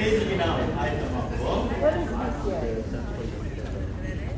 ஸ்டேஜுக்கு நாம் ஆயத்தமாக்குவோம் What is this here?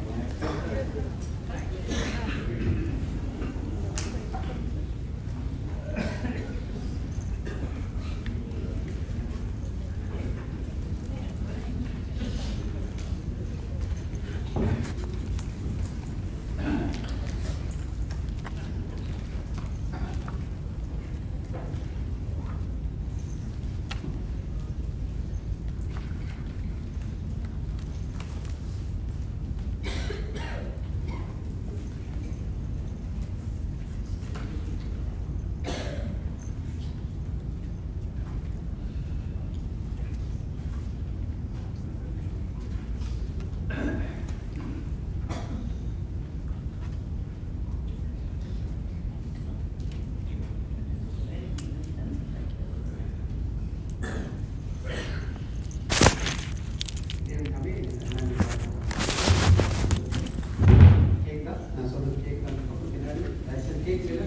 கேக்குதா நான் சொல்றது கேக்குதா அப்புறம் பின்னாடி தயவுசெய்து கேட்கல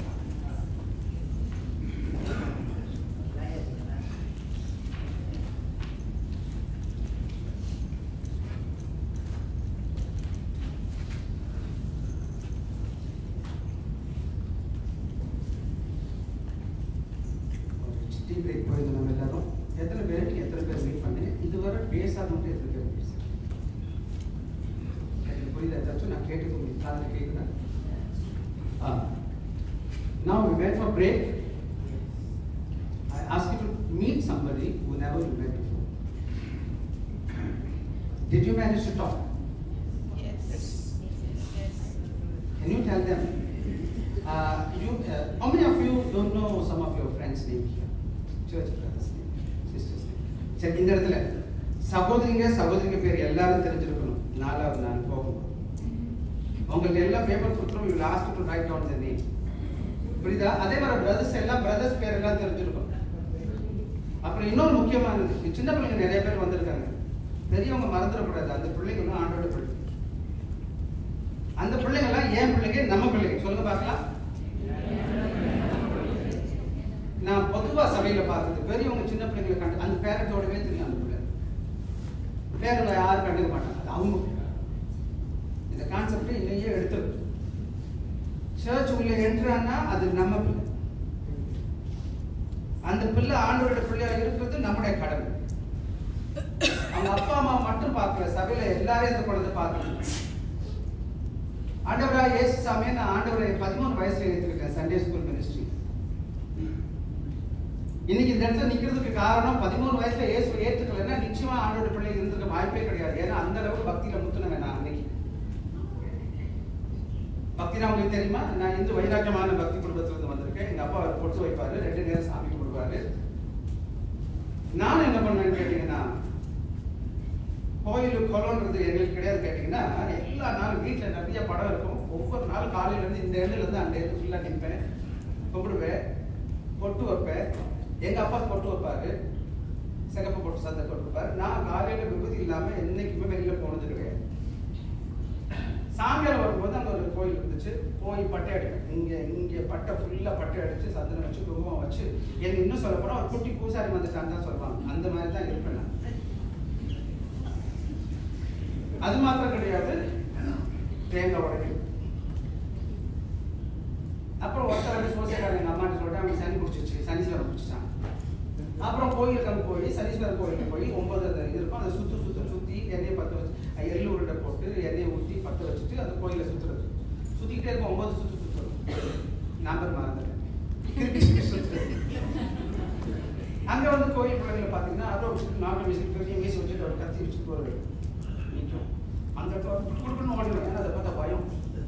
சிட்டி பிரேக் போயிருந்தோம் நம்ம எல்லாரும் எத்தனை பேருக்கு எத்தனை பேர் மீட் பண்ணேன் இதுவரை பேசாதவங்க எத்தனை பேர் பேசுறேன் எனக்கு புரியுதா ஏதாச்சும் நான் கேட்டது உங்களுக்கு காதில் கேட்குதா ஆ Now we went for break. I asked you to meet somebody who never you met before. Did you manage to talk? Yes. Yes. Can you tell them? Uh, you, uh, how many of you don't know some of your friends' name here? Church brothers' name, sisters' name. சரி இந்த இடத்துல சகோதரிங்க சகோதரிங்க பேர் எல்லாரும் தெரிஞ்சிருக்கணும் நாலாவது நாள் போகும் உங்களுக்கு எல்லாம் பேப்பர் கொடுத்துரும் you last to write down the name புரியுதா அதே மாதிரி பிரதர்ஸ் எல்லாம் பிரதர்ஸ் பேர் எல்லாம் தெரிஞ்சிருக்கும் அப்புறம் இன்னொரு முக்கியமானது சின்ன பிள்ளைங்க நிறைய பேர் வந்திருக்காங்க பெரியவங்க மறந்துடக்கூடாது அந்த பிள்ளைங்களும் ஆண்டோட பிள்ளை அந்த பிள்ளைங்கெல்லாம் ஏன் பிள்ளைங்க நம்ம பிள்ளைங்க சொல்லுங்க பார்க்கலாம் நான் பொதுவா சபையில பார்த்தது பெரியவங்க சின்ன பிள்ளைங்களை கண்டு அந்த பேரண்டோடவே தெரியும் அந்த பிள்ளை பேரங்களை யாரும் கண்டுக்க மாட்டாங்க அது அவங்க பிள்ளை. இந்த கான்செப்ட் இன்னையே எடுத்துருக்கு சர்ச் உள்ள என்ட்ரானா அது நம்ம பிள்ளை அந்த பிள்ளை ஆண்டவரோட பிள்ளையா இருக்கிறது நம்முடைய கடமை அவங்க அப்பா அம்மா மட்டும் பார்க்கல சபையில எல்லாரையும் இந்த குழந்தை பார்க்கணும் ஆண்டவரா இயேசு சாமி நான் ஆண்டவரை பதிமூணு வயசுல ஏற்றிருக்கேன் சண்டே ஸ்கூல் மினிஸ்ட்ரி இன்னைக்கு இந்த இடத்துல நிக்கிறதுக்கு காரணம் பதிமூணு வயசுல இயேசு ஏற்றுக்கலைன்னா நிச்சயமா ஆண்டோட பிள்ளை இருந்திருக்க வாய்ப்பே கிடையாது ஏன்னா அந்த அளவுக்கு பக்தியில முத்துனவன் நான் அன்னைக்கு பக்தினா உங்களுக்கு தெரியுமா நான் இந்து வைராக்கியமான பக்தி குடும்பத்துல இருந்து வந்திருக்கேன் எங்க அப்பா அவர் பொட்டு வைப்பாரு ரெண்டு நேரம் சாமி கும்பிடுவாரு நானும் என்ன பண்ணேன்னு கேட்டீங்கன்னா கோயில் குளம்ன்றது எங்களுக்கு கிடையாது கேட்டீங்கன்னா எல்லா நாளும் வீட்டுல நிறைய படம் இருக்கும் ஒவ்வொரு நாள் காலையில இருந்து இந்த எண்ணில இருந்து அந்த எண்ணு ஃபுல்லா நிற்பேன் கும்பிடுவேன் பொட்டு வைப்பேன் எங்க அப்பா பொட்டு வைப்பாரு சிகப்பு பொட்டு சந்தை பொட்டு வைப்பாரு நான் காலையில விபதி இல்லாம என்னைக்குமே வெளியில போனது கிடையாது சாயங்காலம் வரும்போது அங்க ஒரு கோயில் இருந்துச்சு போய் பட்டை அடிப்பேன் இங்க இங்க பட்டை ஃபுல்லா பட்டை அடிச்சு சந்தனம் வச்சு குங்குமம் வச்சு எனக்கு இன்னும் சொல்ல போனா ஒரு குட்டி பூசாரி வந்துட்டான்னு தான் சொல்லுவாங்க அந்த மாதிரி தான் இருப்பேன் நான் அது மாத்திரம் கிடையாது தேங்காய் உடைக்கணும் அப்புறம் ஒருத்தர் வந்து சோசியக்காரங்க எங்க அம்மாட்ட சொல்லிட்டு அவங்க சனி பிடிச்சிச்சு சனீஸ்வரன் பிடிச்சிட்டான் அப்புறம் கோயிலுக்கு போய் சனீஸ்வரன் கோயிலுக்கு போய் ஒன்பது அது இது இருக்கும் அதை சுத்து சுத்த சுத்தி எண்ணெயை பற்ற வச்சு அஹ் எள்ளு உருண்டை போட்டு எண்ணெயை ஊற்றி பற்ற வச்சுட்டு அந்த கோயிலை சுத்துறது சுத்திக்கிட்டே இருக்கும் ஒன்பது சுத்து சுத்துறது நம்பர் மறந்துட்டேன் சுத்துறது. அங்க வந்து கோயில் பிள்ளைங்களை பார்த்தீங்கன்னா அப்புறம் வச்சுட்டு நாட்டு மிஷின் பெரிய மீசி வச்சுட்டு அவர் கத்தி வச்சுட்டு ஒரு நிற்கும் அந்த இடத்துல வந்து குடுக்கணும் ஓடிடுவேன் ஏன்னா அதை பார்த்தா பயம்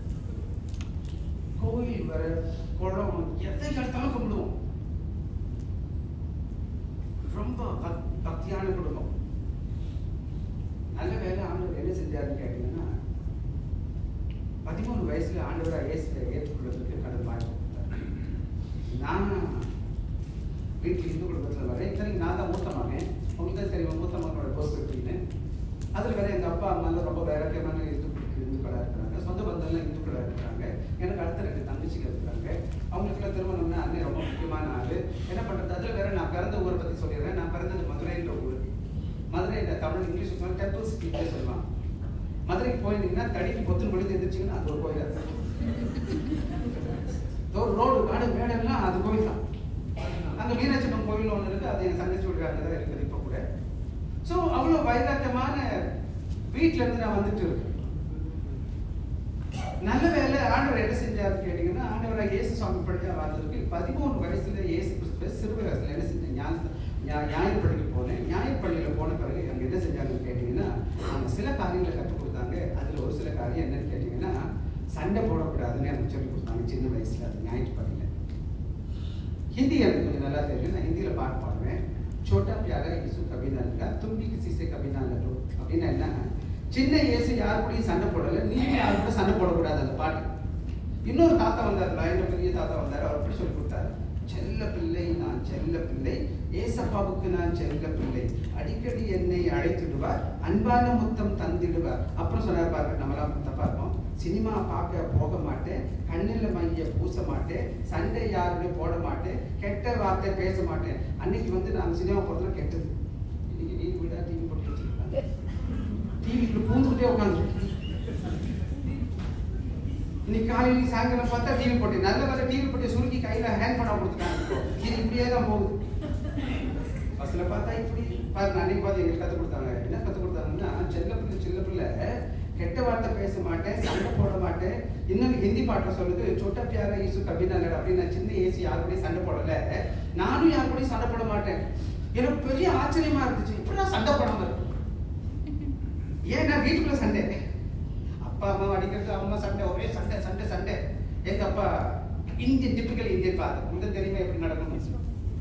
கோயில் வேற குளம் எதை எடுத்தாலும் கும்பிடுவோம் ரொம்ப பக்- பக்தியான குடும்பம் நல்ல வேலை ஆண்டவர் என்ன செஞ்சாருன்னு கேட்டீங்கன்னா பதிமூணு வயசுல ஆண்டவரா இயேசுவை ஏற்றுக்கொள்வதற்கு கடவுள் வாய்ப்பு கொடுத்தார் நான் வீட்டில் இந்து குடும்பத்தில் வரேன் இத்தனைக்கு நான் தான் மூத்த மகன் உங்களுக்கு தான் தெரியும் மூத்த மகனோட பொறுப்பு எப்படின்னு அதில் வேற எங்கள் அப்பா அம்மாலாம் ரொம்ப வேறக்கியமான இந்து இந்துக்களாக இருக்கிறாங்க சொந்த பந்தம்லாம் இந்துக்களாக இருக்கிறாங்க எனக்கு அடுத்த ரெண்டு தங்கச்சிங்க இருக்கிறாங்க அவங்களுக்குலாம் திருமணம்னா அண்ணன் ரொம்ப முக்கியமான ஆள் என்ன பண்ணுறது அதில் வேற நான் பிறந்த ஊரை பற்றி சொல்லிடுறேன் நான் பிறந்தது மதுரைன்ற ஊர் தமிழ் இங்கிலீஷ் சொல்லுவாங்க டெம்பிள் சிட்டி சொல்லுவாங்க மதுரைக்கு போயிருந்தீங்கன்னா தடிக்கு பொத்துன்னு பொழுது எந்திரிச்சிங்கன்னா அது ஒரு கோயில் ஒரு ரோடு காடு மேடெல்லாம் அது கோயில் தான் அங்க மீனாட்சி அம்மன் கோவில் ஒன்று இருக்கு அது எங்க தங்கச்சி வீட்டுக்காரங்க தான் இருக்குது இப்போ கூட ஸோ அவ்வளோ வைராக்கியமான வீட்ல இருந்து நான் வந்துட்டு இருக்கேன் நல்ல வேலை ஆண்டவர் என்ன செஞ்சாரு கேட்டீங்கன்னா ஆண்டவராக இயேசு சுவாமி படிக்க வந்ததுக்கு பதிமூணு வயசுல இயேசு கிறிஸ்துவ சிறு வயசுல என்ன செஞ்சேன் ஞான ஞா- ஞாயிற்றுப்பள்ளிக்கு போனேன் ஞாயிற்றுப்பள்ளியில் போன பிறகு அங்கே என்ன செஞ்சாங்கன்னு கேட்டிங்கன்னா அவங்க சில காரியங்களை கற்றுக் கொடுத்தாங்க அதில் ஒரு சில காரியம் என்னன்னு கேட்டிங்கன்னா சண்டை போடக்கூடாதுன்னு எனக்கு சொல்லி கொடுத்தாங்க சின்ன வயசுல அது ஞாயிற்றுப்பள்ளியில் ஹிந்தி எனக்கு கொஞ்சம் நல்லா தெரியும் நான் ஹிந்தியில் பாட்டு பாடுவேன் சோட்டா பியாரா இயேசு கபினா இருக்கா தும்பி கிசி சே கபினா லட்டோ அப்படின்னா என்ன சின்ன இயேசு யார் கூடயும் சண்டை போடல நீங்க யார் கூட சண்டை போடக்கூடாது அந்த பாட்டு இன்னொரு தாத்தா வந்தார் லைன்ல பெரிய தாத்தா வந்தார் அவர் அப்படி சொல்லி கொடுத்தாரு செல்ல பிள்ளை நான் செல்ல பிள்ளை ஏசப்பாவுக்கு நான் செல்ல பிள்ளை அடிக்கடி என்னை அழைத்திடுவார் அன்பான முத்தம் தந்திடுவார் அப்புறம் சொன்னார் பாருங்க நம்மளாம் தப்பா இருக்கோம் சினிமா பார்க்க போக மாட்டேன் கண்ணில் மைய பூச மாட்டேன் சண்டை யாருடைய போட மாட்டேன் கெட்ட வார்த்தை பேச மாட்டேன் அன்னைக்கு வந்து நாங்கள் சினிமா போகிறதுல கெட்டது இன்னைக்கு நீ விடா டிவி போட்டு வச்சிருக்காங்க டிவிக்குள்ள பூந்துக்கிட்டே உட்காந்து இன்னைக்கு காலையில சாயங்காலம் பார்த்தா டிவி போட்டு நல்ல வேலை டிவி போட்டு சுருக்கி கையில ஹேண்ட் பண்ண கொடுத்துட்டாங்க இது இப்படியே தான் போகுது பஸ்ல பார்த்தா இப்படி பாருங்க அன்னைக்கு பார்த்து எங்களுக்கு கற்றுக் கொடுத்தாங்க என்ன கற்றுக் கொடுத்தாங்கன்னா செல்ல பிள்ளை செல்ல பிள்ளை கெட்ட வார்த்தை பேச மாட்டேன் சண்டை போட மாட்டேன் இன்னும் ஹிந்தி பாட்டில் சொல்லுது சொட்ட பியார ஈசு கபினாலட் அப்படின்னு நான் சின்ன ஏசி யார் கூடயும் சண்டை போடல நானும் யார் கூடயும் சண்டை போட மாட்டேன் எனக்கு பெரிய ஆச்சரியமா இருந்துச்சு இப்படி நான் சண்டை போடாம இருக்கேன் ஏன்னா வீட்டுக்குள்ள சண்டை அப்பா அம்மா அடிக்கிறது அம்மா சண்டை ஒரே சண்டை சண்டை சண்டை எங்க அப்பா இந்தியன் டிப்பிக்கல் இந்தியன் ஃபாதர் உங்களுக்கு தெரியுமா எப்படி நடக்கணும்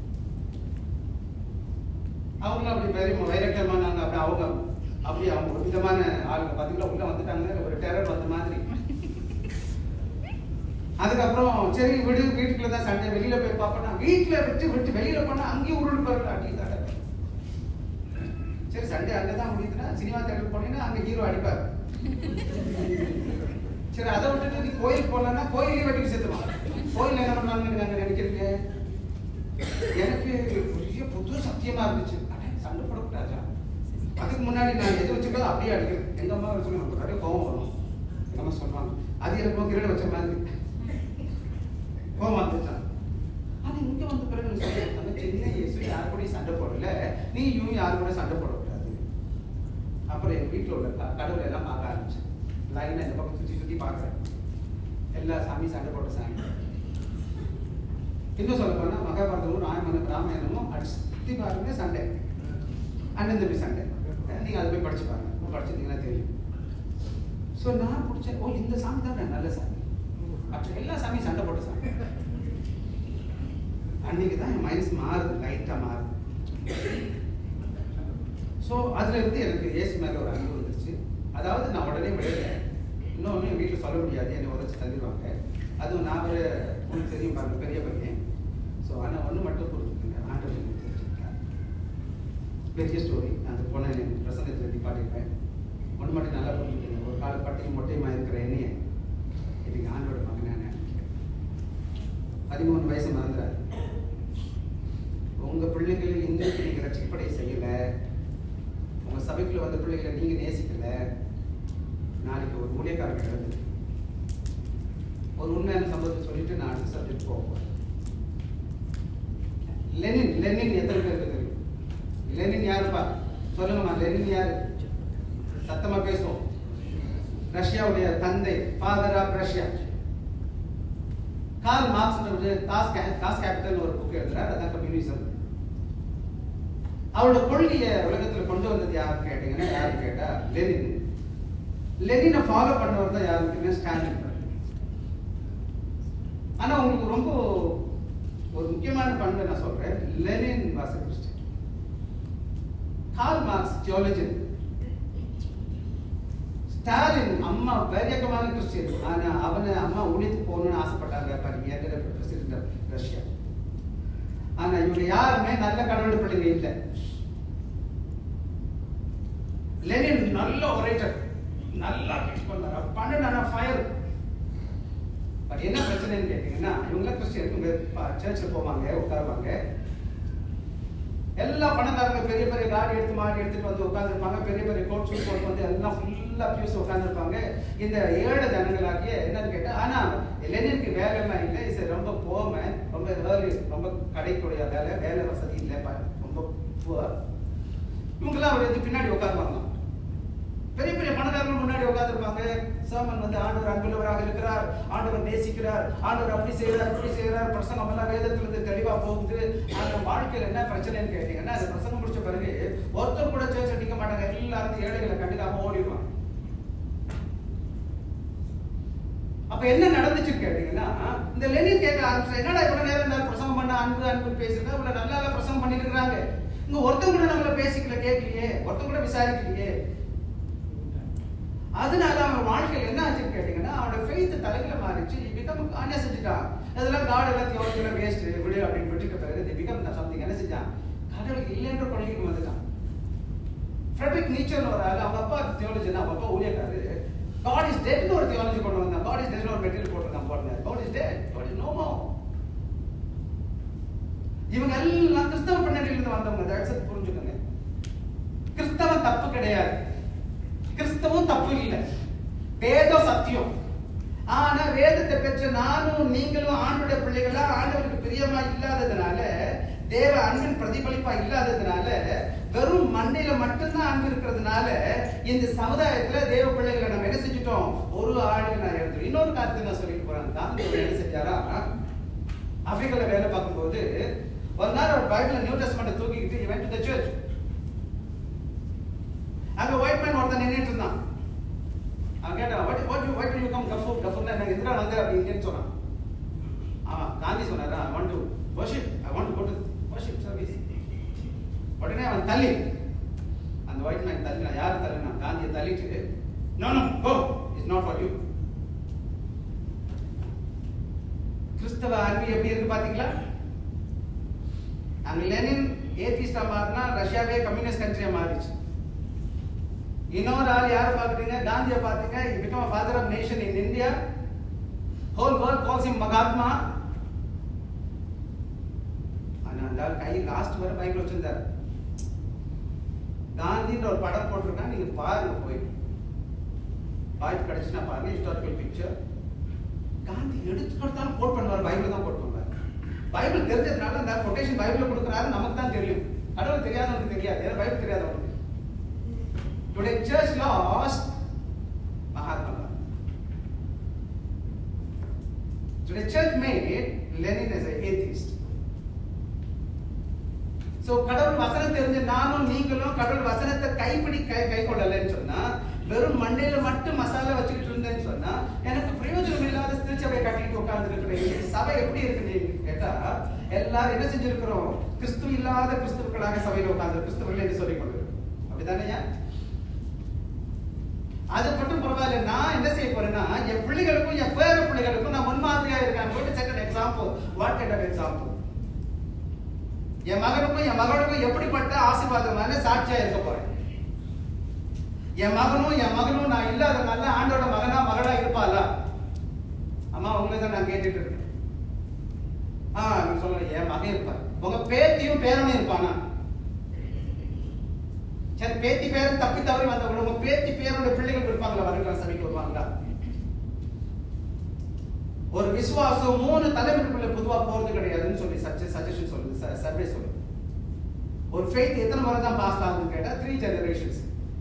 அவங்க அப்படி பெரிய வைரக்கியமானாங்க அப்படி அவங்க அப்படி அவங்க ஒரு விதமான ஆளுங்க பார்த்தீங்களா உள்ள வந்துட்டாங்க ஒரு டெரர் வந்த மாதிரி அதுக்கப்புறம் சரி விடு வீட்டுக்குள்ள தான் சண்டை வெளியில போய் பார்ப்போம்னா வீட்டுல விட்டு விட்டு வெளியில போனா அங்கேயும் உருள் பாருங்க அடி தடை சரி சண்டே அங்கே தான் முடியுதுன்னா சினிமா தேட்டர் போனீங்கன்னா அங்கே ஹீரோ அடிப்பார் சரி அதை விட்டுட்டு நீ கோயில் போகலன்னா கோயிலே வெட்டிக்கு செத்துவான் கோயில் என்ன பண்ணாங்கன்னு நாங்கள் நினைக்கிறீங்க எனக்கு பெரிய புது சத்தியமா இருந்துச்சு அடே, சண்டை போடக்கூடாதா அதுக்கு முன்னாடி நான் எது வச்சுக்கோ அப்படியே அடிக்கிறேன் எங்க அம்மா வச்சு நமக்கு அப்படியே கோவம் வரும் எங்க அம்மா சொல்லுவாங்க அது எனக்கு கிரீட வச்ச மாதிரி கோவம் வந்துச்சான் ஆனா இங்க வந்த பிறகு நீ சொல்லியிருக்காங்க சின்ன இயேசு யார் கூடயும் சண்டை போடல நீயும் யார் கூட சண்டை போடக்கூடாது அப்புறம் எங்க வீட்டுல உள்ள க- கடவுளை எல்லாம் பார்க்க ஆரம்பிச்சேன் லைனா இந்த பக்கம் சுத்தி சுத்தி பார்க்கறேன் எல்லா சாமி சண்டை போட்ட சாமி இன்னும் சொல்ல போனா மகாபாரதமும் ராமாயணம் ராமாயணமும் அடிச்சு பாருங்க சண்டை அண்ணன் தம்பி சண்டை நீங்க அதை போய் படிச்சு பாருங்க படிச்சிருந்தீங்கன்னா தெரியும் ஸோ நான் பிடிச்சேன் ஓ இந்த சாமி தான் நல்ல சாமி மற்ற எல்லா சாமியும் சண்டை போட்ட சாமி அன்னைக்கு தான் என் மைனஸ் மாறுது லைட்டாக மாறுது ஸோ அதுல இருந்து எனக்கு ஏசு மேல ஒரு அன்பு வந்துருச்சு அதாவது நான் உடனே விடல இன்னொன்று என் வீட்டில் சொல்ல முடியாது என்னை உதச்சி தள்ளிடுவாங்க அதுவும் நான் ஒரு உங்களுக்கு தெரியும் பாருங்க பெரிய பையன் ஸோ ஆனால் ஒன்று மட்டும் புரிஞ்சுக்கங்க ஆண்டவர் எனக்கு தெரிஞ்சுக்கிட்டார் பெரிய ஸ்டோரி நான் அது போன பிரசங்கத்தில் எழுதி பாட்டிருப்பேன் ஒன்று மட்டும் நல்லா புரிஞ்சுக்கங்க ஒரு கால பட்டையும் மொட்டையுமா இருக்கிற என்னைய இன்னைக்கு ஆண்டோட மகனாக நினைக்கிறேன் பதிமூணு வயசு மறந்துடாது உங்க பிள்ளைகளை இன்னைக்கு நீங்க ரட்சிப்படை செய்யல உங்க சபைக்குள்ள வந்த பிள்ளைகளை நீங்க நேசிக்கல நாளைக்கு ஒரு ஊழியக்காரங்க இழந்து ஒரு உண்மையான சம்பவத்தை சொல்லிட்டு நான் அடுத்த சப்ஜெக்ட் போக போறேன் லெனின் லெனின் எத்தனை பேருக்கு தெரியும் லெனின் யாருப்பா சொல்லுங்கம்மா லெனின் யாரு சத்தமா பேசுவோம் ரஷ்யாவுடைய தந்தை father of Russia Karl Marx காஸ் காஸ் கேபிட்டல் ஒரு புக் எழுதுறாரு அதான் கம்யூனிசம் அவரோட கொள்கையை உலகத்துல கொண்டு வந்தது யாருன்னு கேட்டீங்கன்னா யாரு கேட்டா லெனின் லெனினை ஃபாலோ பண்ணவர் தான் யாருன்னு ஸ்டாலின் ஆனா உங்களுக்கு ரொம்ப ஒரு முக்கியமான பண்பை நான் சொல்றேன் Lenin was Christian Karl Marx ஜியாலஜின் ஸ்டாலின் அம்மா வேரியக்கமான கிறிஸ்டியன் ஆனா அவனை அம்மா ஊழியத்துக்கு போகணும்னு ஆசைப்பட்டாங்க பாருங்க பிரசிடென்ட் ரஷ்யா ஆனா இவங்க யாருமே நல்ல கடவுள் பிள்ளைங்க இல்லை லெனின் நல்ல ஒரேட்டர் நல்லா டீச் பண்ணாரு பன்னெண்டு ஃபயர் பட் என்ன பிரச்சனைன்னு கேட்டீங்கன்னா இவங்களாம் கிறிஸ்டியன் இவங்க சர்ச்சில் போவாங்க உட்காருவாங்க எல்லா பணக்காரங்க பெரிய பெரிய காடி எடுத்து மாடி எடுத்துட்டு வந்து உட்காந்துருப்பாங்க பெரிய பெரிய கோட் ஷூட் போட்டு வந்து எல்லாம் ஃபுல்லா பியூஸ் உட்காந்துருப்பாங்க இந்த ஏழை ஜனங்களாகிய என்னன்னு கேட்டா ஆனா லெனினுக்கு வேலை எல்லாம் இல்லை இது ரொம்ப போமை ரொம்ப ஏர்லி ரொம்ப கடைக்குடைய வேலை வேலை வசதி இல்லை ப- ரொம்ப புவர் இவங்கெல்லாம் அவர் வந்து பின்னாடி உட்காருவாங்க பெரிய பெரிய பணக்காரர்கள் முன்னாடி உட்கார்ந்திருப்பாங்க சாமன் வந்து ஆண்டவர் அன்புள்ளவராக இருக்கிறார் ஆண்டவர் நேசிக்கிறார் ஆண்டவர் அப்படி செய்கிறார் இப்படி செய்கிறார் பிரசங்கம் எல்லாம் வேதத்துல இருந்து தெளிவா போகுது அந்த வாழ்க்கையில என்ன பிரச்சனைன்னு கேட்டீங்கன்னா அந்த பிரசங்கம் முடிச்ச பிறகு ஒருத்தர் கூட சேர்ச்சு அடிக்க மாட்டாங்க எல்லாரும் ஏழைகளை கண்டுக்காம ஓடிடுவாங்க அப்ப என்ன நடந்துச்சு கேட்டீங்கன்னா இந்த லெனின் கேட்க ஆரம்பிச்சு என்னடா இவ்வளவு நேரம் இருந்தாலும் பிரசங்கம் பண்ண அன்பு அன்பு பேசுறதா இவ்வளவு நல்லா நல்லா பிரசங்கம் பண்ணிட்டு இருக்காங்க இங்க ஒருத்தன் கூட நம்மள பேசிக்கல கேட்கலையே ஒருத்தன் கூட விசாரிக்கலையே அதனால அவன் வாழ்க்கையில் என்ன ஆச்சுன்னு கேட்டீங்கன்னா அவனோட ஃபெய்த் தலையில மாறிச்சு பிகம் என்ன செஞ்சுட்டான் அதெல்லாம் காட் எல்லாம் தியோலஜில வேஸ்ட் விடு அப்படின்னு விட்டுட்ட பிறகு பிகம் சம்திங் என்ன செஞ்சான் கடவுள் இல்லைன்ற கொள்கைக்கு வந்துட்டான் ஃப்ரெட்ரிக் நீச்சர்னு ஒரு ஆள் அவங்க அப்பா தியோலஜி அவங்க அப்பா ஊழியக்காரு காட் இஸ் டெட்னு ஒரு தியோலஜி கொண்டு வந்தான் காட் இஸ் டெட்னு ஒரு மெட்டீரியல் போட்டிருக்கான் போடுங்க God is dead God is no more இவங்க எல்லாம் கிறிஸ்தவ பின்னணியில இருந்து வந்தவங்க தயவுசெய்து புரிஞ்சுக்கோங்க கிறிஸ்தவம் தப்பு கிடையாது கிறிஸ்தவம் தப்பு இல்லை வேதம் சத்தியம் ஆனா வேதத்தை பெற்ற நானும் நீங்களும் ஆண்டுடைய பிள்ளைகளா ஆண்டவருக்கு பிரியமா இல்லாததுனால தேவ அன்பின் பிரதிபலிப்பா இல்லாததுனால வெறும் மண்ணில மட்டும்தான் அன்பு இருக்கிறதுனால இந்த சமுதாயத்துல தேவ பிள்ளைகளை நம்ம என்ன செஞ்சுட்டோம் ஒரு ஆளுக்கு நான் எடுத்து இன்னொரு காரியத்தை நான் சொல்லிட்டு போறேன் காந்தி அவர் என்ன செஞ்சாரா ஆப்பிரிக்கால வேலை பார்க்கும்போது ஒரு நாள் ஒரு பைபிள் நியூ டெஸ்ட்மெண்ட் தூக்கிக்கிட்டு he went to the church அங்க ஒயிட் மேன் ஒருத்தன் நின்னுட்டு இருந்தான் அவன் கேட்டான் what what you what you come கஃபூர் கஃபூர்னா எனக்கு எதிரா வந்து அப்படின்னு சொன்னான் அவன் காந்தி சொன்னாரா I want to worship I want to go to worship service உடனே அவன் தள்ளி அந்த ஒயிட் மேன் தள்ளினா யார் தள்ளினா காந்தியை தள்ளிட்டு no no go is not for you கிறிஸ்தவ அன்பு எப்படி இருக்கு பாத்தீங்களா அங்க லெனின் ஏத்திஸ்டா மாறினா ரஷ்யாவே கம்யூனிஸ்ட் கண்ட்ரியா மாறிச்சு இன்னொரு ஆள் யாரை பார்க்குறீங்க காந்தியை பார்த்தீங்க become father of nation in India whole world calls him Mahatma ஆனா அந்த ஆள் கை லாஸ்ட் வரை பைபிள் வச்சிருந்தார் காந்தின்ற ஒரு படம் போட்டிருக்கான் நீங்க பாருங்க போய் வாய்ப்பு கிடைச்சுன்னா பாருங்க ஹிஸ்டாரிக்கல் பிக்சர் காந்தி எடுத்து கொடுத்தாலும் கோட் பண்ணுவார் பைபிள் தான் கோட் பண்ணுவார் பைபிள் தெரிஞ்சதுனால அந்த கொட்டேஷன் பைபிள் கொடுக்குறாரு நமக்கு தான் தெரியும் கடவுள் தெரியாதவனுக்கு தெரியாது ஏன்னா பைபிள் தெரியாதவனுக்கு Today church lost Mahatma Gandhi. Today church made Lenin as an atheist. So கடவுள் வசனம் தெரிஞ்ச நானும் நீங்களும் கடவுள் வசனத்தை கைப்பிடி கை கை கொள்ளலைன்னு சொன்னா வெறும் மண்டையில மட்டும் மசாலா வச்சுக்கிட்டு இருந்தேன்னு சொன்னா எனக்கு பிரயோஜனம் இல்லாத திருச்சபை கட்டிட்டு உட்கார்ந்து இருக்கிறேன் சபை எப்படி இருக்குன்னு கேட்டா எல்லாரும் என்ன செஞ்சிருக்கிறோம் கிறிஸ்து இல்லாத கிறிஸ்துவர்களாக சபையில உட்கார்ந்து கிறிஸ்துவர்கள் என்று சொல்லிக் கொண்டிருக்கிறோம் அப்படிதானே அது மட்டும் பரவாயில்ல நான் என்ன செய்ய போறேன்னா என் பிள்ளைகளுக்கும் என் பேர பிள்ளைகளுக்கும் நான் முன்மாதிரியா இருக்கேன் போயிட்டு second example what kind of example என் மகனுக்கும் என் மகளுக்கும் எப்படிப்பட்ட ஆசீர்வாதமான சாட்சியா இருக்க போறேன் என் மகனும் என் மகனும் நான் இல்லாதனால ஆண்டோட மகனா மகளா இருப்பாளா அம்மா உங்களை தான் நான் கேட்டுட்டு இருக்கேன் ஆ நீங்க சொல்லுங்க என் மகன் இருப்பான் உங்க பேத்தியும் பேரனும் இருப்பானா சரி பேத்தி பேரன் தப்பி தவறி வந்தவங்க உங்க பேத்தி பேரோட பிள்ளைகள் இருப்பாங்களா வருகிற சபைக்கு வருவாங்களா ஒரு விசுவாசம் மூணு தலைமுறைக்குள்ள பொதுவா போறது கிடையாதுன்னு சொல்லி சஜ சஜஷன் சொல்லுது சர்வே சொல்லுது ஒரு ஃபெய்த் எத்தனை முறை தான் பாஸ் ஆகுதுன்னு கேட்டா த்ரீ ஜெனரேஷன்ஸ்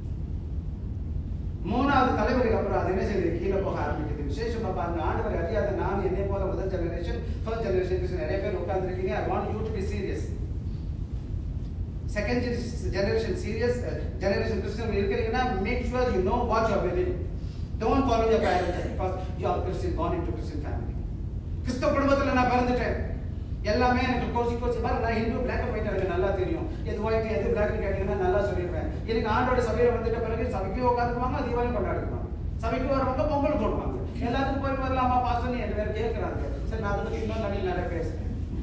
மூணாவது தலைமுறைக்கு அப்புறம் அது என்ன செய்யுது கீழே போக ஆரம்பிக்குது விசேஷமா பாருங்க ஆண்டவர் அறியாத நான் என்னை போல முதல் ஜெனரேஷன் ஃபர்ஸ்ட் ஜெனரேஷன் நிறைய பேர் உட்கார்ந்துருக்கீங்க I want you to be serious second generation serious generation Christian இருக்கிறீங்கன்னா make sure you know what you are believing don't follow your parents because you are Christian born into Christian family கிறிஸ்தவ குடும்பத்துல நான் பிறந்துட்டேன் எல்லாமே எனக்கு கோசி கோசி பாரு நான் Hindu black and white எனக்கு நல்லா தெரியும் எது ஒயிட் எது பிளாக் கேட்டீங்கன்னா நல்லா சொல்லிடுவேன் எனக்கு ஆண்டோட சபையில வந்துட்ட பிறகு சபைக்கு உட்காந்துக்குவாங்க தீபாவளி கொண்டாடுவாங்க சபைக்கு வருவாங்க பொங்கல் போடுவாங்க எல்லாத்துக்கும் போய் வரலாமா பாஸ்டர் என் பேர் கேட்கிறாங்க சரி நான் அதை பத்தி இன்னும் நிறைய நிறைய பேசுறேன்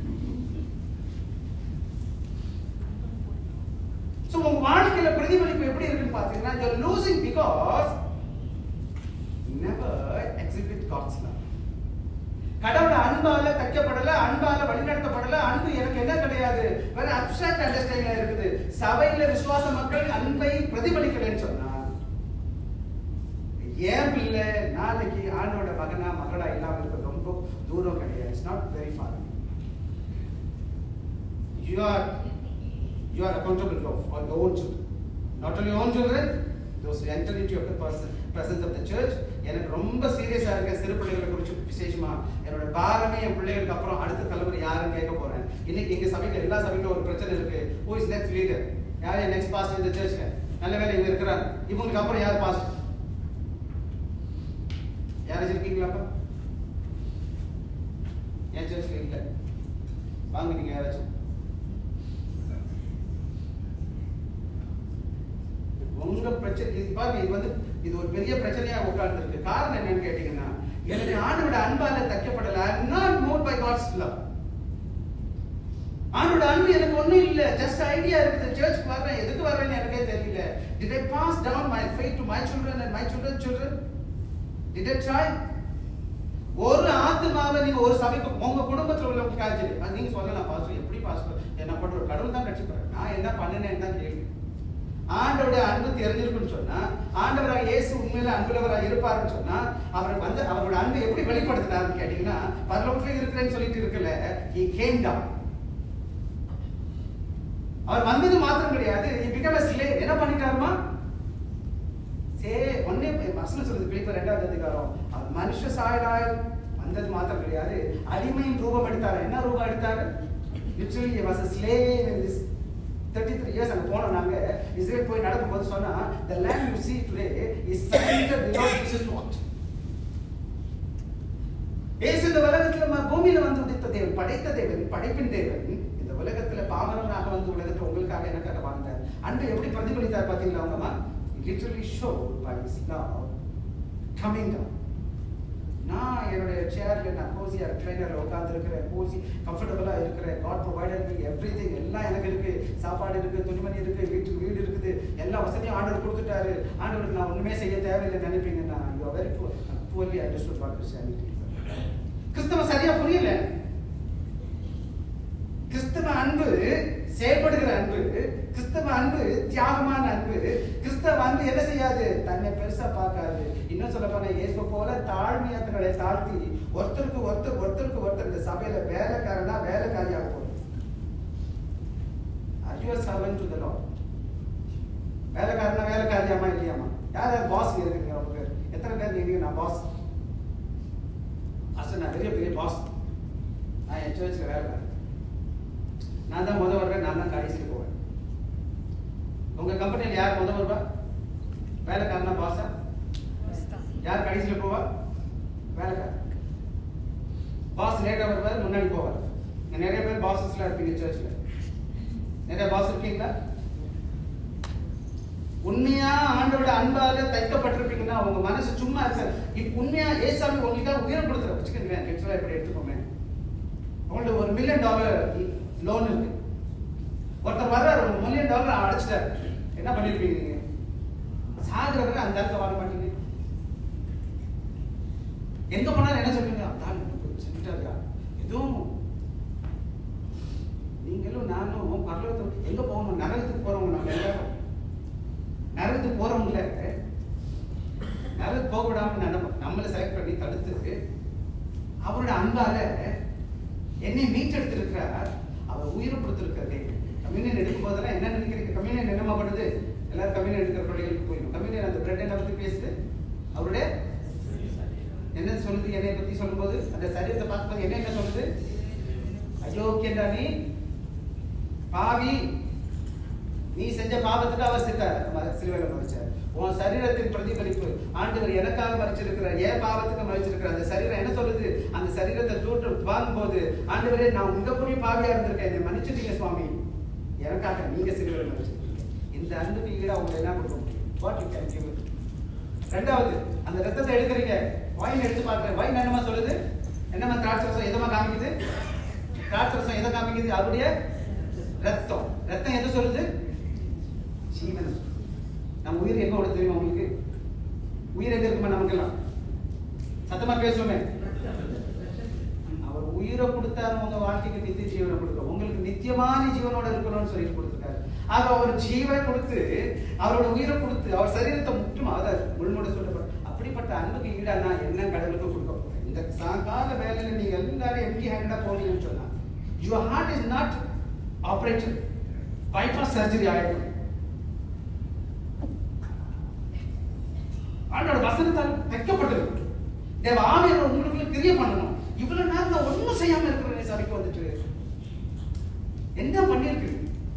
ஸோ உங்க வாழ்க்கையில பிரதிபலிப்பு எப்படி இருக்குன்னு பாத்தீங்கன்னா you're losing because never exhibit God's love. கடவுள் அன்பால தைக்கப்படல அன்பால வழிநடத்தப்படல அன்பு எனக்கு என்ன கிடையாது வேற அப்சாக்ட் அண்டர்ஸ்டாண்டிங் இருக்குது சபையில விசுவாச மக்கள் அன்பை பிரதிபலிக்கலன்னு சொன்னா ஏன் பிள்ளை நாளைக்கு ஆண்டோட மகனா மகளா இல்லாம இருக்க ரொம்ப தூரம் கிடையாது it's not very far you are you are accountable for your own children not only own children those who enter into your person presence of the church எனக்கு ரொம்ப சீரியஸா இருக்க சிறு பிள்ளைகளை குறித்து விசேஷமா என்னோட பாரமே என் பிள்ளைகளுக்கு அப்புறம் அடுத்த தலைமுறை யாருன்னு கேட்க போறேன் இன்னைக்கு எங்க சபையில எல்லா சபையிலும் ஒரு பிரச்சனை இருக்கு who is next leader யார் நெக்ஸ்ட் பாஸ்டர் இந்த சர்ச்ல நல்ல வேலை இவங்க இருக்கிறாங்க இவங்களுக்கு அப்புறம் யார் பாஸ்டர் யாராச்சும் இருக்கீங்களாப்பா என் சர்ச்ல இல்ல வாங்க நீங்க யாராச்சும் உங்க பிரச்சனை இது பாருங்க இது வந்து இது ஒரு பெரிய பிரச்சனையா உட்கார்ந்து இருக்கு காரணம் என்னன்னு கேட்டீங்கன்னா எனக்கு ஆண்டோட அன்பால தைக்கப்படல not move by God's love ஆண்டோட அன்பு எனக்கு ஒண்ணும் இல்ல ஜஸ்ட் ஐடியா இருக்குது சர்ச்சுக்கு வர்றேன் எதுக்கு வர்றேன்னு எனக்கே தெரியல did i pass down my faith to my children and my children's children did i try ஒரு ஆத்மாவை நீங்க ஒரு சபைக்கு உங்க குடும்பத்துல உள்ளவங்க காய்ச்சல் அது நீங்க சொல்லலாம் பாஸ்டர் எப்படி பாஸ்டர் என்ன பண்ற ஒரு கடவுள் தான் கட்சிக்கிறேன் நான் என்ன பண்ணினேன்னு தான் கேள்வி ஆண்டவருடைய அன்பு தெரிஞ்சிருக்குன்னு சொன்னா ஆண்டவராக இயேசு உண்மையில அன்புள்ளவராக இருப்பாருன்னு சொன்னா அவர் வந்து அவரோட அன்பை எப்படி வெளிப்படுத்தினாருன்னு கேட்டீங்கன்னா பரலோகத்துல இருக்கிறேன்னு சொல்லிட்டு இருக்கல he came down அவர் வந்தது மாத்திரம் கிடையாது he became a slave என்ன பண்ணிட்டாருமா சே ஒன்னே வசனம் சொல்லுது பிலிப்பர் ரெண்டாவது அதிகாரம் அவர் மனுஷ சாயலாய் வந்தது மாத்திரம் கிடையாது அடிமையின் ரூபம் எடுத்தாரு என்ன ரூபம் எடுத்தாரு literally he was a slave in this 33 years அங்க போனோம் நாங்க இஸ்ரேல் போய் நடக்கும்போது சொன்னா the land you see today is submitted without Jesus what இயேசு இந்த உலகத்துல ம- பூமியில வந்து உதித்த தேவன் படைத்த தேவன் படைப்பின் தேவன் இந்த உலகத்துல பாமரனாக வந்து உலகத்துல உங்களுக்காக எனக்காக வாழ்ந்தார் அன்பை எப்படி பிரதிபலித்தார் பாத்தீங்களா உங்கம்மா literally show by his love coming down நான் என்னுடைய சேர்ல நான் கோசியா ட்ரெயினர்ல உட்கார்ந்து இருக்கிறேன் கோசி கம்ஃபர்டபுளா இருக்கிறேன் God provided me everything எல்லாம் எனக்கு இருக்கு சாப்பாடு இருக்கு துணிமணி இருக்கு வீட்டுக்கு வீடு இருக்குது எல்லா வசதியும் ஆண்டவர் கொடுத்துட்டாரு ஆண்டவருக்கு நான் ஒண்ணுமே செய்ய தேவையில்லை நினைப்பீங்கன்னா you are very poorly understood what Christianity கிறிஸ்தவ சரியா புரியல கிறிஸ்தவ அன்பு செயல்படுகிற அன்பு கிறிஸ்தவ அன்பு தியாகமான அன்பு கிறிஸ்தவ அன்பு என்ன செய்யாது தன்னை பெருசா பார்க்காது இன்னும் சொல்ல போனா இயேசு போல தாழ்மையா தங்களை தாழ்த்தி ஒருத்தருக்கு ஒருத்தர் ஒருத்தருக்கு ஒருத்தர் இந்த சபையில வேலைக்காரனா வேலைக்காரியாக போகும் Are you a servant to the Lord? வேலைக்காரனா வேலைக்காரியாமா இல்லையாமா யார் யார் பாஸ் இருக்குங்க ரொம்ப பேர் எத்தனை பேர் நீங்க நான் பாஸ் அசல் நான் பெரிய பெரிய பாஸ் நான் என் சர்ச்சில் வேலை பார்க்கிறேன். நான் தான் முத வருவேன் நான் தான் கடைசியில் போவேன் உங்க கம்பெனியில் யார் முத வருவா வேலைக்காரனா பாஸா யார் கடைசியில் போவா வேலைக்காரன் பாஸ் லேட்டா வருவார் முன்னாடி போவார் இங்க நிறைய பேர் பாஸஸ்லாம் இருப்பீங்க சர்ச்சில் நிறைய பாஸ் இருக்கீங்களா உண்மையா ஆண்டோட அன்பால தைக்கப்பட்டிருப்பீங்கன்னா உங்க மனசு சும்மா இருக்காது இப்ப உண்மையா ஏசாமி உங்களுக்காக உயிரை கொடுத்துற வச்சுக்கோங்களேன் லிட்டரலா இப்படி எடுத்துக்கோங்க உங்கள்ட்ட ஒரு மில்லியன் டாலர் லோன் இருக்கு ஒருத்தர் வர்றாரு ஒரு மில்லியன் டாலர் அடைச்சிட்டாரு என்ன பண்ணிருப்பீங்க நீங்க சாகுறவங்க அந்த இடத்துல வாழ மாட்டீங்க எங்க போனாலும் என்ன சொல்றீங்க அதான் செஞ்சுட்டாருக்கா எதுவும் நீங்களும் நானும் பரலோகத்துக்கு எங்க போகணும் நரகத்துக்கு போறவங்க நம்ம எல்லாரும் நரகத்துக்கு போறவங்கள நரகத்துக்கு போக விடாம நம்ம நம்மளை செலக்ட் பண்ணி தடுத்து அவரோட அன்பால என்னை மீட்டெடுத்திருக்கிறார் அவர் உயிரை கொடுத்திருக்காரு கம்யூனியன் எடுக்கும் போதெல்லாம் என்ன நினைக்கிறீங்க கம்யூனியன் என்னமா பண்ணுது எல்லாரும் கம்யூனியன் எடுக்கிற பிள்ளைகளுக்கு போயிடும் கம்யூனியன் அந்த பிரெட் என்ன பத்தி பேசுது அவருடைய என்ன சொல்லுது என்னை பத்தி சொல்லும்போது அந்த சரீரத்தை பார்க்கும்போது என்ன என்ன சொல்லுது அயோக்கியண்டா நீ பாவி நீ செஞ்ச பாவத்துக்கு அவர் செத்தார் ம- சிலுவையில மறிச்சார் உன் சரீரத்தின் பிரதிபலிப்பு ஆண்டவர் எனக்காக மறிச்சிருக்கிறார் ஏன் பாவத்துக்கு மறிச்சிருக்கிறார் அந்த சரீரம் என்ன சொல்லுது அந்த சரீரத்தை தூட்டு வாங்கும்போது ஆண்டவரே நான் உங்க போய் பாவியா இருந்திருக்கேன் என்னை மன்னிச்சிட்டீங்க சுவாமி எனக்காக நீங்க சிலுவையில மறிச்சிருக்கீங்க இந்த அன்புக்கு ஈடா உங்களை என்ன கொடுக்க முடியும் வாட் யூ கேன் கிவ் ரெண்டாவது அந்த ரத்தத்தை எடுக்கிறீங்க வைன் எடுத்து பார்க்கிறேன் வைன் என்னமா சொல்லுது என்னமா திராட்சை ரசம் எதமா காமிக்குது திராட்சை ரசம் எதை காமிக்குது அவருடைய ரத்தம் ரத்தம் எது சொல்லுது ஜீவன் நம்ம உயிர் எங்க ஓட தெரியுமா உங்களுக்கு உயிர் எங்க இருக்குமா நமக்கெல்லாம் சத்தமா பேசுவோமே உயிரை கொடுத்தாரு உங்க வாழ்க்கைக்கு நித்திய ஜீவனை கொடுக்க உங்களுக்கு நித்தியமான ஜீவனோட இருக்கணும்னு சொல்லி கொடுத்துருக்காரு ஆக அவர் ஜீவனை கொடுத்து அவரோட உயிரை கொடுத்து அவர் சரீரத்தை முற்றும் அதாவது முழுமுட சொல்லப்படும் அப்படிப்பட்ட அன்புக்கு ஈடா நான் என்ன கடவுளுக்கு கொடுக்க போறேன் இந்த சாகால வேலையில நீங்க எல்லாரும் எம்டி ஹேண்டா போனீங்கன்னு சொன்னா your heart is not operated bypass surgery ஆயிடும் ஆண்டோட வசனத்தால் தைக்கப்பட்டிருக்கு தேவ ஆவியர் உங்களுக்குள்ள கிரிய பண்ணணும் இவ்வளவு நேரம் நான் ஒண்ணும் செய்யாம இருக்கிறேன் சபைக்கு வந்துட்டு என்ன பண்ணிருக்கு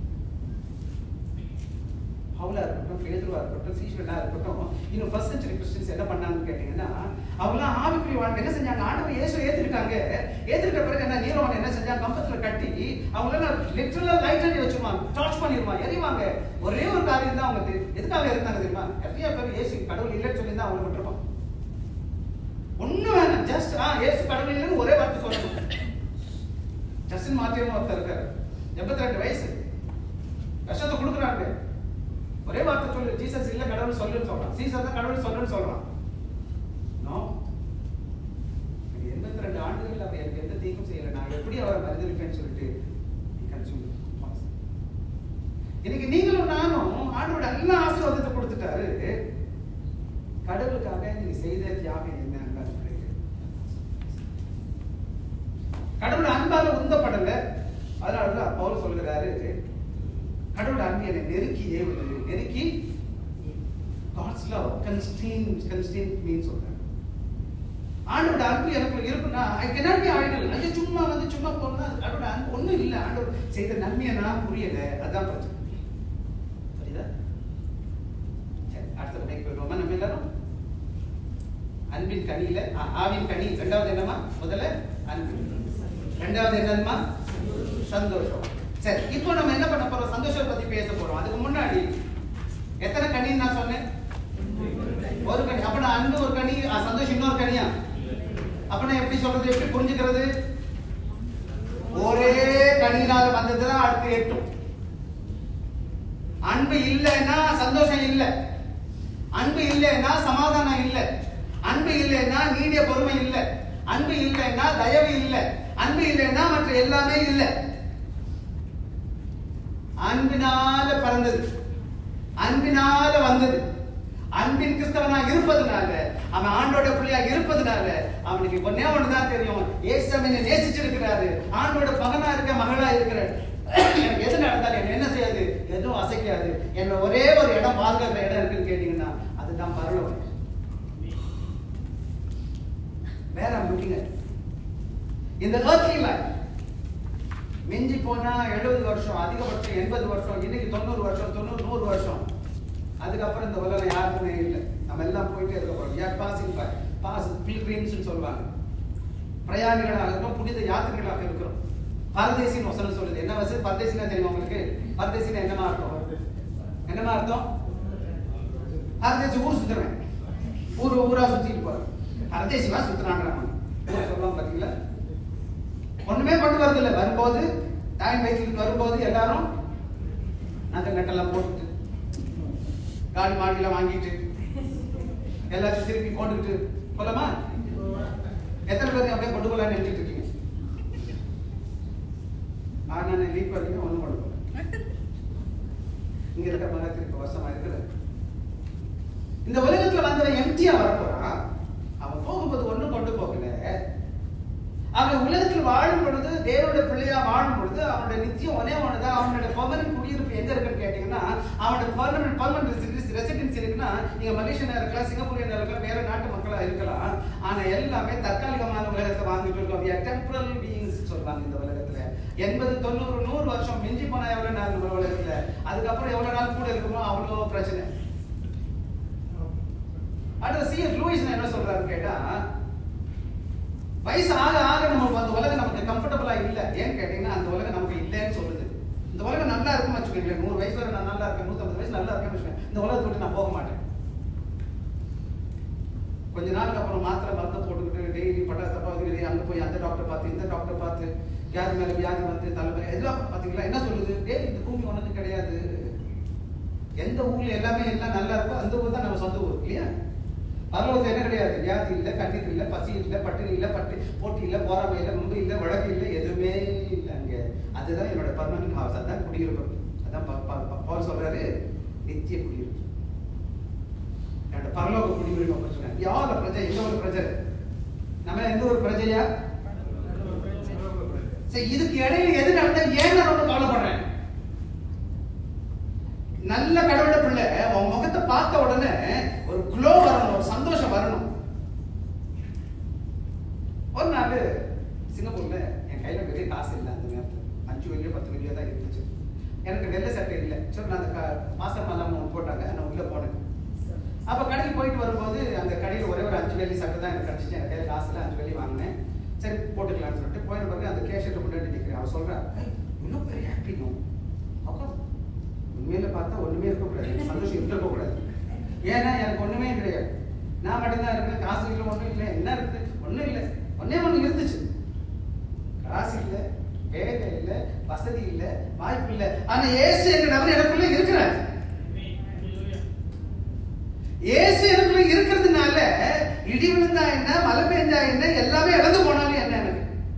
பவுலா இருக்கட்டும் பேதுருவா இருக்கட்டும் சீஸ்வரனா இருக்கட்டும் இன்னும் ஃபர்ஸ்ட் சென்ச்சுரி கிறிஸ்டியன்ஸ் என்ன பண்ணாங்கன்னு கேட்டீங்கன்னா அவங்களாம் ஆவிக்குரிய வாழ்க்கை என்ன செஞ்சாங்க ஆண்டவர் இயேசு ஏத்துக்கிட்டாங்க ஏத்துக்கிட்ட பிறகு என்ன நீரவன் என்ன செஞ்சாங்க கம்பத்துல கட்டி அவங்கள லிட்டரலா லைட் அடி வச்சிருவாங்க டார்ச் பண்ணிடுவாங்க எரிவாங்க ஒரே ஒரு காரியம் தான் அவங்க தெரியும் எதுக்காக இருந்தாங்க தெரியுமா நிறைய பேர் இயேசு கடவுள் இல்லைன்னு சொல்லி தான் அவங்களை விட்டுருப்பான் ஒண்ணும் வேணாம் ஜஸ்ட் ஆ இயேசு கடவுள் இல்லைன்னு ஒரே வார்த்தை சொல்லணும் ஜஸ்டின் மாத்தியமா ஒருத்தர் இருக்காரு எண்பத்தி ரெண்டு வயசு கஷ்டத்தை கொடுக்குறாங்க ஒரே வார்த்தை சொல்லு ஜீசஸ் இல்ல கடவுள் சொல்லுன்னு சொல்றான் சீசஸ் தான் கடவுள் சொல்லுன்னு சொல்றான் நோ எண்பத்தி ரெண்டு ஆண்டுகள் அவர் எனக்கு எந்த தீங்கும் செய்யல நான் எப்படி அவரை மறுதளிப்பேன்னு சொல்லிட்டு கன்சூம் இன்னைக்கு நீங்களும் நானும் ஆண்டோட எல்லா ஆசீர்வாதத்தை கொடுத்துட்டாரு கடவுளுக்காக நீங்க செய்த தியாகம் என்ன கடவுள் அன்பால உந்தப்படல அதனாலதான் பவுல் சொல்கிறாரு கடவுள் அன்பு என்னை நெருக்கி ஏவுது நெருக்கி காட்ஸ் லவ் கன்ஸ்டீன் கன்ஸ்டீன் மீன் சொல்றாங்க ஆண்டோட அன்பு எனக்குள்ள இருக்குன்னா ஐ cannot be idle ஐயோ சும்மா வந்து சும்மா போனா கடவுளோட அன்பு ஒண்ணும் இல்ல ஆண்டவர் செய்த நன்மையை நான் புரியல அதான் பிரச்சனை புரியுதா சரி அடுத்த படைக்கு போயிடுவோமா நம்ம எல்லாரும் அன்பின் கனியில ஆ, ஆவின் கனி ரெண்டாவது என்னமா முதல்ல அன்பு ரெண்டாவது என்னதுமா சந்தோஷம் சரி இப்போ நம்ம என்ன பண்ண போறோம் சந்தோஷம் பத்தி பேச போறோம் அதுக்கு முன்னாடி எத்தனை கனின்னு நான் சொன்னேன் ஒரு கனி அப்ப நான் அன்பு ஒரு கனி ஆ, சந்தோஷம் இன்னொரு கனியா அப்ப நான் எப்படி சொல்றது எப்படி புரிஞ்சுக்கிறது ஒரே கனியினால வந்ததுதான் அடுத்து எட்டும் அன்பு இல்லைன்னா சந்தோஷம் இல்லை அன்பு இல்லைன்னா சமாதானம் இல்லை அன்பு இல்லைன்னா நீடிய பொறுமை இல்லை அன்பு இல்லைன்னா தயவு இல்லை அன்பு இல்லைன்னா மற்ற எல்லாமே இல்லை அன்பினால பிறந்தது அன்பினால வந்தது அன்பின் கிறிஸ்தவனா இருப்பதுனால அவன் ஆண்டோட பிள்ளையா இருப்பதுனால அவனுக்கு ஒன்னே ஒண்ணுதான் தெரியும் ஏசு என்னை நேசிச்சிருக்கிறாரு ஆண்டோட மகனா இருக்க மகளா இருக்கிறார் எனக்கு எது நடந்தாலும் என்ன என்ன செய்யாது எதுவும் அசைக்காது என்ன ஒரே ஒரு இடம் பாதுகாக்கிற இடம் இருக்குன்னு கேட்டீங்கன்னா அதுதான் பரலோகம் வேற லுக்கிங் இந்த earthly life மிஞ்சி போனா எழுபது வருஷம் அதிகபட்சம் எண்பது வருஷம் இன்னைக்கு தொண்ணூறு வருஷம் தொண்ணூறு நூறு வருஷம் அதுக்கப்புறம் இந்த உலகம் யாருக்குமே இல்லை நம்ம எல்லாம் போயிட்டே இருக்க போறோம் யார் பாசிங் பை பாஸ் பில்கிரிம்ஸ் சொல்லுவாங்க பிரயாணிகளாக இருக்கிறோம் புனித யாத்திரைகளாக இருக்கிறோம் பரதேசின்னு வசனம் சொல்லுது என்ன வசதி பரதேசினா தெரியுமா உங்களுக்கு பரதேசினா என்னமா அர்த்தம் என்னமா அர்த்தம் பரதேசி ஊர் சுத்துறேன் ஊர் ஊரா சுத்திட்டு போறேன் பரதேசிவா சுத்துறாங்க ஊர் சொல்லுவாங்க பாத்தீங்களா ஒண்ணுமே கொண்டு வரது இல்ல வரும்போது தாய் வயிற்றுக்கு வரும்போது எல்லாரும் நகை நட்டெல்லாம் போட்டுட்டு காடி மாடிலாம் வாங்கிட்டு எல்லாத்தையும் திருப்பி கொண்டுட்டு போலாமா எத்தனை பேர் அப்படியே கொண்டு போலாம்னு நினைச்சிட்டு இருக்கீங்க நான் லீக் பண்ணீங்க ஒண்ணும் கொண்டு போல இங்க இருக்க மகத்திற்கு வருஷமா இருக்கிற இந்த உலகத்துல வந்தவன் எம்டியா வரப்போறான் அவன் போகும்போது ஒண்ணும் கொண்டு போகல அவன் உலகத்தில் வாழும் பொழுது தேவனுடைய பிள்ளையா வாழும் பொழுது அவனுடைய நித்தியம் ஒரே ஒண்ணுதான் அவனுடைய பர்மனன்ட் குடியிருப்பு எங்க இருக்குன்னு கேட்டீங்கன்னா அவனுடைய பர்மனன்ட் பர்மனன்ட் ரெசிடென்ஸ் இருக்குன்னா நீங்க மலேசியனா இருக்கலாம் சிங்கப்பூரியனா இருக்கலாம் வேற நாட்டு மக்களா இருக்கலாம் ஆனா எல்லாமே தற்காலிகமான உலகத்தை வாழ்ந்துட்டு இருக்கோம் we are temporal beings சொல்றாங்க இந்த உலகத்துல எண்பது தொண்ணூறு நூறு வருஷம் மிஞ்சி போனா எவ்வளவு நாள் நம்ம உலகத்துல அதுக்கப்புறம் எவ்வளவு நாள் கூட இருக்குமோ அவ்வளோ பிரச்சனை அடுத்த சிஎஸ் லூயிஸ் என்ன சொல்றாரு கேட்டா வயசு ஆக ஆக நமக்கு அந்த உலகம் நமக்கு கம்ஃபர்டபுளா இல்ல ஏன்னு கேட்டீங்கன்னா அந்த உலகம் நமக்கு இல்லைன்னு சொல்லுது இந்த உலகம் நல்லா இருக்கும்னு வச்சுக்கோங்களேன் நூறு வயசு வரை நான் நல்லா இருக்கேன் நூத்தம்பது வயசு நல்லா இருக்கேன்னு வச்சுக்கோங்க இந்த உலகத்தை விட்டு நான் போக மாட்டேன் கொஞ்ச நாளுக்கு அப்புறம் மாத்திரை மருந்து போட்டுக்கிட்டு டெய்லி பட்டா தப்பாவது அங்க போய் அந்த டாக்டர் பார்த்து இந்த டாக்டர் பார்த்து வியாதி மேல வியாதி வந்து தலைமை எல்லாம் பாத்தீங்களா என்ன சொல்லுது டேய் இந்த பூமி உனக்கு கிடையாது எந்த ஊர்ல எல்லாமே எல்லாம் நல்லா இருக்கோ அந்த ஊர் தான் நம்ம சொந்த ஊர் இல்லையா பரலோகத்துல என்ன கிடையாது வியாதி இல்ல கண்ணீர் இல்ல பசி இல்ல பட்டினி இல்ல பட்டி போட்டி இல்ல போராமை இல்ல முன்பு இல்ல வழக்கு இல்ல எதுவுமே இல்ல அங்க அதுதான் என்னோட பர்மனன்ட் ஹவுஸ் அதான் குடியிருப்பு அதான் ப- ப- ப- பவுல் சொல்றாரு நித்திய குடியிருப்பு என்னோட பரலோக குடியுரிமை பிரச்சனை யார பிரஜை எந்த ஒரு பிரஜை நம்ம எந்த ஒரு பிரஜையா சரி இதுக்கு இடையில எது நடந்தா ஏன் நான் ரொம்ப கவலைப்படுறேன் நல்ல கடவுள பிள்ளை உன் முகத்தை பார்த்த உடனே ஒரு க்ளோ வரணும் ஒரு சந்தோஷம் வரணும் ஒரு நாள் சிங்கப்பூர்ல என் கையில பெரிய காசு இல்லை அந்த நேரத்துல அஞ்சு வெள்ளியோ பத்து வெள்ளியோ தான் இருந்துச்சு எனக்கு வெள்ளை சட்டை இல்லை சரி நான் அந்த மாசம் மாதம் ஒன்று போட்டாங்க நான் உள்ள போனேன் அப்ப கடைக்கு போயிட்டு வரும்போது அந்த கடையில் ஒரே ஒரு அஞ்சு வெள்ளி சட்டை தான் எனக்கு கிடைச்சிச்சு எனக்கு கையில காசு இல்லை அஞ்சு வெள்ளி வாங்கினேன் சரி போட்டுக்கலாம்னு சொல்லிட்டு போயிட்டு பிறகு அந்த கேஷியர் முன்னாடி நிற்கிறேன் அவர் சொல்றா இன்னும் பெரிய ஹாப்பி நோ அப்போ உண்மையில பார்த்தா ஒண்ணுமே இருக்கக்கூடாது எனக்கு சந்தோஷம் இருக்கக்கூடாது ஏன்னா எனக்கு ஒண்ணுமே கிடையாது நான் மட்டும்தான் இருக்கேன் காசு இல்லை ஒண்ணும் இல்லை என்ன இருக்கு ஒண்ணும் இல்லை ஒண்ணே ஒண்ணு இருந்துச்சு காசு இல்லை வேலை இல்லை வசதி இல்லை வாய்ப்பு இல்லை ஆனா இயேசு என்ற நபர் எனக்குள்ள இருக்கிறார் இயேசு எனக்குள்ள இருக்கிறதுனால இடி விழுந்தா என்ன மழை பெஞ்சா என்ன எல்லாமே இழந்து போனாலும் என்ன எனக்கு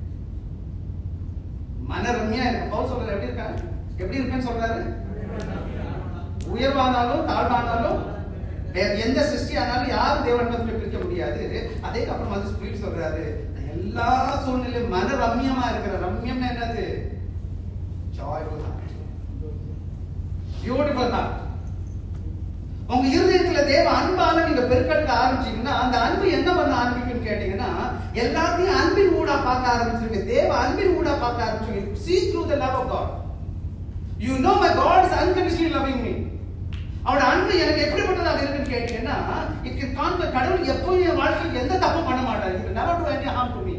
மன ரம்யா இருக்கு பவுல் சொல்றாரு எப்படி இருக்காங்க எப்படி இருக்கேன்னு சொல்றாரு உயர்வானாலும் தாழ்வானாலும் வேற எந்த சிருஷ்டி ஆனாலும் யாரும் தேவனிடத்துல பிரிக்க முடியாது அதே அப்புறம் வந்து ஸ்பிரிட் சொல்றாரு நான் எல்லா சூழ்நிலையும் மன ரம்யமா இருக்கிற ரம்யம்னா என்னது ஜாய்ஃபுல் ஹார்ட் பியூட்டிஃபுல் ஹார்ட் உங்க இருதயத்துல தேவ அன்பால நீங்க பெருக்கெடுக்க ஆரம்பிச்சீங்கன்னா அந்த அன்பு என்ன பண்ண ஆரம்பிக்கும்னு கேட்டீங்கன்னா எல்லாத்தையும் அன்பின் ஊடா பார்க்க ஆரம்பிச்சிருங்க தேவ அன்பின் ஊடா பார்க்க ஆரம்பிச்சிருங்க see through the love of God you know my God is unconditionally loving me அவரோட அன்பு எனக்கு எப்படிப்பட்டதாக இருக்குன்னு கேட்டீங்கன்னா இட் கேன் காண்ப கடவுள் எப்பவும் என் வாழ்க்கையில் எந்த தப்பும் பண்ண மாட்டார் இது never do any harm to me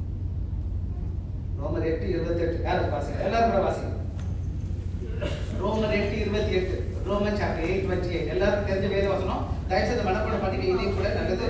ரோமர் எட்டு இருபத்தி எட்டு யாரும் வாசிங்க எல்லாரும் கூட வாசிங்க ரோமர் எட்டு இருபத்தி எட்டு Roman chapter eight twenty eight எல்லாருக்கும் தெரிஞ்ச வேத வசனம் தயவுசெய்து மனப்பாடம் பண்ணிக்க இதையும் கூட நல்லது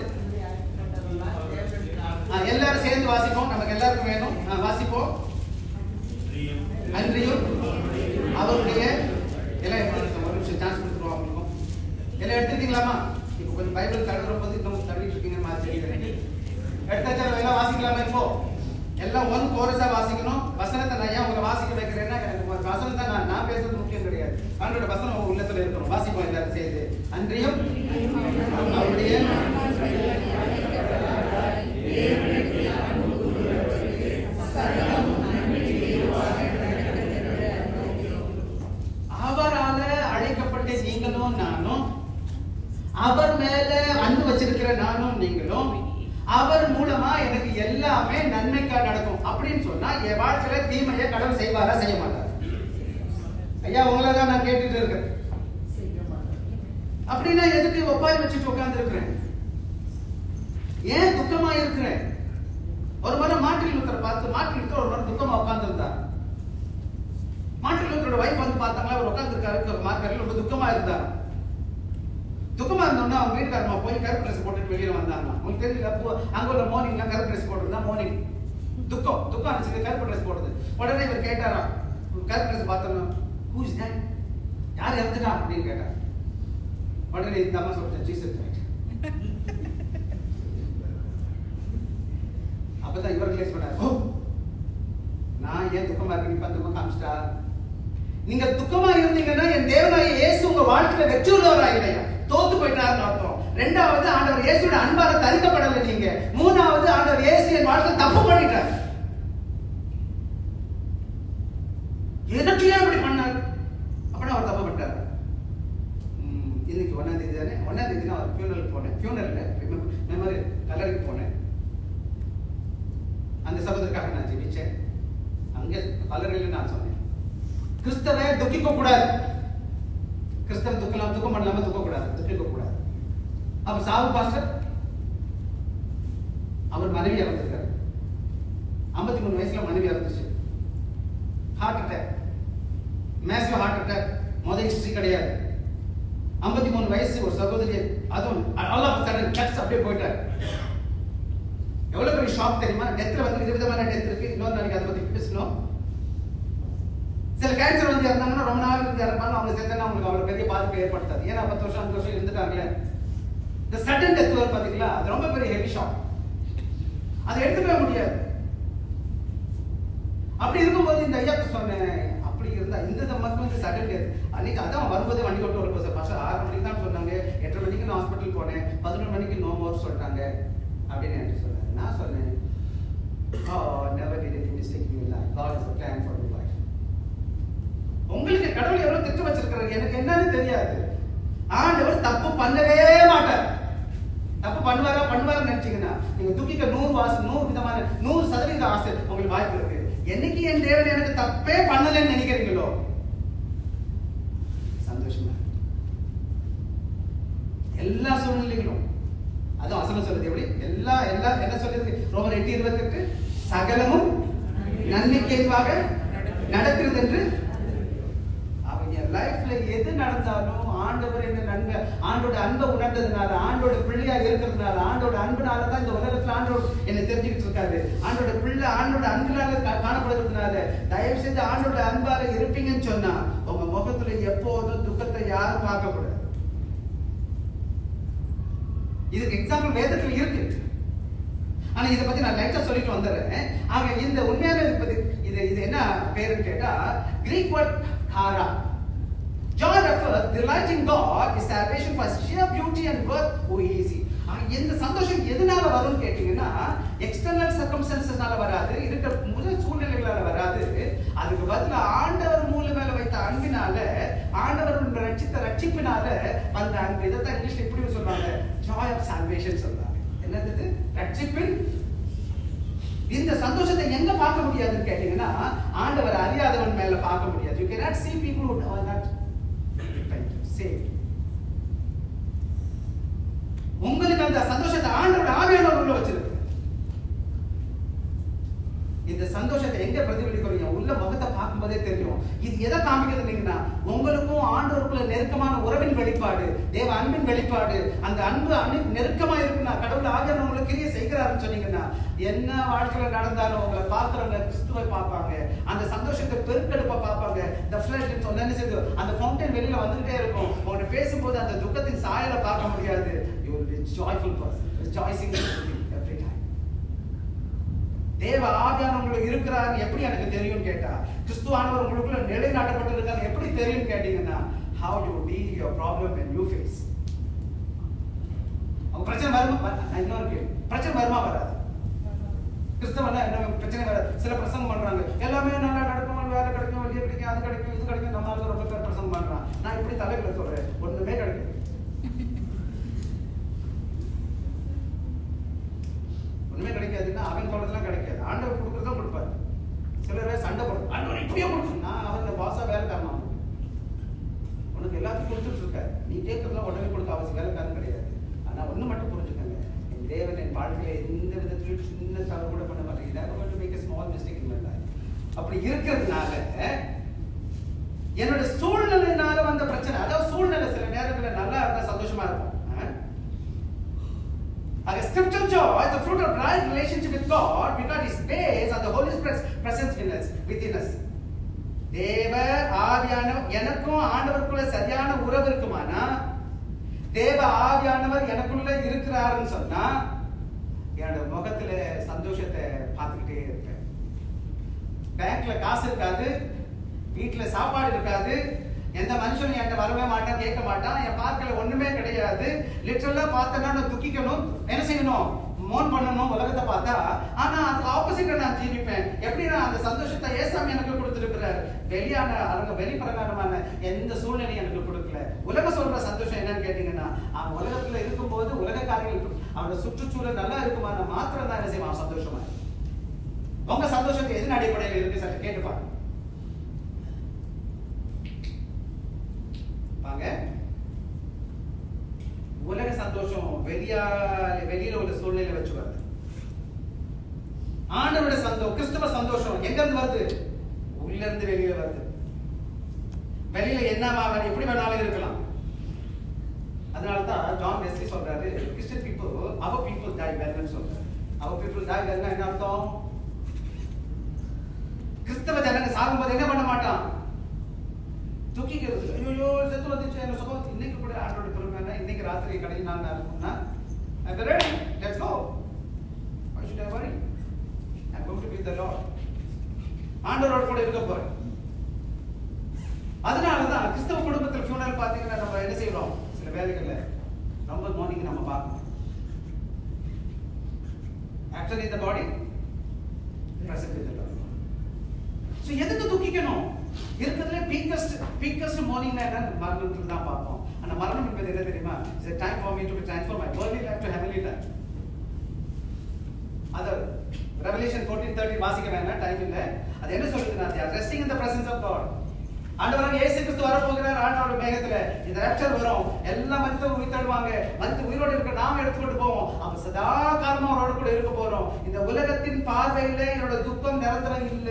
ஆ, எல்லாரும் சேர்ந்து வாசிப்போம் நமக்கு எல்லாருக்கும் வேணும் ஆ, வாசிப்போம் அன்றியும் அவருடைய எல்லாம் எப்படி இருக்கு? ஒரு நிமிஷம் சான்ஸ் கொடுத்துருவோம் அவங்களுக்கும் எல்லாம் எடுத்துட்டீங்களாமா இப்போ கொஞ்சம் பைபிள் தடுக்கிற போது இன்னும் தடுக்கிட்டு இருக்கீங்க மாதிரி தெரியுது. எடுத்தாச்சா எல்லாம் வாசிக்கலாமா இப்போ எல்லாம் ஒன் கோரஸா வாசிக்கணும் வசனத்தை நான் ஏன் உங்களை வாசிக்க வைக்கிறேன்னா எனக்கு உங்க வசனத்தை நான் நான் பேசுறது முக்கியம் கிடையாது ஆண்டோட வசனம் உங்க உள்ளத்துல இருக்கணும் வாசிப்போம் எல்லாரும் சேர்ந்து அன்றியும் அவருடைய அவரால அழைக்கப்பட்ட நீங்களும் நானும் அவர் மேல அன்பு வச்சிருக்கிற நானும் நீங்களும் அவர் மூலமா எனக்கு எல்லாமே நன்மைக்கா நடக்கும் அப்படின்னு சொன்னா என் வாழ்க்கையில தீமையை கடவுள் செய்வாரா செய்ய மாட்டார் ஐயா உங்களை தான் நான் கேட்டுட்டு இருக்கேன் அப்படின்னா எதுக்கு ஒப்பாய் வச்சுட்டு உட்கார்ந்து இருக்கிறேன் ஏன் துக்கமா இருக்கிறேன் ஒரு முறை மாட்டில் லூத்தர் பார்த்து மாட்டில் லூத்தர் ஒரு முறை துக்கமா உட்கார்ந்து இருந்தார் மாட்டில் லூத்தரோட வைஃப் வந்து பார்த்தாங்களா அவர் உட்கார்ந்து இருக்காரு மார்க்கெட்ல ரொம்ப துக்கமா இருந்தார் துக்கமா இருந்தோம்னா அவங்க வீட்டுக்காரமா போய் கருப்பு ட்ரெஸ் போட்டுட்டு வெளியில வந்தாங்க உங்களுக்கு தெரியல அப்போ அங்க உள்ள மார்னிங்லாம் கருப்பு ட்ரெஸ் போட்டுருந்தா மார்னிங் துக்கம் துக்கம் இருந்துச்சு கருப்பு ட்ரெஸ் போடுது உடனே இவர் கேட்டாரா கருப்பு ட்ரெஸ் பார்த்தோம் ஹூ இஸ் தட் யார் இறந்துட்டா அப்படின்னு கேட்டார் உடனே இந்த அம்மா சொல்லிட்டேன் ஜீசஸ் கிரைஸ்ட் அப்பதான் இவர் ரிலேஸ் பண்ணார் ஓ நான் ஏன் துக்கமா இருக்கேன் இப்ப துக்கம் காமிச்சிட்டா நீங்க துக்கமா இருந்தீங்கன்னா என் தேவனாய இயேசு உங்க வாழ்க்கையில வெற்றி உள்ளவரா இல்லையா தோத்து போயிட்டாருன்னு அர்த்தம் ரெண்டாவது ஆண்டவர் இயேசுவோட அன்பால தரிக்கப்படலை நீங்க மூணாவது ஆண்டவர் இயேசு என் வாழ்க்கை தப்பு பண்ணிட்டார் எனக்கு ஏன் இப்படி பண்ணார் அப்படின்னா அவர் தப்பு பண்ணிட்டார் ம், இன்னைக்கு ஒன்னாம் தேதி தானே ஒன்னாம் தேதி நான் அவர் ஃபியூனல் போனேன் ஃபியூனல்ல மெமரி கல்லறைக்கு போனேன் அந்த சகோதரருக்காக நான் ஜெபிச்சேன் அங்க கல்லறையில நான் சொன்னேன் கிறிஸ்தவ துக்கிக்க கூடாது கிறிஸ்தவ துக்கலாம் துக்கம் பண்ணலாம துக்க கூடாது துக்கிக்க கூடாது அப்ப சாவு பாஸ்டர் அவர் மனைவி இறந்திருக்காரு ஐம்பத்தி மூணு வயசுல மனைவி இறந்துச்சு heart attack massive heart attack முதல் ஹிஸ்டரி கிடையாது ஐம்பத்தி மூணு வயசு ஒரு சகோதரி அதுவும் ஆல் ஆஃப் சடன் டச் அப்படியே போயிட்டார் எவ்வளவு பெரிய ஷாக் தெரியுமா டெத்ல வந்து விதவிதமான டெத் இருக்கு இன்னொரு நாளைக்கு அதை பத்தி பேசணும் சில கேன்சர் வந்து இறந்தாங்கன்னா ரொம்ப நாள் இருந்து இறப்பாங்க அவங்க செத்தனா அவங்களுக்கு அவ்வளவு பெரிய பாதிப்பு ஏற்படுத்தாது ஏன்னா பத்து வருஷம் அஞ்சு வருஷம் இருந்துட்டாங்களே இந்த சடன் டெத் வரும் பாத்தீங்களா அது ரொம்ப பெரிய ஹெவி ஷாக் அதை எடுத்துக்கவே முடியாது அப்படி இருக்கும்போது இந்த ஐயாக்கு சொன்னேன் அப்படி இருந்தா இந்த நமக்கு வந்து சடன் டெத் அன்னைக்கு அதான் வரும்போது வண்டி ஓட்டு வரும்போது சார் ஃபர்ஸ்ட் ஆறு மணிக்கு தான் சொன்னாங்க எட்டரை மணிக்கு நான் ஹாஸ்பிட்டல் போனேன் பதினொரு மணிக்கு நோ மோர் சொல்லிட்டாங்க அப்படின்னு என்கிட்ட சொன்னாங்க நான் சொன்னேன் God never did any mistake in your life. God has a plan for your life. உங்களுக்கு கடவுள் எவ்வளவு திட்டம் வச்சிருக்கிறாரு எனக்கு என்னன்னு தெரியாது ஆண்டவர் தப்பு பண்ணவே மாட்டார் தப்பு பண்ணுவாரா பண்ணுவாருன்னு நினைச்சீங்கன்னா நீங்க துக்கிக்க நூறு வாசம் நூறு விதமான நூறு சதவீத ஆசை உங்களுக்கு வாய்ப்பு இருக்கு என்னைக்கு என் தேவன் எனக்கு தப்பே பண்ணலைன்னு நினைக்கிறீங்களோ சந்தோஷமா இருக்கு. எல்லா சூழ்நிலைகளும் அதுவும் வசனம் சொல்லுது எப்படி எல்லா எல்லா என்ன சொல்லுது ரோமர் எட்டு இருபத்தெட்டு சகலமும் நன்மைக்கேற்பாக நடக்கிறது என்று அவங்க லைஃப்ல எது நடந்தாலும் ஆண்டவர் என்ன நன்மை ஆண்டோட அன்பை உணர்ந்ததுனால ஆண்டோட பிள்ளையா இருக்கிறதுனால ஆண்டோட அன்புனால தான் இந்த உலகத்துல ஆண்டோட என்னை தெரிஞ்சுக்கிட்டு இருக்காரு ஆண்டோட பிள்ளை ஆண்டோட அன்புனால கா- காணப்படுறதுனால தயவு செஞ்சு ஆண்டோட அன்பால இருப்பீங்கன்னு சொன்னா உங்க முகத்துல எப்போதும் துக்கத்தை யாரும் பார்க்க கூடாது இதுக்கு எக்ஸாம்பிள் வேதத்துல இருக்கு ஆனா இதை பத்தி நான் லைட்டா சொல்லிட்டு வந்துடுறேன் ஆக இந்த உண்மையான இருப்பது இது இது என்ன பேருன்னு கேட்டா கிரீக் வேர்ட் ஹாரா John refers, delighting God is salvation for sheer beauty and worth who he is. ஆக, இந்த சந்தோஷம் எதனால வரும்னு கேட்டீங்கன்னா எக்ஸ்டர்னல் சர்க்கம்ஸ்டன்சஸ்னால வராது இருக்கிற முதல் சூழ்நிலைகளால வராது அதுக்கு பதிலா ஆண்டவர் மூல மேல வைத்த அன்பினால ஆண்டவர் ரட்சித்த ரட்சிப்பினால வந்த அன்பு இதைத்தான் இங்கிலீஷ்ல இப்படி சொல்றாங்க ஜாய் ஆஃப் சால்வேஷன் சொல்றாங்க என்னது ரட்சிப்பின் இந்த சந்தோஷத்தை எங்க பார்க்க முடியாதுன்னு கேட்டீங்கன்னா ஆண்டவர் அறியாதவன் மேல பார்க்க முடியாது you cannot see people who are not repent, saved. உங்களுக்கு அந்த சந்தோஷத்தை ஆண்டவர் ஆவியானவர் உள்ள வச்சிருக்கு இந்த சந்தோஷத்தை எங்க பிரதிபலிக்கிறீங்க உள்ள முகத்தை பார்க்கும்போதே தெரியும் இது எதை காமிக்கிறதுங்கன்னா உங்களுக்கும் ஆண்டவருக்குள்ள நெருக்கமான உறவின் வெளிப்பாடு தேவ அன்பின் வெளிப்பாடு அந்த அன்பு அன்பு நெருக்கமா இருக்குன்னா கடவுள் ஆகியவர் உங்களுக்கு கிரிய செய்கிறாருன்னு சொன்னீங்கன்னா என்ன வாழ்க்கையில நடந்தாலும் உங்களை பார்க்கறவங்க கிறிஸ்துவை பார்ப்பாங்க அந்த சந்தோஷத்தை பெருக்கெடுப்ப பார்ப்பாங்க இந்த ஃபிளட் சொன்ன என்ன செய்யுது அந்த ஃபவுண்டைன் வெளியில வந்துகிட்டே இருக்கும் உங்கள்ட்ட பேசும்போது அந்த துக்கத்தின் சாயலை பார்க்க முடியாது you will be joyful person rejoicing every time தேவ ஆவியான உங்களுக்கு இருக்கிறாரு எப்படி எனக்கு தெரியும் கேட்டா கிறிஸ்துவானவர் உங்களுக்குள்ள நிலைநாட்டப்பட்டிருக்காரு எப்படி தெரியும் கேட்டீங்கன்னா how you deal your problem when you face அவங்க பிரச்சனை வருமா வ- நான் இன்னொரு கேள்வி பிரச்சனை வருமா வராது கிறிஸ்தவனா என்ன பிரச்சனை வராது சில பிரசங்கம் பண்றாங்க எல்லாமே நல்லா நடக்கும் வேலை கிடைக்கும் வெளியே கிடைக்கும் அது கிடைக்கும் இது கிடைக்கும் நம்ம ஆளுங்க ரொம்ப பேர் பிரசங்கம் பண்றான் நான் இப்படி தலைகளை சொல்றேன் ஒண்ணுமே கிடைக்கும் ஒண்ணுமே கிடைக்காதுன்னா அவன் சொல்றதெல்லாம் கிடைக்காது ஆண்டவர் கொடுக்கறதும் கொடுப்பாரு சில பேர் சண்டை போடும் ஆண்டவர் இப்படியே கொடுக்கும் நான் அவன் பாசா வேலைக்காரன் அவனுக்கு. உனக்கு எல்லாத்தையும் கொடுத்துட்டு இருக்காரு நீ கேட்கறதுலாம் உடனே கொடுக்க அவசியம் வேலைக்காரன் கிடையாது ஆனா ஒண்ணு மட்டும் புரிஞ்சுக்கங்க என் தேவன் என் வாழ்க்கையில எந்த விதத்திலும் சின்ன தவறு கூட பண்ண மாட்டேங்குது never going to make a small mistake in my life அப்படி இருக்கிறதுனால என்னோட சூழ்நிலையினால வந்த பிரச்சனை அதாவது சூழ்நிலை சில நேரங்களில் நல்லா இருந்தா சந்தோஷமா இருக்கும் ஆ? And a scriptural joy is the fruit of right relationship with God because it's based on the Holy Spirit's presence in us, within us. தேவ ஆவியான எனக்கும் ஆண்டவருக்குள்ள சரியான உறவு இருக்குமானா தேவ ஆவியானவர் எனக்குள்ள இருக்கிறாருன்னு சொன்னா என்னோட முகத்துல சந்தோஷத்தை பார்த்துக்கிட்டே இருப்பேன் பேங்க்ல காசு இருக்காது வீட்டுல சாப்பாடு இருக்காது எந்த மனுஷனும் என்கிட்ட வரவே மாட்டான் கேட்க மாட்டான் என் பார்க்கல ஒண்ணுமே கிடையாது லிட்டரலா பார்த்தேன்னா நான் துக்கிக்கணும் என்ன செய்யணும் மோன் பண்ணணும் உலகத்தை பார்த்தா ஆனா அதுக்கு ஆப்போசிட்டா நான் ஜீவிப்பேன் எப்படின்னா அந்த சந்தோஷத்தை ஏசாமி எனக்கு கொடுத்துருக்கிறார் வெளியான அவங்க வெளிப்பிரகாரமான எந்த சூழ்நிலையும் எனக்கு கொடுக்கல உலக சொல்ற சந்தோஷம் என்னன்னு கேட்டீங்கன்னா அவன் உலகத்துல இருக்கும்போது உலக காரியங்கள் அவனோட சுற்றுச்சூழல் நல்லா இருக்குமான மாத்திரம் தான் என்ன செய்வான் சந்தோஷமா இருக்கும். உங்க சந்தோஷத்தை எதன் அடிப்படையில் இருக்கு சற்று கேட்டு பாருங்க வாங்க உலக சந்தோஷம் வெளியா வெளியில உள்ள சூழ்நிலை வச்சு வருது ஆண்டவரோட சந்தோஷம் கிறிஸ்தவ சந்தோஷம் எங்க இருந்து வருது உள்ள இருந்து வெளியில வருது வெளியில என்ன வேணும் எப்படி வேணாலும் இருக்கலாம் அதனால தான் ஜான் வெஸ்லி சொல்றாரு கிறிஸ்டியன் பீப்புள் அவர் பீப்புள் டை வெல்னு சொல்றாரு அவர் பீப்புள் டை வெல்னா என்ன அர்த்தம் கிறிஸ்தவ ஜனங்க சாகும்போது என்ன பண்ண மாட்டான் தூக்கிக்கிறது ஐயோ செத்து வந்துச்சு என்ன சுகம் இன்னைக்கு கூட ஆண்டோட பெருமைனா இன்னைக்கு ராத்திரி கடைசி நாள் நான் இருக்கும்னா I'm ready. Let's go. Why should I worry? I'm going to be the Lord. ஆண்டவரோட கூட இருக்க போறேன் அதனால தான் கிறிஸ்தவ குடும்பத்தில் ஃபியூனல் பார்த்தீங்கன்னா நம்ம என்ன செய்யறோம் சில வேலைகள்ல ரொம்ப மார்னிங் நம்ம பார்க்கணும் ஆக்சுவலி இந்த பாடி பிரசன்ட் இந்த பாடி ஸோ எதுக்கு துக்கிக்கணும் இருக்கிறதுல பீக்கஸ்ட் பீக்கஸ்ட் மார்னிங்னா என்ன மரணத்தில் தான் பார்ப்போம் அந்த மரணம் என்பது என்ன தெரியுமா it's time for me to transfer my வேர்லி லைஃப் டு ஹெவன்லி லைஃப் அது ரெவலேஷன் 14 13 வாசிக்க வேண்டாம் டைம் இல்ல அது என்ன சொல்லுதுன்னா they are resting in the presence of God ஆண்டவராக இயேசு கிறிஸ்து வர போகிறார் ஆண்டவரோட மேகத்துல இந்த ரேப்சர் வரும் எல்லாம் மரித்து உயிர் தழுவாங்க மரித்து உயிரோடு இருக்க நாம எடுத்துக்கொண்டு போவோம் அப்ப சதா காலமா அவரோட கூட இருக்க போறோம் இந்த உலகத்தின் பார்வையில என்னோட துக்கம் நிரந்தரம் இல்ல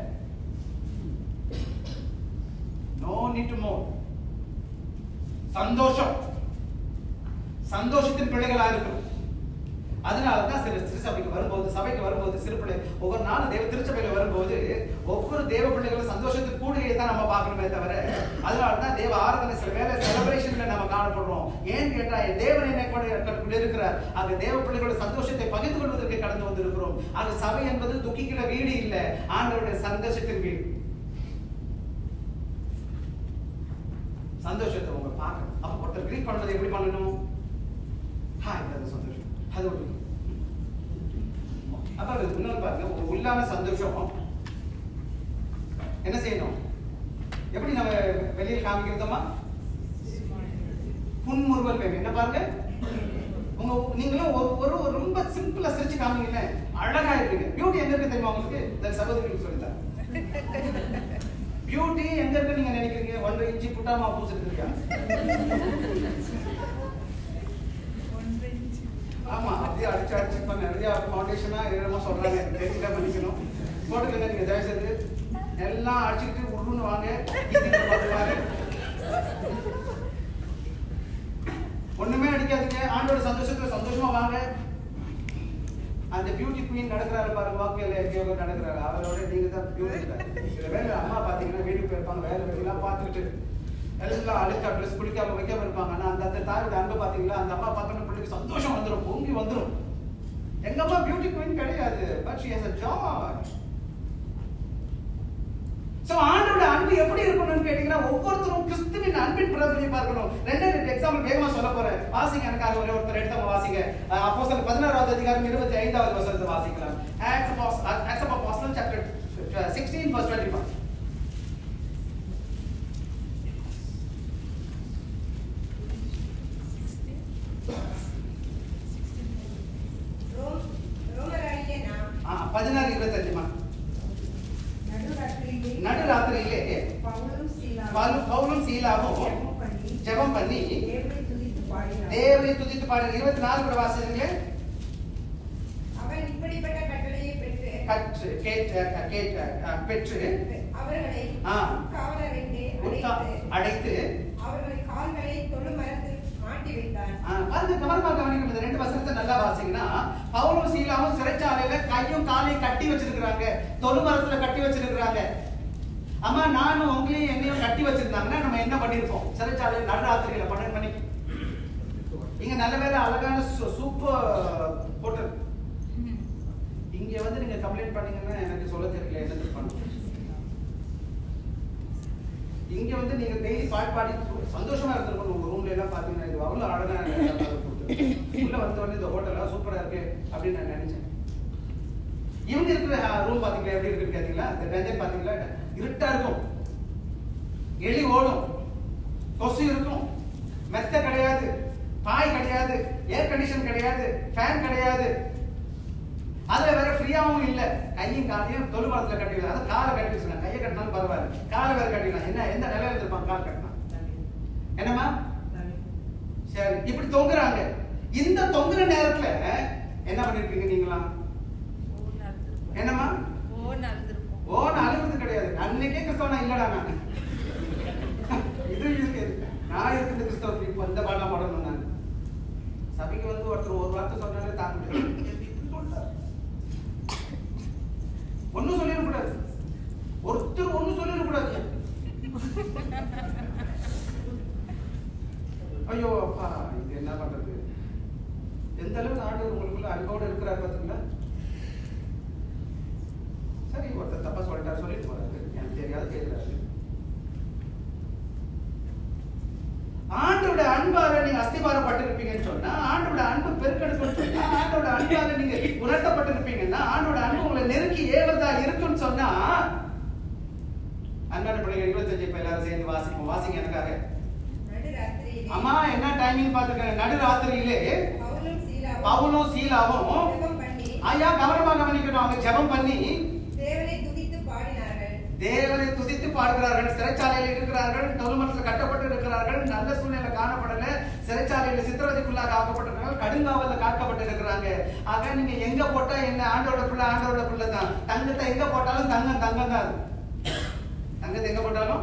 நோ நீட் டு மோர் சந்தோஷம் சந்தோஷத்தின் பிள்ளைகளா இருக்கும் அதனால தான் சில திருச்சபைக்கு வரும்போது சபைக்கு வரும்போது சிறு பிள்ளை ஒவ்வொரு நாளும் தேவ திருச்சபையில வரும்போது ஒவ்வொரு தேவ பிள்ளைகளும் சந்தோஷத்தின் கூடுகையை தான் நம்ம பார்க்கணுமே தவிர அதனால தான் தேவ ஆராதனை சில வேலை செலிப்ரேஷன்ல நம்ம காணப்படுறோம் ஏன்னு கேட்டா என் தேவன் என்னை கூட கூட இருக்கிறார் ஆக தேவ பிள்ளைகளோட சந்தோஷத்தை பகிர்ந்து கொள்வதற்கு கடந்து வந்திருக்கிறோம் ஆக சபை என்பது துக்கிக்கிற வீடு இல்ல ஆண்டவருடைய சந்தோஷத்தின் வீடு சந்தோஷத்தை உங்க பார்க்கணும் அப்ப ஒருத்தர் கிரீட் பண்றது எப்படி பண்ணணும் ஹாய் அது சந்தோஷம் அது ஒரு அப்ப அது இன்னொரு பாருங்க ஒரு உள்ளான சந்தோஷம் என்ன செய்யணும் எப்படி நம்ம வெளியில் காமிக்கிறதோமா புன்முறுவல் வேணும் என்ன பாருங்க உங்க நீங்களும் ஒரு ஒரு ஒரு ரொம்ப சிம்பிளா சிரிச்சு காமிங்கல்ல அழகா இருப்பீங்க பியூட்டி எங்க இருக்கு தெரியுமா உங்களுக்கு இந்த சகோதரிகளுக்கு சொல்லித்தரேன் பியூட்டி எங்க இருக்கு நீங்க நினைக்கிறீங்க ஒன்றரை இன்ச்சு புட்டாமா பூசிருக்கீங்க ஆமா அப்படியே அடிச்சு அடிச்சு இப்ப நிறைய ஃபவுண்டேஷனா என்னமோ சொல்றாங்க எனக்கு தெரியல மன்னிக்கணும் போட்டுக்கங்க நீங்க தயவு செய்து எல்லாம் அடிச்சுக்கிட்டு உருன்னு வாங்க கீழே பார்த்துவாங்க ஒண்ணுமே அடிக்காதீங்க ஆண்டோட சந்தோஷத்துல சந்தோஷமா வாங்க அந்த பியூட்டி குயின் நடக்கிறாரு பாருங்க வாக்கையில எங்கேயோ நடக்கிறாரு அவரோட நீங்க தான் பியூட்டி சில பேர் அம்மா பாத்தீங்கன்னா வீட்டுக்கு போயிருப்பாங்க வேலை வெளியெல்லாம் பார்த்துக்கிட்டு எல்லாம் அழுக்கா ட்ரெஸ் பிடிக்காம வைக்காம இருப்பாங்க ஆனா அந்த அந்த தாயோட அன்பு பாத்தீங்களா அந்த அம்மா பார்த்தோன்னு பிள்ளைக்கு சந்தோஷம் வந்துடும் பொங்கி வந்துடும் எங்க அம்மா பியூட்டி குயின் கிடையாது but she has a joy so ஆண்டோட அன்பு எப்படி இருக்கணும்னு கேட்டீங்கன்னா ஒவ்வொருத்தரும் கிறிஸ்துவின் அன்பின் பிரதிநிதி பார்க்கணும் ரெண்டே ரெண்டு எக்ஸாம்பிள் வேகமா சொல்ல போறேன் வாசிங்க எனக்காக ஒரே ஒருத்தர் எடுத்தவங்க வாசிங்க அப்போ சில பதினாறாவது அதிகாரம் இருபத்தி ஐந்தாவது வசனத்தை வாசிக்கலாம் ஆக்ஸ் ஆஃப் ஆக்ஸ் ஆஃப் அப்போஸ்தலர் chapter sixteen verse twenty five Rome ரோமராகிய நாம் பதினாறு இருபத்தஞ்சுமா நடுராத்திரியிலே நடுராத்திரியிலே பவுலும் சீலாவும் பவுலும் பவுலும் சீலாவும் ஜெபம் பண்ணி ஜெபம் பண்ணி தேவனை துதித்து பாடினார். தேவனை துதித்து பாடு இருபத்தி நாலு கூட வாசிங்களே அவன் இப்படிப்பட்ட கட்டளையை பெற்று கற்று கேட்டு கேட்டு பெற்று அவர்களை ஆ. காவலரைக்கு உட்கா- அடைத்து அடைத்து அவர்கள் கால்களை தொழு மரத்தில் மாட்டி வைத்தார் ஆ, பாருங்க கவனமா கவனிக்கணும் இந்த ரெண்டு வசனத்தை நல்லா வாசிங்கன்னா பவுலும் சீலாவும் சிறைச்சாலையில கையும் காலையும் கட்டி வச்சிருக்கிறாங்க தொழு மரத்துல கட்டி வச்சிருக்கிறாங்க அம்மா நானும் உங்களையும் என்னையும் கட்டி வச்சிருந்தாங்கன்னா நம்ம என்ன பண்ணிருப்போம் சிறைச்சாலையில் நடுராத்திரியில பன்னெண்டு மணிக்கு இங்க நல்ல வேலை அழகான சூ- சூப்பர் ஹோட்டல் இங்க வந்து நீங்க கம்ப்ளைண்ட் பண்ணீங்கன்னா எனக்கு சொல்ல தெரியல என்ன பண்ணணும் இங்க வந்து நீங்க டெய்லி பாட்டு பாடி சந்தோஷமா இருந்திருக்கணும் உங்க ரூம்ல எல்லாம் பாத்தீங்கன்னா இது அவ்வளவு அழகா உள்ள வந்த உடனே இந்த ஹோட்டல் சூப்பரா இருக்கு அப்படின்னு நான் நினைச்சேன் இவங்க இருக்கிற ரூம் பாத்தீங்களா எப்படி இருக்கு கேட்டீங்களா இந்த டஞ்சன் பாத்தீங்களா இருட்டா இருக்கும் எலி ஓடும் கொசு இருக்கும் மெத்த கிடையாது பாய் கிடையாது ஏர் கண்டிஷன் கிடையாது ஃபேன் கிடையாது அதுல வேற ஃப்ரீயாவும் இல்ல கையும் காலையும் தொழு மரத்துல கட்டி அது காலை கட்டி வச்சிருக்காங்க கையை கட்டினாலும் பரவாயில்ல காலை வேற கட்டிக்கலாம் என்ன எந்த நிலையில இருந்திருப்பாங்க கால் கட்டினா என்னம்மா சரி இப்படி தொங்குறாங்க இந்த தொங்குற நேரத்துல என்ன பண்ணிருப்பீங்க நீங்களா என்னம்மா ஓ நான் அழுவது கிடையாது அன்னைக்கே கிறிஸ்தவனா இல்லடா நான் இது இருக்கு நான் இருக்குது கிறிஸ்தவத்துக்கு இப்போ இந்த பாடம் போடணும் நான் சபைக்கு வந்து ஒருத்தர் ஒரு வார்த்தை சொன்னாலே தாங்க முடியாது ஒன்னும் சொல்லிடக்கூடாது ஒருத்தர் ஒன்னும் சொல்லிடக்கூடாது ஐயோ அப்பா இது என்ன பண்றது எந்த அளவுக்கு ஆண்டவர் உங்களுக்குள்ள அன்போடு இருக்கிறார் பார்த்தீங்களா சரி ஒருத்தர் தப்பா சொல்லிட்டாரு சொல்லிட்டு போறாரு எனக்கு தெரியாது கேட்கிறாரு ஆண்டோட அன்பால நீங்க அஸ்திபாரப்பட்டிருப்பீங்கன்னு சொன்னா ஆண்டோட அன்பு பெருக்கெடுக்கும்னு சொன்னா ஆண்டோட அன்பால நீங்க உணர்த்தப்பட்டிருப்பீங்கன்னா ஆண்டோட அன்பு உங்களை நெருக்கி ஏவதா இருக்குன்னு சொன்னா அன்பான பிள்ளைங்க இருபத்தஞ்சு இப்ப எல்லாரும் சேர்ந்து வாசிப்போம் வாசிங்க எனக்காக நடுராத்திரியிலே அம்மா என்ன டைமிங் பாத்துக்க நடுராத்திரியிலே பவுலும் சீலாவும் பவுலும் சீலாவும் ஜெபம் பண்ணி ஐயா கவனமா கவனிக்கணும் அவங்க ஜெபம் பண்ணி தேவனை துதித்து பாடினார்கள் தேவனை துதித்து பாடுகிறார்கள் சிறைச்சாலையில் இருக்கிறார்கள் தொழுமரத்தில் கட்டப்பட்டு இருக்கிறார்கள் நல்ல சூழ்நிலை காணப்படல சிறைச்சாலையில் சித்திரவதைக்குள்ளாக ஆக்கப்பட்டிருக்கிறார்கள் கடுங்காவல்ல காக்கப்பட்டு இருக்கிறாங்க ஆக நீங்க எங்க போட்டா என்ன ஆண்டோட பிள்ளை ஆண்டோட பிள்ளை தான் தங்கத்தை எங்க போட்டாலும் தங்கம் தங்கம் தான் அது. தங்கத்தை எங்க போட்டாலும்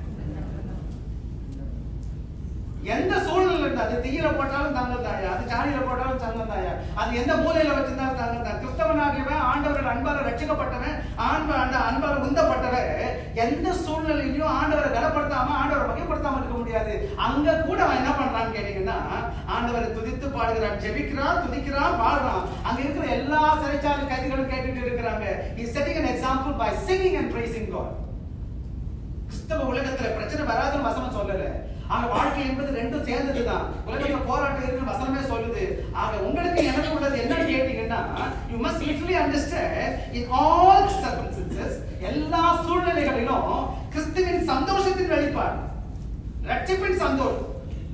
எந்த சூழ்நிலை இருந்து அது தீயில போட்டாலும் தங்கம் தாயா அது சாணியில போட்டாலும் தங்கம் தாயா அது எந்த மூலையில வச்சிருந்தாலும் தங்கம் தான் கிறிஸ்தவனாகியவன் ஆண்டவர் அன்பால ரட்சிக்கப்பட்டவன் ஆண்ப அந்த அன்பால உந்தப்பட்டவன் எந்த சூழ்நிலையிலையும் ஆண்டவரை கனப்படுத்தாம ஆண்டவரை வகைப்படுத்தாம இருக்க முடியாது அங்க கூட அவன் என்ன பண்றான்னு கேட்டீங்கன்னா ஆண்டவரை துதித்து பாடுகிறான் ஜெபிக்கிறான் துதிக்கிறான் பாடுறான் அங்க இருக்கிற எல்லா சிறைச்சாலை கைதிகளும் கேட்டுட்டு இருக்கிறாங்க is setting an example by singing and praising God கிறிஸ்தவ உலகத்துல பிரச்சனை வராதுன்னு வசனம் சொல்லல ஆக வாழ்க்கை என்பது ரெண்டும் சேர்ந்ததுதான் உலகத்துல போராட்டம் இருக்குன்னு வசனமே சொல்லுது ஆக உங்களுக்கு எனக்கு உள்ளது என்னன்னு கேட்டீங்கன்னா you must literally understand in all circumstances எல்லா சூழ்நிலைகளிலும் கிறிஸ்துவின் சந்தோஷத்தின் வெளிப்பாடு ரட்சிப்பின் சந்தோஷம்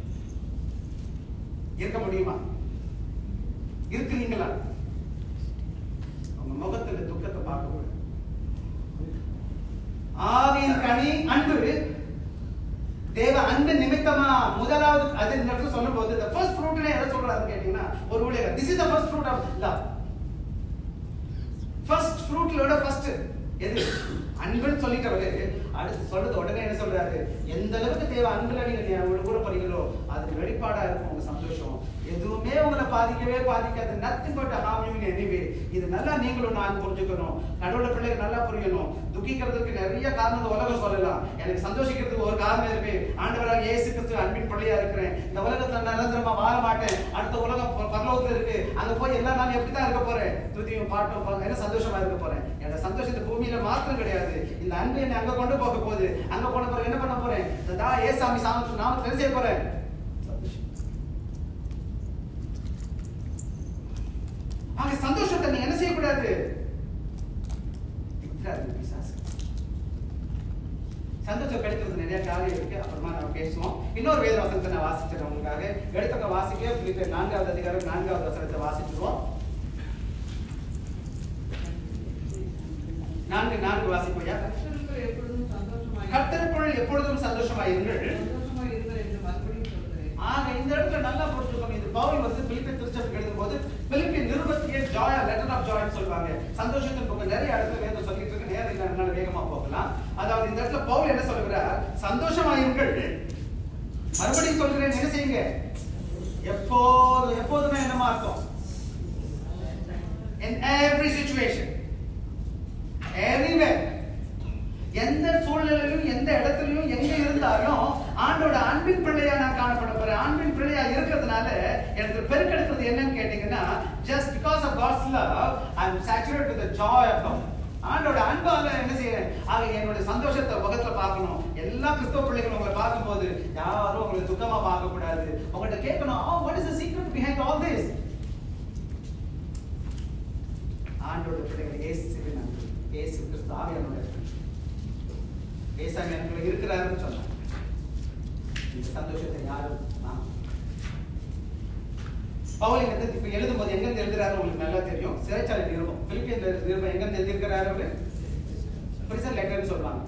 இருக்க முடியுமா இருக்கிறீங்களா உங்க முகத்துல துக்கத்தை பார்க்க கூடாது ஆவியின் கனி அன்பு தேவ அன்பு நிமித்தமா முதலாவது அது இந்த இடத்துல சொல்லும் போது the first fruit எதை சொல்றாரு கேட்டீங்கன்னா ஒரு ஊழியர் this is the first fruit of love first ஃப்ரூட்லோட ஃபர்ஸ்ட் எது அன்புன்னு சொல்லிட்டவரு அடுத்து சொல்றது உடனே என்ன சொல்றாரு எந்த அளவுக்கு தேவை அன்புல நீங்க நீ அவங்க கூட போறீங்களோ அது வெளிப்பாடா இருக்கும் உங்க சந்தோஷம் எதுவுமே உங்களை பாதிக்கவே பாதிக்காது nothing but harm you in any way இது நல்லா நீங்களும் நான் புரிஞ்சுக்கணும் கடவுள பிள்ளைங்க நல்லா புரியணும் துக்கிக்கிறதுக்கு நிறைய காரணம் இந்த உலகம் சொல்லலாம் எனக்கு சந்தோஷிக்கிறதுக்கு ஒரு காரணம் இருக்கு ஆண்டவராக இயேசு கிறிஸ்து அன்பின் பிள்ளையா இருக்கிறேன் இந்த உலகத்துல நான் நிரந்தரமா வாழ மாட்டேன் அடுத்த உலகம் ப- பரலோகத்துல இருக்கு அங்க போய் எல்லா நாளும் எப்படி தான் இருக்க போறேன் துதியும் பாட்டும் பா- என்ன சந்தோஷமா இருக்க போறேன் என்னோட சந்தோஷத்தை பூமியில மாத்திரம் கிடையாது இந்த அன்பு என்னை அங்க கொண்டு போக போகுது அங்க போன பிறகு என்ன பண்ண போறேன் இந்த தா ஏசாமி சாமி நாமத்துல என்ன செய்ய போறேன் சந்தோஷம். ஆக சந்தோஷத்தை நீங்க என்ன செய்யக்கூடாது விட்டுறாதீங்க பிசாசு. சந்தோஷம் கிடைக்கிறது நிறைய காரியம் இருக்கு அப்புறமா நம்ம பேசுவோம் இன்னொரு வேத வசனத்தை நான் வாசிச்சிடறேன் உங்களுக்காக எடுத்தக்க வாசிக்க பிலிப்பியர் நான்காவது அதிகாரம் நான்காவது வசனத்தை வாசிச்சிருவோம் நான்கு நான்கு வாசிப்போயா கர்த்தருக்குள் எப்பொழுதும் சந்தோஷமாய் கர்த்தருக்குள் எப்பொழுதும் சந்தோஷமாயிருங்கள் சந்தோஷமாய் இருங்கள் என்று மறுபடியும் சொல்கிறேன். ஆக இந்த இடத்துல நல்லா புரிஞ்சுக்கணும் இது பவுல் வந்து பிலிப்பிய திருச்சபைக்கு எழுதும் போது பிலிப்பிய நிருபத்திய ஜாய் லெட்டர் ஆஃப் ஜாய்னு சொல்லுவாங்க சந்தோஷத்தின் பக்கம் நிறைய இடத்துல வேதம் சொல்லிட்டு இருக்கு நேரம் இல்லை அதனால வேகமா போகலாம் அதாவது இந்த இடத்துல பவுல் என்ன சொல்லுகிறார் சந்தோஷமாயிருங்கள் மறுபடியும் சொல்கிறேன் என்ன செய்யுங்க எப்போது எப்போதுமே என்னமா அர்த்தம் in every situation everywhere எந்த சூழ்நிலையிலும் எந்த இடத்துலயும் எங்க இருந்தாலும் ஆண்டோட அன்பின் பிள்ளையா நான் காணப்பட போறேன் அன்பின் பிள்ளையா இருக்கிறதுனால எனக்கு பெருக்கெடுக்கிறது என்னன்னு கேட்டீங்கன்னா just because of God's love I'm saturated with the joy of God ஆண்டோட அன்பால என்ன செய்யறேன் ஆக என்னோட சந்தோஷத்தை முகத்துல பார்க்கணும் எல்லா கிறிஸ்தவ பிள்ளைகளும் உங்களை பார்க்கும்போது யாரும் உங்களை துக்கமா பார்க்க கூடாது உங்கள்ட்ட கேட்கணும் oh what is the secret behind all this ஆண்டோட பிள்ளைகள் இயேசுவின் அன்பு இயேசு கிறிஸ்து ஆவியானோட ஏசாமி எனக்குள்ள இருக்கிறாருன்னு சொன்னாங்க இந்த சந்தோஷத்தை யாரும் நான் பவுல் இங்க இருந்து இப்ப எழுதும்போது எங்க இருந்து எழுதுறாரு உங்களுக்கு நல்லா தெரியும் சிறைச்சாலை நிருபம் பிலிப்பியன் நிருபம் எங்க இருந்து எழுதியிருக்கிறாரு அவரு பிரிசன் லெட்டர்னு சொல்லுவாங்க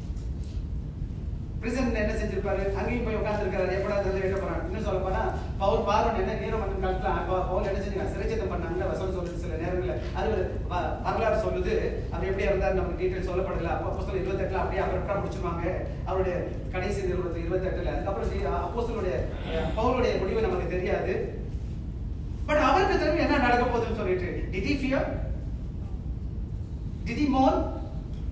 பிரிசன் என்ன செஞ்சிருப்பாரு அங்கேயும் போய் உட்கார்ந்துருக்காரு எப்படா இதில் எழுத போறாங்க இன்னும் சொல்ல போனா பவுல் பார்வன் என்ன நீரம் மட்டும் காலத்துல அப்ப பவுல் என்ன செஞ்சாங்க சிறைச்சத்தம் பண்ணாங்க வசனம் சொல்லுது சில நேரங்கள்ல அது ஒரு வ- வரலாறு சொல்லுது அவர் எப்படியா இருந்தாரு நமக்கு டீட்டெயில் சொல்லப்படல அப்போ அப்போஸ்தலர் இருபத்தெட்டுல அப்படியே அவரை முடிச்சிருவாங்க அவருடைய கடைசி நிறுவனத்து இருபத்தெட்டுல அதுக்கப்புறம் அப்போஸ்தலருடைய அஹ், பவுலுடைய முடிவு நமக்கு தெரியாது பட் அவருக்கு தெரியும் என்ன நடக்க போகுதுன்னு சொல்லிட்டு did he fear did he mourn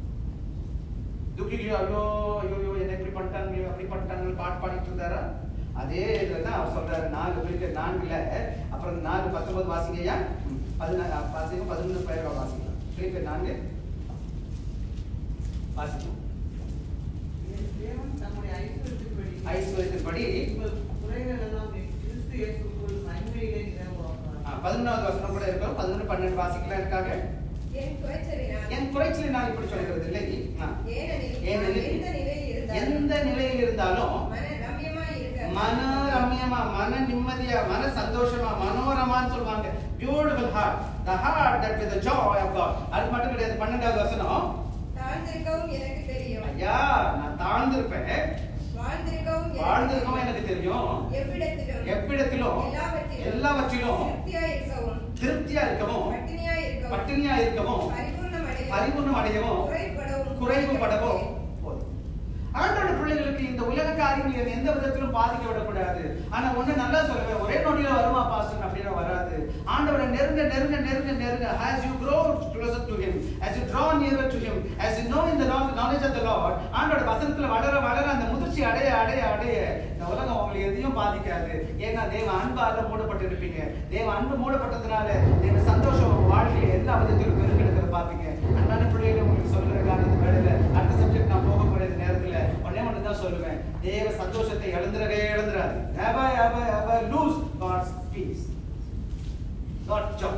துக்கி ஐயோ ஐயோ ஐயோ என்ன இப்படி பண்ணிட்டாங்க அப்படி பண்ணிட்டாங்க பாட்டு பாடிட்டு இருந்தாரா அதே இதுல தான் அவர் சொல்றாரு நாலு பிலிப்பியர் நான்குல அப்புறம் நாலு பத்தொன்பது வாசிங்கய்யா பதினாறு வாசிங்க பதினொன்று பேர் வாசிக்கலாம் பிலிப்பியர் நான்கு வாசிக்கும் தேவன் தம்முடைய ஐஸ்வர்யத்தின்படி ஐஸ்வர்யத்தின்படி உங்கள் குறைகள் எல்லாம் கிறிஸ்து இயேசுக்குள் நன்மையிலே நிறைவாக்குவார். பதினொன்றாவது வசனம் கூட இருக்கும் பதினொன்று பன்னெண்டு வாசிக்கலாம் இருக்காங்க என் குறைச்சலினால் என் குறைச்சலை நான் இப்படி சொல்கிறது இல்லை ஆ. ஏனெனில் நான் ஏனெனில் எந்த நிலையில் இருந்தாலும் எந்த நிலையில் இருந்தாலும் மன ரம்யமாய் இருக்க மன ரம்யமா மன நிம்மதியா மன சந்தோஷமா மனோரமான்னு சொல்லுவாங்க beautiful heart the heart that with joy of God அது மட்டும் கிடையாது பன்னெண்டாவது வசனம் தாழ்ந்திருக்கவும் எனக்கு தெரியும் ஐயா நான் தாழ்ந்திருப்பேன் வாழ்ந்திருக்கவும் எனக்கு வாழ்ந்திருக்கவும் எனக்கு தெரியும் எவ்விடத்திலும் எவ்விடத்திலும் எல்லாவற்றிலும் எல்லாவற்றிலும் திருப்தியாய் இருக்கவும் திருப்தியா இருக்கவும் பட்டினியாய் இருக்கவும் பட்டினியா இருக்கவும் பரிபூர்ணம் அடையவும் பரிபூர்ணம் அடையவும் குறைபடவும் குறைவுபடவும் போதும் ஆண்டோட பிள்ளைகளுக்கு இந்த உலக காரியங்கள் எந்த விதத்திலும் பாதிக்க விடக்கூடாது ஆனா ஒண்ணு நல்லா சொல்லுவேன் ஒரே நொடியில வருமா பாஸ்டர் அப்படின்னு வராது ஆண்டவரை நெருங்க நெருங்க நெருங்க நெருங்க as you grow closer to him as you draw nearer to him as you know in the know- knowledge of the lord ஆண்டோட வசனத்துல வளர வளர அந்த முதிர்ச்சி அடைய அடைய அடைய இந்த உலகம் உங்களுக்கு எதையும் பாதிக்காது ஏன்னா தேவ அன்பால மூடப்பட்டு இருப்பீங்க தேவ அன்பு மூடப்பட்டதுனால தேவ சந்தோஷம் உங்க வாழ்க்கையில எல்லா விதத்திலும் பெருக்கெடுக்கிறத பாப்பீங்க அன்பான பிள்ளைகளை உங்களுக்கு சொல்ற காரணத்து வேலையில அடுத்த சப்ஜெக்ட் நான் போக போற இந்த நேரத்துல ஒண்ணே ஒன்று தான் சொல்லுவேன் தேவ சந்தோஷத்தை இழந்துடவே இழந்துடாது ever ever ever lose God's peace God's joy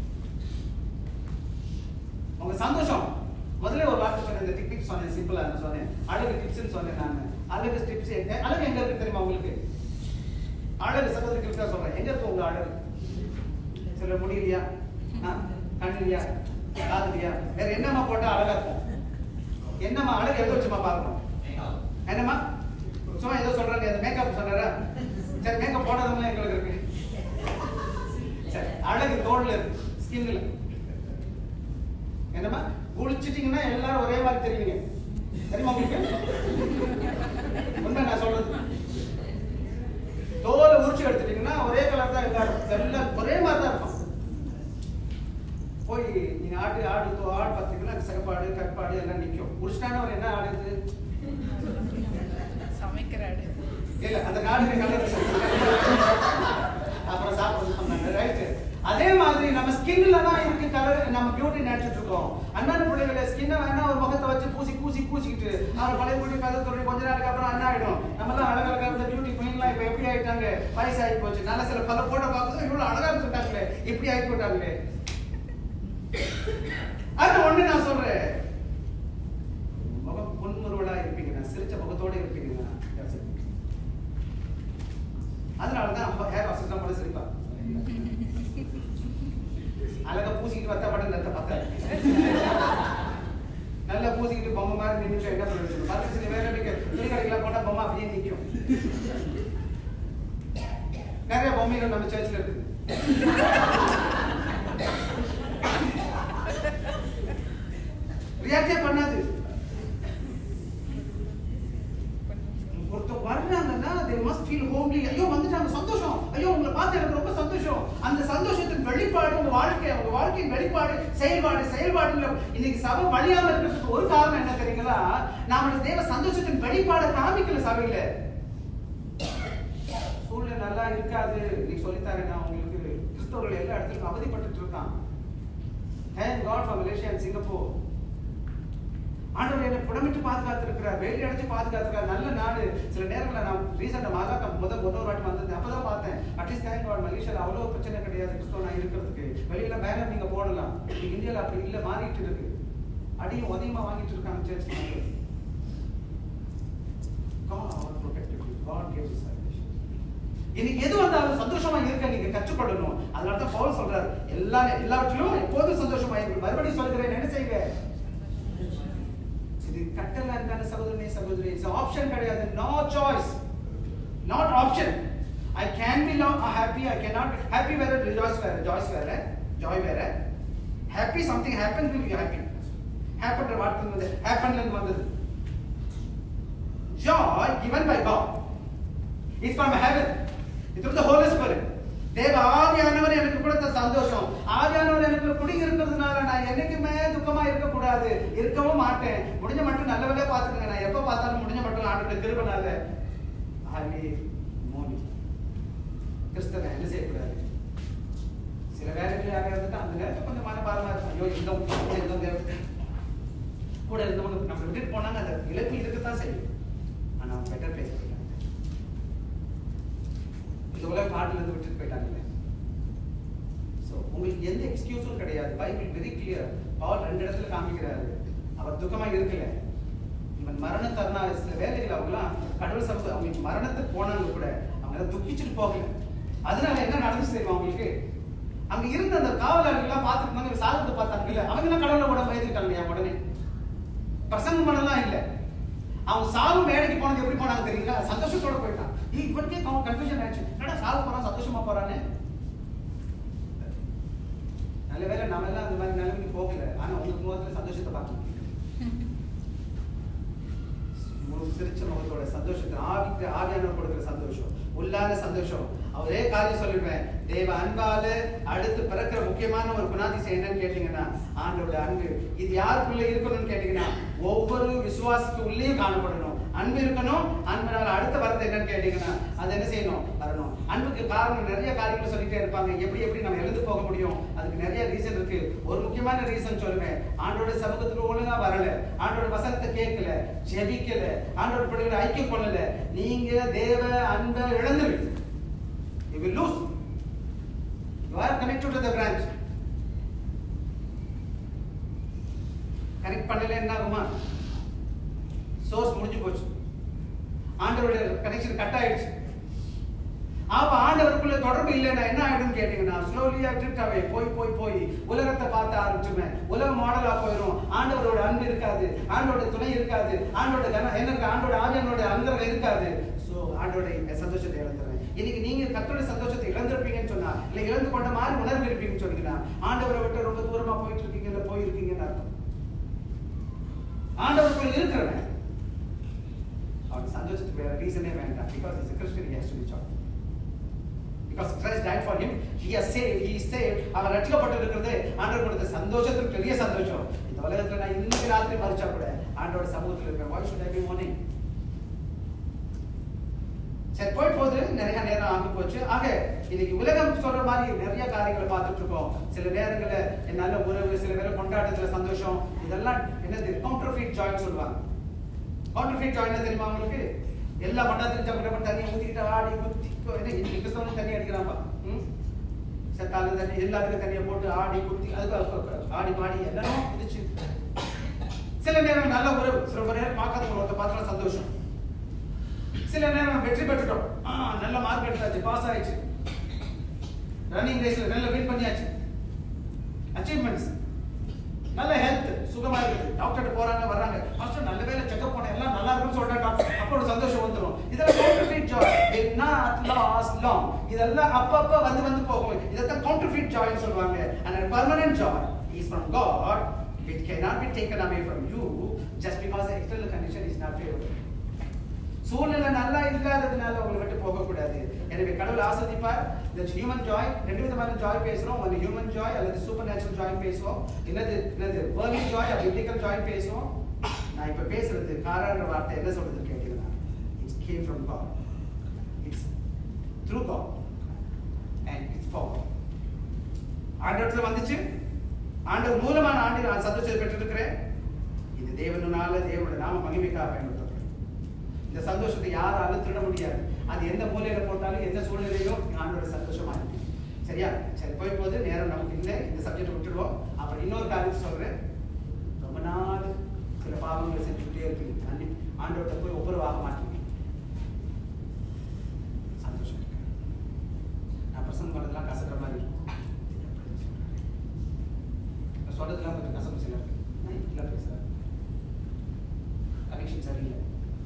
உங்க சந்தோஷம் முதல்ல ஒரு வார்த்தை சொன்னேன் இந்த டிக்னிக் சொன்னேன் சிம்பிளா நான் சொன்னேன் அழகு டிப்ஸ்னு சொன்னேன் நான் அழகு டிப்ஸ் அழகு எங்க இருக்கு தெரியுமா உங்களுக்கு அழகு சகோதரிகளுக்கு சொல்றேன் எங்க இருக்கு உங்க அழகு சில முடியலையா ஆ, கண் இல்லையா காது இல்லையா வேற என்னம்மா போட்டா அழகா இருக்கும் என்னம்மா அழகு எதை வச்சுமா பார்க்கணும் என்னம்மா சும்மா ஏதோ சொல்றாங்க அந்த மேக்கப் சொன்னாரா சரி மேக்கப் போடாதவங்க எங்களுக்கு இருக்கு சரி அழகு தோல்ல இருக்கு ஸ்கின்ல என்னம்மா குளிச்சிட்டீங்கன்னா எல்லாரும் ஒரே மாதிரி தெரியுங்க தெரியுமா உங்களுக்கு உண்மை நான் சொல்றது தோலை உரிச்சு எடுத்துட்டீங்கன்னா ஒரே கலர் தான் எல்லாரும் எல்லாம் ஒரே மாதிரி தான் இருக்கும் போய் நீங்க ஆடு ஆடு தோ- ஆடு பார்த்தீங்கன்னா சிகப்பாடு கற்பாடு எல்லாம் நிற்கும் உரிச்சிட்டான ஒரு என்ன ஆடு இது சமைக்கிறாடு இல்ல அந்த காடுங்க கலர் அப்புறம் சாப்பிட சொன்னாங்க ரைட் அதே மாதிரி நம்ம ஸ்கின்ல தான் இருக்கு கலர் நம்ம பியூட்டி நினைச்சிட்டு இருக்கோம் அண்ணன் பிள்ளைகளை ஸ்கின்னை வேணா ஒரு முகத்தை வச்சு பூசி பூசி பூசிக்கிட்டு அவர் பழைய பிள்ளை கதை சொல்லி கொஞ்ச நாளுக்கு அப்புறம் என்ன ஆயிடும் நம்ம எல்லாம் அழகழகா இருந்த பியூட்டி குயின்லாம் இப்ப எப்படி ஆயிட்டாங்க வயசாகி போச்சு நல்ல சில பல போட்டோ பார்க்கும்போது இவ்வளவு அழகா இருந்துட்டாங்களே இப்படி ஆகி போட்டாங்களே அது ஒண்ணு நான் சொல்றேன் முகம் புன்முறுவலா இருப்பீங்கன்னா சிரிச்ச முகத்தோட இருப்பீங்கன்னா that's it. அதனாலதான் நம்ம ஹேர் வாஷ் தான் போல சிரிப்பா அழகா பூசிக்கிட்டு வத்தா படம் நத்த பார்த்தா நல்லா பூசிக்கிட்டு பொம்மை மாதிரி நின்னுட்டு என்ன பண்ணுறது பத்து சில வேற துணி கடைக்கெல்லாம் போட்டா பொம்மை அப்படியே நிக்கும் நிறைய பொம்மைகள் நம்ம சர்ச்சில் இருக்கு ரியாக்டே பண்ணாது ஒருத்தர் வர்றாங்கன்னா they must feel homely ஐயோ வந்துட்டாங்க சந்தோஷம் ஐயோ உங்களை பார்த்து எனக்கு ரொம்ப சந்தோஷம் அந்த சந்தோஷத்தின் வெளிப்பாடு உங்க வாழ்க்கை உங்க வாழ்க்கையின் வெளிப்பாடு செயல்பாடு செயல்பாடுல இன்னைக்கு சபை வழியாம இருக்கிறதுக்கு ஒரு காரணம் என்ன தெரியுங்களா நாம தேவ சந்தோஷத்தின் வெளிப்பாடை காமிக்கல சபையில சூழ்நிலை நல்லா இருக்காது நீ சொல்லித்தாரேன் நான் உங்களுக்கு கிறிஸ்தவர்கள் எல்லா இடத்துலயும் அவதிப்பட்டு இருக்கான் Thank God for Malaysia and Singapore. ஆண்டவர் என்னை புடமிட்டு பாதுகாத்திருக்கிறார் வேலி அடைச்சு பாதுகாத்திருக்கிறார் நல்ல நாடு சில நேரங்களில் நான் ரீசெண்டாக மாதாக்கா முதல் முதல் வாட்டி வந்தது அப்பதான் பார்த்தேன் அட்லீஸ்ட் தேங்க் காட் மலேசியாவில் அவ்வளோ பிரச்சனை கிடையாது கிறிஸ்தவ நான் இருக்கிறதுக்கு வெளியில பேனர் நீங்க போடலாம் இன்னைக்கு இந்தியாவில் அப்படி இல்லை மாறிட்டு இருக்கு அடியும் உதயமா வாங்கிட்டு இருக்காங்க church God protected you. God gave you salvation. இன்னைக்கு எது வந்தாலும் சந்தோஷமா இருக்க நீங்க கற்றுக்கொள்ளணும் அதனால தான் பவுல் சொல்றாரு எல்லா எல்லாவற்றிலும் எப்போதும் சந்தோஷமா இருக்கு மறுபடியும் சொல்கிறேன் என்ன செய்யுங்க இது கட்டளை இருந்தான சகோதரனே சகோதரி இட்ஸ் ஆப்ஷன் கிடையாது no choice not option I can be love happy I can not happy வேற ரிஜாய்ஸ் வேற ஜாய்ஸ் வேற ஜாய் வேற happy something happen will you happy ஹேப்பன்ற வார்த்தை வந்து ஹேப்பன்ல இருந்து வந்தது joy given by God. It's from heaven. It's from the Holy Spirit. தேவ ஆவியானவர் எனக்கு கொடுத்த சந்தோஷம் ஆவியானவர் எனக்கு குடி இருக்கிறதுனால நான் என்னைக்குமே துக்கமா இருக்க கூடாது இருக்கவும் மாட்டேன் முடிஞ்ச மட்டும் நல்ல வேலையா பாத்துக்கங்க நான் எப்ப பார்த்தாலும் முடிஞ்ச மட்டும் ஆண்டு கிருபனால ஹாலி மோனி சிஸ்டர் நான் என்ன செய்யக்கூடாது சில வேலைகள் யாராவது இருந்துட்டு அந்த நேரத்தில் கொஞ்சம் மனபாரமா இருக்கும் ஐயோ இந்த இந்த கூட இருந்தவங்க நம்ம விட்டுட்டு போனாங்க அந்த இழப்பு இருக்கத்தான் செய்யும் ஆனா பெட்டர் பிளேஸ் போயிட்டாங்க இந்த உலக காட்டுல இருந்து விட்டுட்டு போயிட்டாங்கல்ல ஸோ உங்களுக்கு எந்த எக்ஸ்கியூஸும் கிடையாது பைபிள் வெரி கிளியர் பவுல் ரெண்டு இடத்துல காமிக்கிறாரு அவர் துக்கமா இருக்கல இவன் மரண தருணா சில வேலைகள் அவங்களாம் கடவுள் சமூக அவங்க மரணத்துக்கு போனாங்க கூட அவங்க எல்லாம் துக்கிச்சுட்டு போகல அதனால என்ன நடந்துச்சு தெரியுமா அவங்களுக்கு அங்க இருந்த அந்த காவலர்கள் எல்லாம் பார்த்துட்டு இருந்தாங்க சாகத்தை பார்த்தாங்க இல்ல அவங்க எல்லாம் கடவுளை உடம்பு பயந்துட்டாங்க என் உடனே பிரசங்கம் பண்ணலாம் இல்ல அவன் சாவு மேடைக்கு போனது எப்படி போனாங்க தெரியுங்களா சந்தோஷத்தோட போயிட்டான் ஈ இவனுக்கே கன்ஃபியூஷன் ஆயிடுச்சு என்னடா சாவு போறான் சந்தோஷமா போறானே நல்ல வேளை நம்ம எல்லாம் அந்த மாதிரி நிலைமைக்கு போகல ஆனா உங்களுக்கு முகத்துல சந்தோஷத்தை பார்க்க முடியும் ஒரு சிரிச்ச முகத்தோட சந்தோஷத்தை ஆவிக்கு ஆவியானவர் கொடுக்கிற சந்தோஷம் உள்ளாத சந்தோஷம் அவரே காரியம் சொல்லிடுவேன் தேவ அன்பால அடுத்து பிறக்கிற முக்கியமான ஒரு குணாதிசயம் என்னன்னு கேட்டீங்கன்னா ஆண்டோட அன்பு இது யாருக்குள்ள இருக்கணும்னு கேட்டீங்கன்னா ஒவ்வொரு விசுவாசத்துக்கு உள்ளேயும் காணப்படணும் அன்பு இருக்கணும் அன்பினால அடுத்த வரது என்னன்னு கேட்டீங்கன்னா அது என்ன செய்யணும் வரணும் அன்புக்கு காரணம் நிறைய காரியங்கள் சொல்லிட்டே இருப்பாங்க எப்படி எப்படி நம்ம எழுந்து போக முடியும் அதுக்கு நிறைய ரீசன் இருக்கு ஒரு முக்கியமான ரீசன் சொல்லுவேன் ஆண்டோட சமூகத்துக்கு ஒழுங்கா வரல ஆண்டோட வசனத்தை கேட்கல ஜெபிக்கல ஆண்டோட பிள்ளைகளை ஐக்கியம் கொள்ளல நீங்க தேவ அன்பை இழந்துருவீங்க you will lose you are connected to the branch connect பண்ணல என்ன ஆகுமா சோர்ஸ் முடிஞ்சு போச்சு ஆண்டவருடைய கனெக்ஷன் கட் ஆயிடுச்சு அப்ப ஆண்டவருக்குள்ள தொடர்பு இல்லைன்னா என்ன ஆயிடும்னு கேட்டீங்கன்னா ஸ்லோலியா ட்ரிப்ட் அவே போய் போய் போய் உலகத்தை பார்த்து ஆரம்பிச்சுமே உலக மாடலா போயிடும் ஆண்டவரோட அன்பு இருக்காது ஆண்டோட துணை இருக்காது ஆண்டோட கன என்ன இருக்கு? ஆண்டோட ஆவியனோட அந்தரம் இருக்காது சோ ஆண்டோட சந்தோஷத்தை இழந்துறேன் இன்னைக்கு நீங்க கத்தோட சந்தோஷத்தை இழந்திருப்பீங்கன்னு சொன்னா இல்ல இழந்து கொண்ட மாதிரி உணர்வு இருப்பீங்கன்னு சொன்னீங்கன்னா ஆண்டவரை விட்டு ரொம்ப தூரமா போயிட்டு இருக்கீங்க இல்ல போயிருக்கீங்கன்னு அர்த்தம் ஆண்டவருக்குள்ள இருக்கிறவன் அவன் சந்தோஷத்துக்கு வேற ரீசனே வேண்டாம் because is Christian has to be choice because Christ died for him he has saved he is saved அவர் ரட்சிக்கப்பட்டு இருக்கிறது ஆண்டவர் கொடுத்த சந்தோஷத்துக்கு பெரிய சந்தோஷம் இந்த உலகத்துல நான் இன்னைக்கு ராத்திரி மறிச்சா கூட ஆண்டோட சமூகத்துல இருப்பேன் why should I be mourning சரி போயிட்டு போகுது நிறைய நேரம் ஆகி போச்சு ஆக இன்னைக்கு உலகம் சொல்ற மாதிரி நிறைய காரியங்களை பார்த்துட்டு இருக்கோம் சில நேரங்கள்ல நல்ல உறவு சில பேர் கொண்டாட்டத்துல சந்தோஷம் இதெல்லாம் என்னது கவுண்டர்ஃபீட் ஜாயின் சொல்லுவாங்க கவுண்டர்ஃபீட் ஜாயின் தெரியுமா உங்களுக்கு எல்லா பண்டாத்திலும் சம்பளம் தண்ணியை ஊத்திக்கிட்டு ஆடி குத்தி என்ன இன்னைக்கு கிறிஸ்தவனுக்கு தண்ணி அடிக்கிறான்ப்பா ம் செத்தால தண்ணி எல்லாத்துக்கும் தண்ணியை போட்டு ஆடி குத்தி அதுக்கு ஆடி பாடி எல்லாரும் குதிச்சு சில நேரம் நல்ல உறவு சில நேரம் பார்க்காதவங்க ஒருத்த பார்த்தா சந்தோஷம் சில நேரம் வெற்றி பெற்றுட்டோம் ஆ நல்ல மார்க் எடுத்தாச்சு பாஸ் ஆயிடுச்சு ரன்னிங் ரேஸ்ல நல்ல வின் பண்ணியாச்சு அச்சீவ்மெண்ட்ஸ் நல்ல ஹெல்த் சுகமா இருக்குது டாக்டர் போறாங்க வர்றாங்க ஃபர்ஸ்ட் நல்ல வேலை செக்அப் பண்ண எல்லாம் நல்லா இருக்குன்னு சொல்றாங்க டாக்டர் அப்போ ஒரு சந்தோஷம் வந்துரும் இதெல்லாம் counterfeit joy will not last long இதெல்லாம் அப்பப்ப வந்து வந்து போகும் இதெல்லாம் கவுண்டர்ஃபீட் ஜாய்னு சொல்லுவாங்க and a permanent joy is from God which cannot be taken away from you just because the external condition is not favorable சூழ்நிலை நல்லா இல்லாததுனால உங்களை விட்டு போகக்கூடாது எனவே கடவுள் ஆஸ்வதிப்பார் இந்த ஹியூமன் ஜாய் ரெண்டு விதமான ஜாய் பேசுறோம் ஒன்று ஹியூமன் ஜாய் அல்லது சூப்பர் நேச்சுரல் ஜாய் பேசுவோம் என்னது என்னது வேர்லி ஜாய் பிப்ளிக்கல் ஜாய் பேசுவோம் நான் இப்ப பேசுறது காரான்ற வார்த்தை என்ன சொல்றது கேட்டீங்கன்னா it's came from God it's through God and it's for God ஆண்டவரத்துல வந்துச்சு ஆண்டவர் மூலமான ஆண்டு நான் சந்தோஷத்தை பெற்றிருக்கிறேன் இது தேவனால தேவனுடைய நாம மகிமைக்காக பயன்படுத்தப்படுறேன் இந்த சந்தோஷத்தை யாராலும் திருட முடியாது அது எந்த மூலையில போட்டாலும் எந்த சூழ்நிலையிலும் ஆண்டோட சந்தோஷமா இருக்கு சரியா சரி போய் போது நேரம் நமக்கு இல்லை இந்த சப்ஜெக்ட் விட்டுடுவோம் அப்புறம் இன்னொரு காரியத்தை சொல்றேன் ரொம்ப நாள் சில பாவங்களை செஞ்சுக்கிட்டே இருப்பீங்க அன்னி ஆண்டவர்கிட்ட போய் ஒப்புரவாக மாட்டீங்க சந்தோஷம் இருக்கு நான் பிரசங்கம் பண்ணதெல்லாம் கசக்கிற மாதிரி இருக்கும் நான் சொல்றதெல்லாம் கொஞ்சம் கசப்பு சில இருக்கு நான் இப்படிலாம் பேசுறேன் கனெக்ஷன் சரியில்லை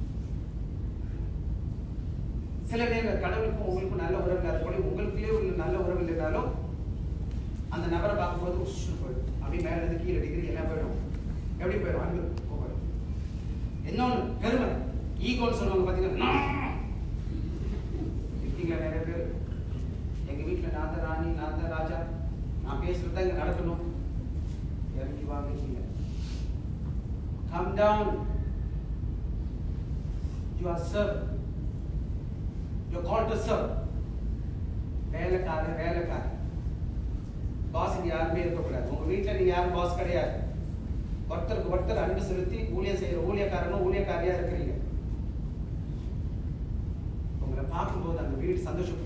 சில நேரம் கடவுளுக்கும் உங்களுக்கும் நல்ல உறவு இல்லாத போல உங்களுக்குள்ளே ஒரு நல்ல உறவு இல்லைனாலும் அந்த நபரை பார்க்கும்போது உஷ் போயிடும் அப்படியே மேல இருந்து கீழே டிகிரி எல்லாம் போயிடும் எப்படி போயிடும் அன்பு போயிடும் இன்னொன்று பெருமை ஈகோன்னு சொல்லுவாங்க பார்த்தீங்கன்னா "நான்." இருக்கீங்களா நிறைய பேர் எங்க வீட்டில் நான் தான் ராணி நான் தான் ராஜா நான் பேசுறது தான் இங்க நடக்கணும் இறங்கி வாங்க கீழே come down you are serve You're called to serve. வேலைக்காரன் வேலைக்காரன் பாஸ் இங்க யாருமே இருக்கக்கூடாது உங்க வீட்டுல நீங்க யாரும் பாஸ் கிடையாது ஒருத்தருக்கு ஒருத்தர் அன்பு செலுத்தி ஊழியம் செய்யற ஊழியக்காரனும் ஊழியக்காரியா இருக்கிறீங்க உங்களை பார்க்கும்போது அந்த வீடு சந்தோஷப்படும்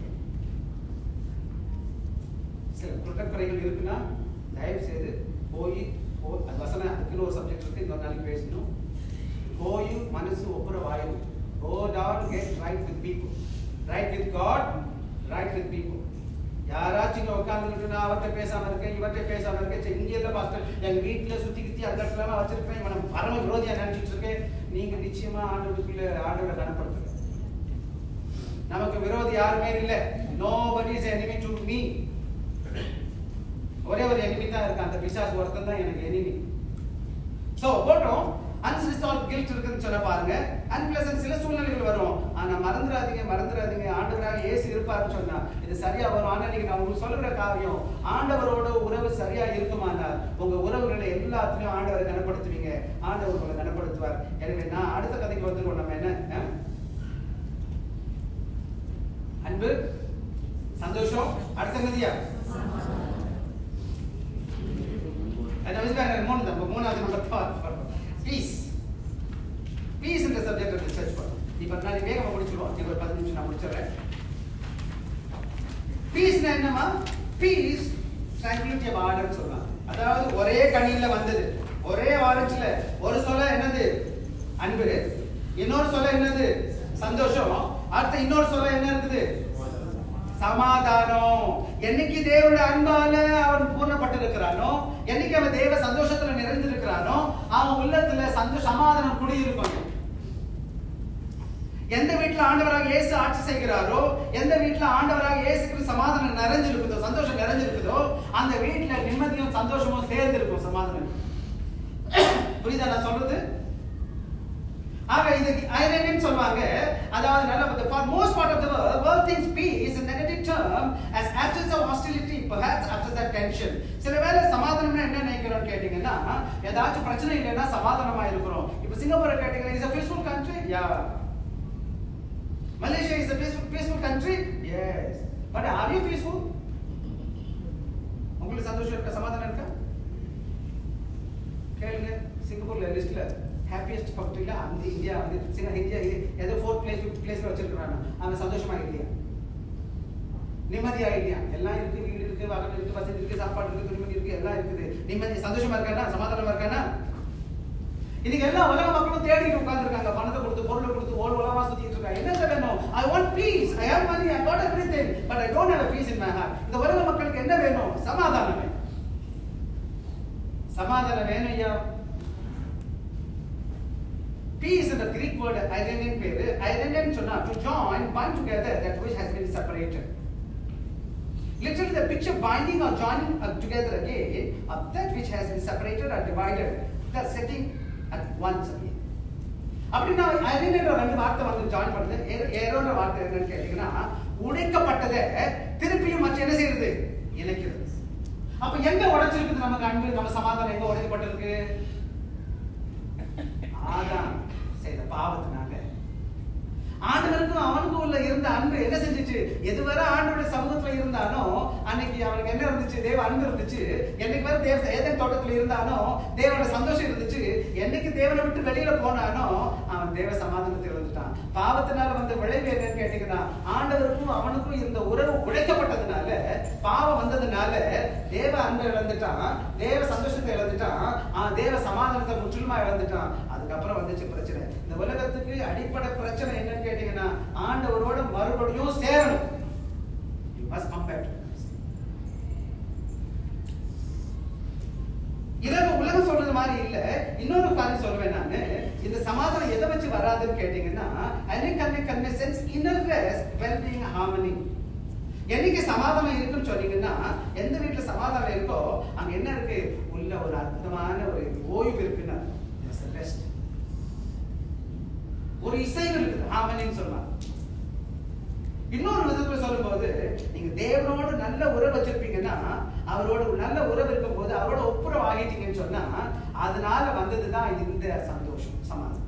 சில குற்றக்குறைகள் இருக்குன்னா தயவு செய்து போய் போ அது வசனம் அதுக்குன்னு ஒரு சப்ஜெக்ட் இருக்கு இன்னொரு நாளைக்கு பேசணும் போய் மனசு ஒப்புற வாயும் go down get right with people right with God right with people யாராச்சும் இங்க உட்காந்துட்டு நான் அவர்கிட்ட பேசாம இருக்கேன் இவர்கிட்ட பேசாம இருக்கேன் சரி, இங்க இல்ல பாஸ்டர் எங்க வீட்டுல சுத்தி கித்தி அந்த இடத்துல எல்லாம் வச்சிருப்பேன் இவனை பரம விரோதியா நினைச்சிட்டு இருக்கேன் நீங்க நிச்சயமா ஆண்டவருக்குள்ள ஆண்டவரை கனப்படுத்துங்க நமக்கு விரோதி யாருமே இல்ல nobody is enemy to me ஒரே ஒரு enemy தான் இருக்கு அந்த பிசாசு ஒருத்தன் தான் எனக்கு enemy சோ போட்டோம் அன்ரிசால்வ் கில்ட் இருக்குன்னு சொன்ன பாருங்க அன்பிளசன்ட் சில சூழ்நிலைகள் வரும் ஆனா மறந்துடாதீங்க மறந்துடாதீங்க ஆண்டவராக இயேசு இருப்பாருன்னு சொன்னா இது சரியா வரும் ஆனா நீங்க நான் உங்களுக்கு சொல்லுற காரியம் ஆண்டவரோட உறவு சரியா இருக்குமானால் உங்க உறவுகளை எல்லாத்துலயும் ஆண்டவரை கனப்படுத்துவீங்க ஆண்டவர் உங்களை கனப்படுத்துவார் எனவே நான் அடுத்த கதைக்கு வந்துருவோம் நம்ம என்ன அஹ்? அன்பு சந்தோஷம் அடுத்த நதியா அது வந்து மூணு தான் மூணாவது நம்ம பார்ப்போம் பீஸ் பீஸ் என்ற சப்ஜெக்ட் ரிசர்ச் பண்ணோம் இப்போ நான் வேகமாக முடிச்சிருவோம் இன்னும் ஒரு பத்து நிமிஷம் நான் முடிச்சிடுறேன் பீஸ்னா என்னமா பீஸ் ட்ராங்குலிட்டி ஆஃப் ஆர்டர்னு சொல்றாங்க அதாவது ஒரே கணியில வந்தது ஒரே ஆரஞ்சுல ஒரு சொல்ல என்னது அன்பு இன்னொரு சொல்ல என்னது சந்தோஷம் அடுத்த இன்னொரு சொல்ல என்ன இருக்குது சமாதானம் என்னைக்கு தேவனுடைய அன்பால அவன் பூர்ணப்பட்டிருக்கிறானோ என்னைக்கு அவன் தேவ சந்தோஷத்துல நிறைந்திருக்கிறானோ அவன் உள்ளத்துல சந்தோஷ சமாதானம் குடியிருக்கும் எந்த வீட்டுல ஆண்டவராக இயேசு ஆட்சி செய்கிறாரோ எந்த வீட்டுல ஆண்டவராக இயேசுக்கு சமாதானம் நிறைஞ்சிருக்குதோ சந்தோஷம் நிறைஞ்சிருக்குதோ அந்த வீட்டுல நிம்மதியும் சந்தோஷமும் சேர்ந்து இருக்கும் சமாதானம் புரியுதா நான் சொல்றது ஆக இது ஐரனின்னு சொல்லுவாங்க அதாவது நல்ல for most part of the world world thinks peace is a negative term as absence of hostility perhaps absence of tension சில வேளை சமாதானம்னா என்ன நினைக்கிறோம் கேட்டீங்கன்னா ஏதாச்சும் பிரச்சனை இல்லைன்னா சமாதானமா இருக்கிறோம் இப்போ சிங்கப்பூரை கேட்டீங்கன்னா is a peaceful country yeah Malaysia is a peaceful peaceful country yes but are you peaceful உங்களுக்கு சந்தோஷம் இருக்கா சமாதானம் இருக்கா கேளுங்க சிங்கப்பூர்ல லிஸ்ட்ல ஹாப்பியஸ்ட் கண்ட்ரில அந்த இந்தியா வந்து சின்ன இந்தியா ஏதோ ஃபோர்த் பிளேஸ் ஃபிஃப்த் பிளேஸ்ல வச்சிருக்காங்க அவன் சந்தோஷமா இல்லையா நிம்மதியா இல்லையா எல்லாம் இருக்கு வீடு இருக்கு வாகனம் இருக்கு வசதி இருக்கு சாப்பாடு இருக்கு துணிமணி இருக்கு எல்லாம் இருக்குது நிம்மதி சந்தோஷமா இருக்கானா சமாதானமா இருக்கானா இன்னைக்கு எல்லா உலக மக்களும் தேடிட்டு உட்கார்ந்துருக்காங்க பணத்தை கொடுத்து பொருளை கொடுத்து ஓடு உலகமா சுத்திட்டு இருக்காங்க என்ன சார் வேணும் I want peace I have money I got everything but I don't have peace in my heart இந்த உலக மக்களுக்கு என்ன வேணும் சமாதானம் வேணும் சமாதானம் வேணும் ஐயா Peace in the Greek word irenian பேரு irenian சொன்னா to join bind together that which has been separated. Literally the picture binding or joining uh, together again of that which has been separated or divided. The setting at once again. அப்படின்னா ஐரனியன்ற ரெண்டு வார்த்தை வந்து join பண்ணுது ஏ- ஏரோன்ற வார்த்தை என்னன்னு கேட்டீங்கன்னா உடைக்கப்பட்டதை திருப்பியும் மற்ற என்ன செய்யறது இணைக்கிறது அப்ப எங்க உடைச்சிருக்குது நமக்கு அன்பு நம்ம சமாதானம் எங்க உடைக்கப்பட்டிருக்கு ஆதாம் செய்த பாவத்தினால ஆண்டவருக்கும் அவனுக்கும் உள்ள இருந்த அன்பு என்ன செஞ்சுச்சு எதுவரை ஆண்டவருடைய சமூகத்துல இருந்தானோ அன்னைக்கு அவனுக்கு என்ன இருந்துச்சு தேவ அன்பு இருந்துச்சு என்னைக்கு வரை தேவ ஏதேன் தோட்டத்துல இருந்தானோ தேவனோட சந்தோஷம் இருந்துச்சு என்னைக்கு தேவனை விட்டு வெளியில போனானோ அவன் தேவ சமாதானத்தை இழந்துட்டான் பாவத்தினால வந்த விளைவு என்னன்னு கேட்டீங்கன்னா ஆண்டவருக்கும் அவனுக்கும் இருந்த உறவு உடைக்கப்பட்டதுனால பாவம் வந்ததுனால தேவ அன்பை இழந்துட்டான் தேவ சந்தோஷத்தை இழந்துட்டான் ஆ, தேவ சமாதானத்தை முற்றிலுமா இழந்துட்டான் அதுக்கப்புறம் வந்துச்சு பிரச்சனை இந்த உலகத்துக்கு அடிப்படை பிரச்சனை என்னன்னு கேட்டீங்கன்னா ஆண்டவரோட மறுபடியும் சேரணும் யூ மஸ்ட் கம்பேர் இரவு உலகம் சொல்றது மாதிரி இல்ல இன்னொரு காரியம் சொல்லுவேன் நானு இந்த சமாதானம் எதை வச்சு வராதுன்னு கேட்டீங்கன்னா அன்னை convey convey sense inner rest well being harmony என்னைக்கு சமாதானம் இருக்குன்னு சொன்னீங்கன்னா எந்த வீட்டுல சமாதானம் இருக்கோ அங்க என்ன இருக்கு உள்ள ஒரு அற்புதமான ஒரு ஓய்வு இருக்குன்னு ரெஸ்ட் ஒரு இசைவு இருக்குது ஹார்மனின்னு சொல்லலாம் இன்னொரு விதத்துல சொல்லும்போது நீங்க தேவனோடு நல்ல உறவு வச்சிருப்பீங்கன்னா அவரோட ஒரு நல்ல உறவு இருக்கும்போது அவரோட ஒப்புரவு ஆகிட்டீங்கன்னு சொன்னா அதனால வந்ததுதான் இந்த சந்தோஷம் சமாதானம்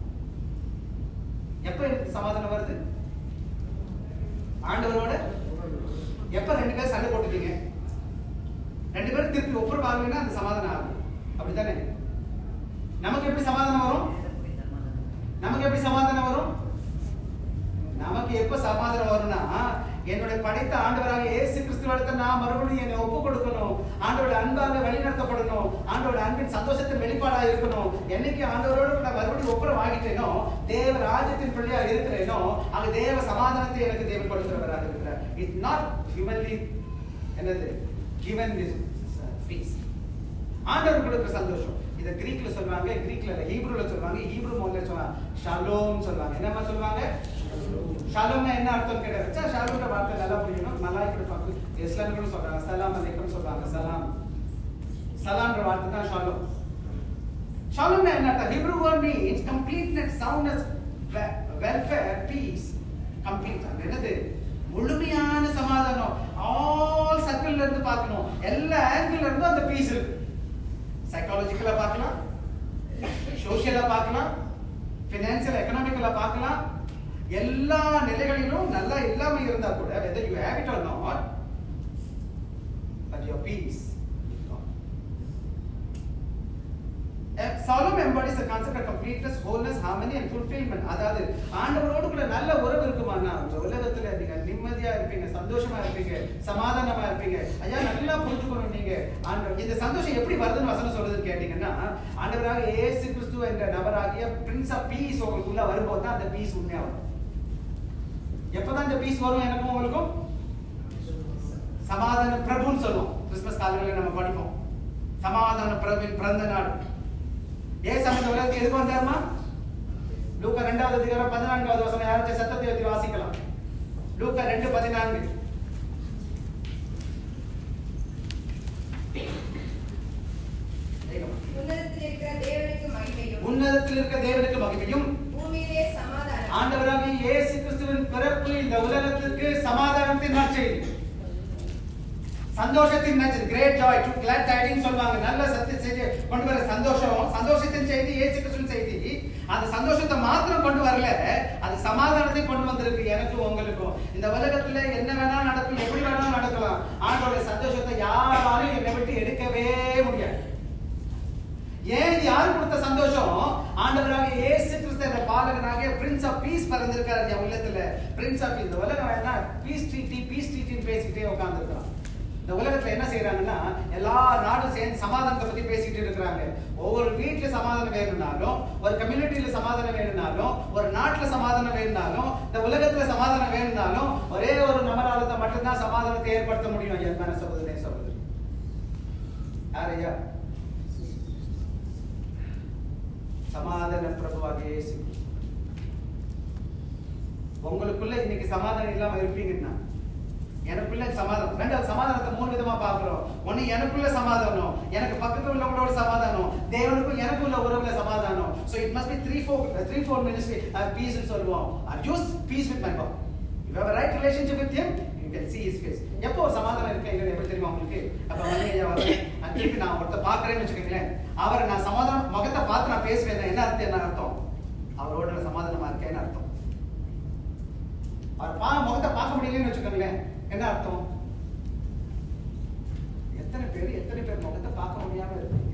எப்ப எனக்கு சமாதானம் வருது ஆண்டவரோட எப்ப ரெண்டு பேரும் சண்டை போட்டுட்டீங்க ரெண்டு பேரும் திருப்பி ஒப்புற பார்க்கலன்னா அந்த சமாதானம் ஆகும் அப்படித்தானே நமக்கு எப்படி சமாதானம் வரும் நமக்கு எப்படி சமாதானம் வரும் நமக்கு எப்ப சமாதானம் வரும்னா என்னுடைய படைத்த ஆண்டவராக இயேசு கிறிஸ்துவத்தை நான் மறுபடியும் என்னை ஒப்பு கொடுக்கணும் ஆண்டோட அன்பாக வழிநடத்தப்படணும் ஆண்டோட அன்பின் சந்தோஷத்தின் வெளிப்பாடா இருக்கணும் என்னைக்கு ஆண்டவரோட நான் மறுபடியும் ஒப்புற வாங்கிட்டேனோ தேவ ராஜ்யத்தின் பிள்ளையா இருக்கிறேனோ அங்க தேவ சமாதானத்தை எனக்கு தேவன் கொடுக்கிறவராக இருக்கிறார் இட் நாட் ஹியூமன்லி என்னது given this பீஸ் ஆண்டவர் கொடுக்குற சந்தோஷம் இத கிரீக்ல சொல்லுவாங்க கிரீக்ல இல்ல ஹீப்ரூல சொல்லுவாங்க ஹீப்ரூ மொழில சொல்லுவாங்க ஷாலோம் சொல்லுவாங்க என்னமா சொல்லுவாங்க ஷாலோம்னா என்ன அர்த்தம் கேட்டா ஷாலோம்ன்ற வார்த்தை நல்லா புரியணும் மலாய்க்கு பார்த்து இஸ்லாமியர்களும் சொல்றாங்க சலாம் அலைக்கும் சொல்றாங்க சலாம் சலாம்ன்ற வார்த்தை தான் ஷாலோம் ஷாலோம்னா என்ன அர்த்தம் Hebrew word means completeness soundness welfare peace complete என்னது முழுமையான சமாதானம் ஆல் சர்க்கிள்ல இருந்து பார்க்கணும் எல்லா ஆங்கிள் இருந்து அந்த பீஸ் இருக்கு சைக்காலஜிக்கலா பார்க்கலாம் சோஷியலா பார்க்கலாம் பினான்சியல் எக்கனாமிக்கலா பார்க்கலாம் எல்லா நிலைகளிலும் நல்லா இல்லாம இருந்தா கூட whether you have it or not but your peace is gone. Uh, Solomon embodies the concept of completeness, wholeness, harmony and fulfillment. அதாவது ஆண்டவரோடு கூட நல்ல உறவு இருக்குமானா இந்த உலகத்துல நீங்க நிம்மதியா இருப்பீங்க சந்தோஷமா இருப்பீங்க சமாதானமா இருப்பீங்க ஐயா நல்லா புரிஞ்சுக்கணும் நீங்க ஆண்டவர் இந்த சந்தோஷம் எப்படி வருதுன்னு வசனம் சொல்றதுன்னு கேட்டீங்கன்னா ஆண்டவராக இயேசு கிறிஸ்து என்ற நபராகிய பிரின்ஸ் ஆஃப் பீஸ் உங்களுக்குள்ள வரும்போது தான் அந்த பீஸ் உண்மையா வரும் எப்பதான் இந்த பீஸ் வரும் எனக்கும் உங்களுக்கும் சமாதான பிரபுன்னு சொல்லுவோம் கிறிஸ்துமஸ் காலங்களில் நம்ம படிப்போம் சமாதான பிரபுவின் பிறந்த நாள் ஏன் சமயத்து உலகத்துக்கு எதுக்கு வந்தாருமா லூக்கா ரெண்டாவது அதிகாரம் பதினான்காவது வசனம் யாராச்சும் சத்தத்தை வச்சு வாசிக்கலாம் லூக்கா ரெண்டு பதினான்கு வேகமா. உன்னதத்தில் இருக்கிற தேவனுக்கு மகிமையும் உன்னதத்தில் இருக்க தேவனுக்கு மகிமையும் பூமியிலே சமாதானம் ஆண்டவராகிய இயேசு கிறிஸ்துவின் பிறப்பு இந்த உலகத்திற்கு சமாதானத்தின் நற்செய்தி சந்தோஷத்தின் நற்செய்தி great joy to glad tiding சொல்லுவாங்க நல்ல சத்திய செய்தி கொண்டு வர சந்தோஷம் சந்தோஷத்தின் செய்தி இயேசு கிறிஸ்துவின் செய்தி அந்த சந்தோஷத்தை மாத்திரம் கொண்டு வரல அது சமாதானத்தை கொண்டு வந்திருக்கு எனக்கும் உங்களுக்கும் இந்த உலகத்துல என்ன வேணா நடக்கும் எப்படி வேணாலும் நடக்கலாம் ஆண்டோட சந்தோஷத்தை யாராலும் என்னை விட்டு எடுக்கவே முடியாது ஏன் இது யாரு கொடுத்த சந்தோஷம் ஆண்டவராக இயேசு கிறிஸ்து என்ற பாலகனாகிய பிரின்ஸ் ஆஃப் பீஸ் பிறந்திருக்காரு என் உள்ளத்துல பிரின்ஸ் ஆஃப் பீஸ் இந்த உலகம் வேணா பீஸ் ட்ரீட்டி பீஸ் ட்ரீட்டின்னு பேசிக்கிட்டே உட்காந்துருக்கான் இந்த உலகத்துல என்ன செய்யறாங்கன்னா எல்லா நாடும் சேர்ந்து சமாதானத்தை பத்தி பேசிட்டு இருக்கிறாங்க ஒவ்வொரு வீட்டுல சமாதானம் வேணும்னாலும் ஒரு கம்யூனிட்டியில சமாதானம் வேணும்னாலும் ஒரு நாட்டுல சமாதானம் வேணும்னாலும் இந்த உலகத்துல சமாதானம் வேணும்னாலும் ஒரே ஒரு நபராலத்தை மட்டும்தான் சமாதானத்தை ஏற்படுத்த முடியும் என் மன சகோதரே சகோதரி யாரையா சமாதான பிரபுவாகிய இயேசு கிறிஸ்து. உங்களுக்குள்ள இன்னைக்கு சமாதானம் இல்லாம இருப்பீங்கன்னா எனக்குள்ள சமாதானம் ரெண்டாவது சமாதானத்தை மூணு விதமா பாக்குறோம் ஒண்ணு எனக்குள்ள சமாதானம் எனக்கு பக்கத்துல உள்ளவங்களோட சமாதானம் தேவனுக்கும் எனக்கும் உள்ள உறவுல சமாதானம் so it must be three four three four ministry peace சொல்லுவோம் use peace with my God you have right relationship with him you can see his face எப்போ ஒரு சமாதானம் இருக்கு இல்லைன்னு எப்படி தெரியுமா உங்களுக்கு அப்ப வந்து ஐயா வந்து நான் திருப்பி நான் ஒருத்த பாக்குறேன்னு வச்சுக்கோங்களேன் அவரை நான் சமாதானம் முகத்தை பார்த்து நான் பேசுவேன் என்ன அர்த்தம் என்ன அர்த்தம் அவரோட நான் சமாதானமா இருக்கேன்னு அர்த்தம் அவர் பா முகத்தை பார்க்க முடியலன்னு வச்சுக்கோங்களேன் என்ன அர்த்தம் எத்தனை பேர் எத்தனை பேர் முகத்தை பார்க்க முடியாம இருக்கு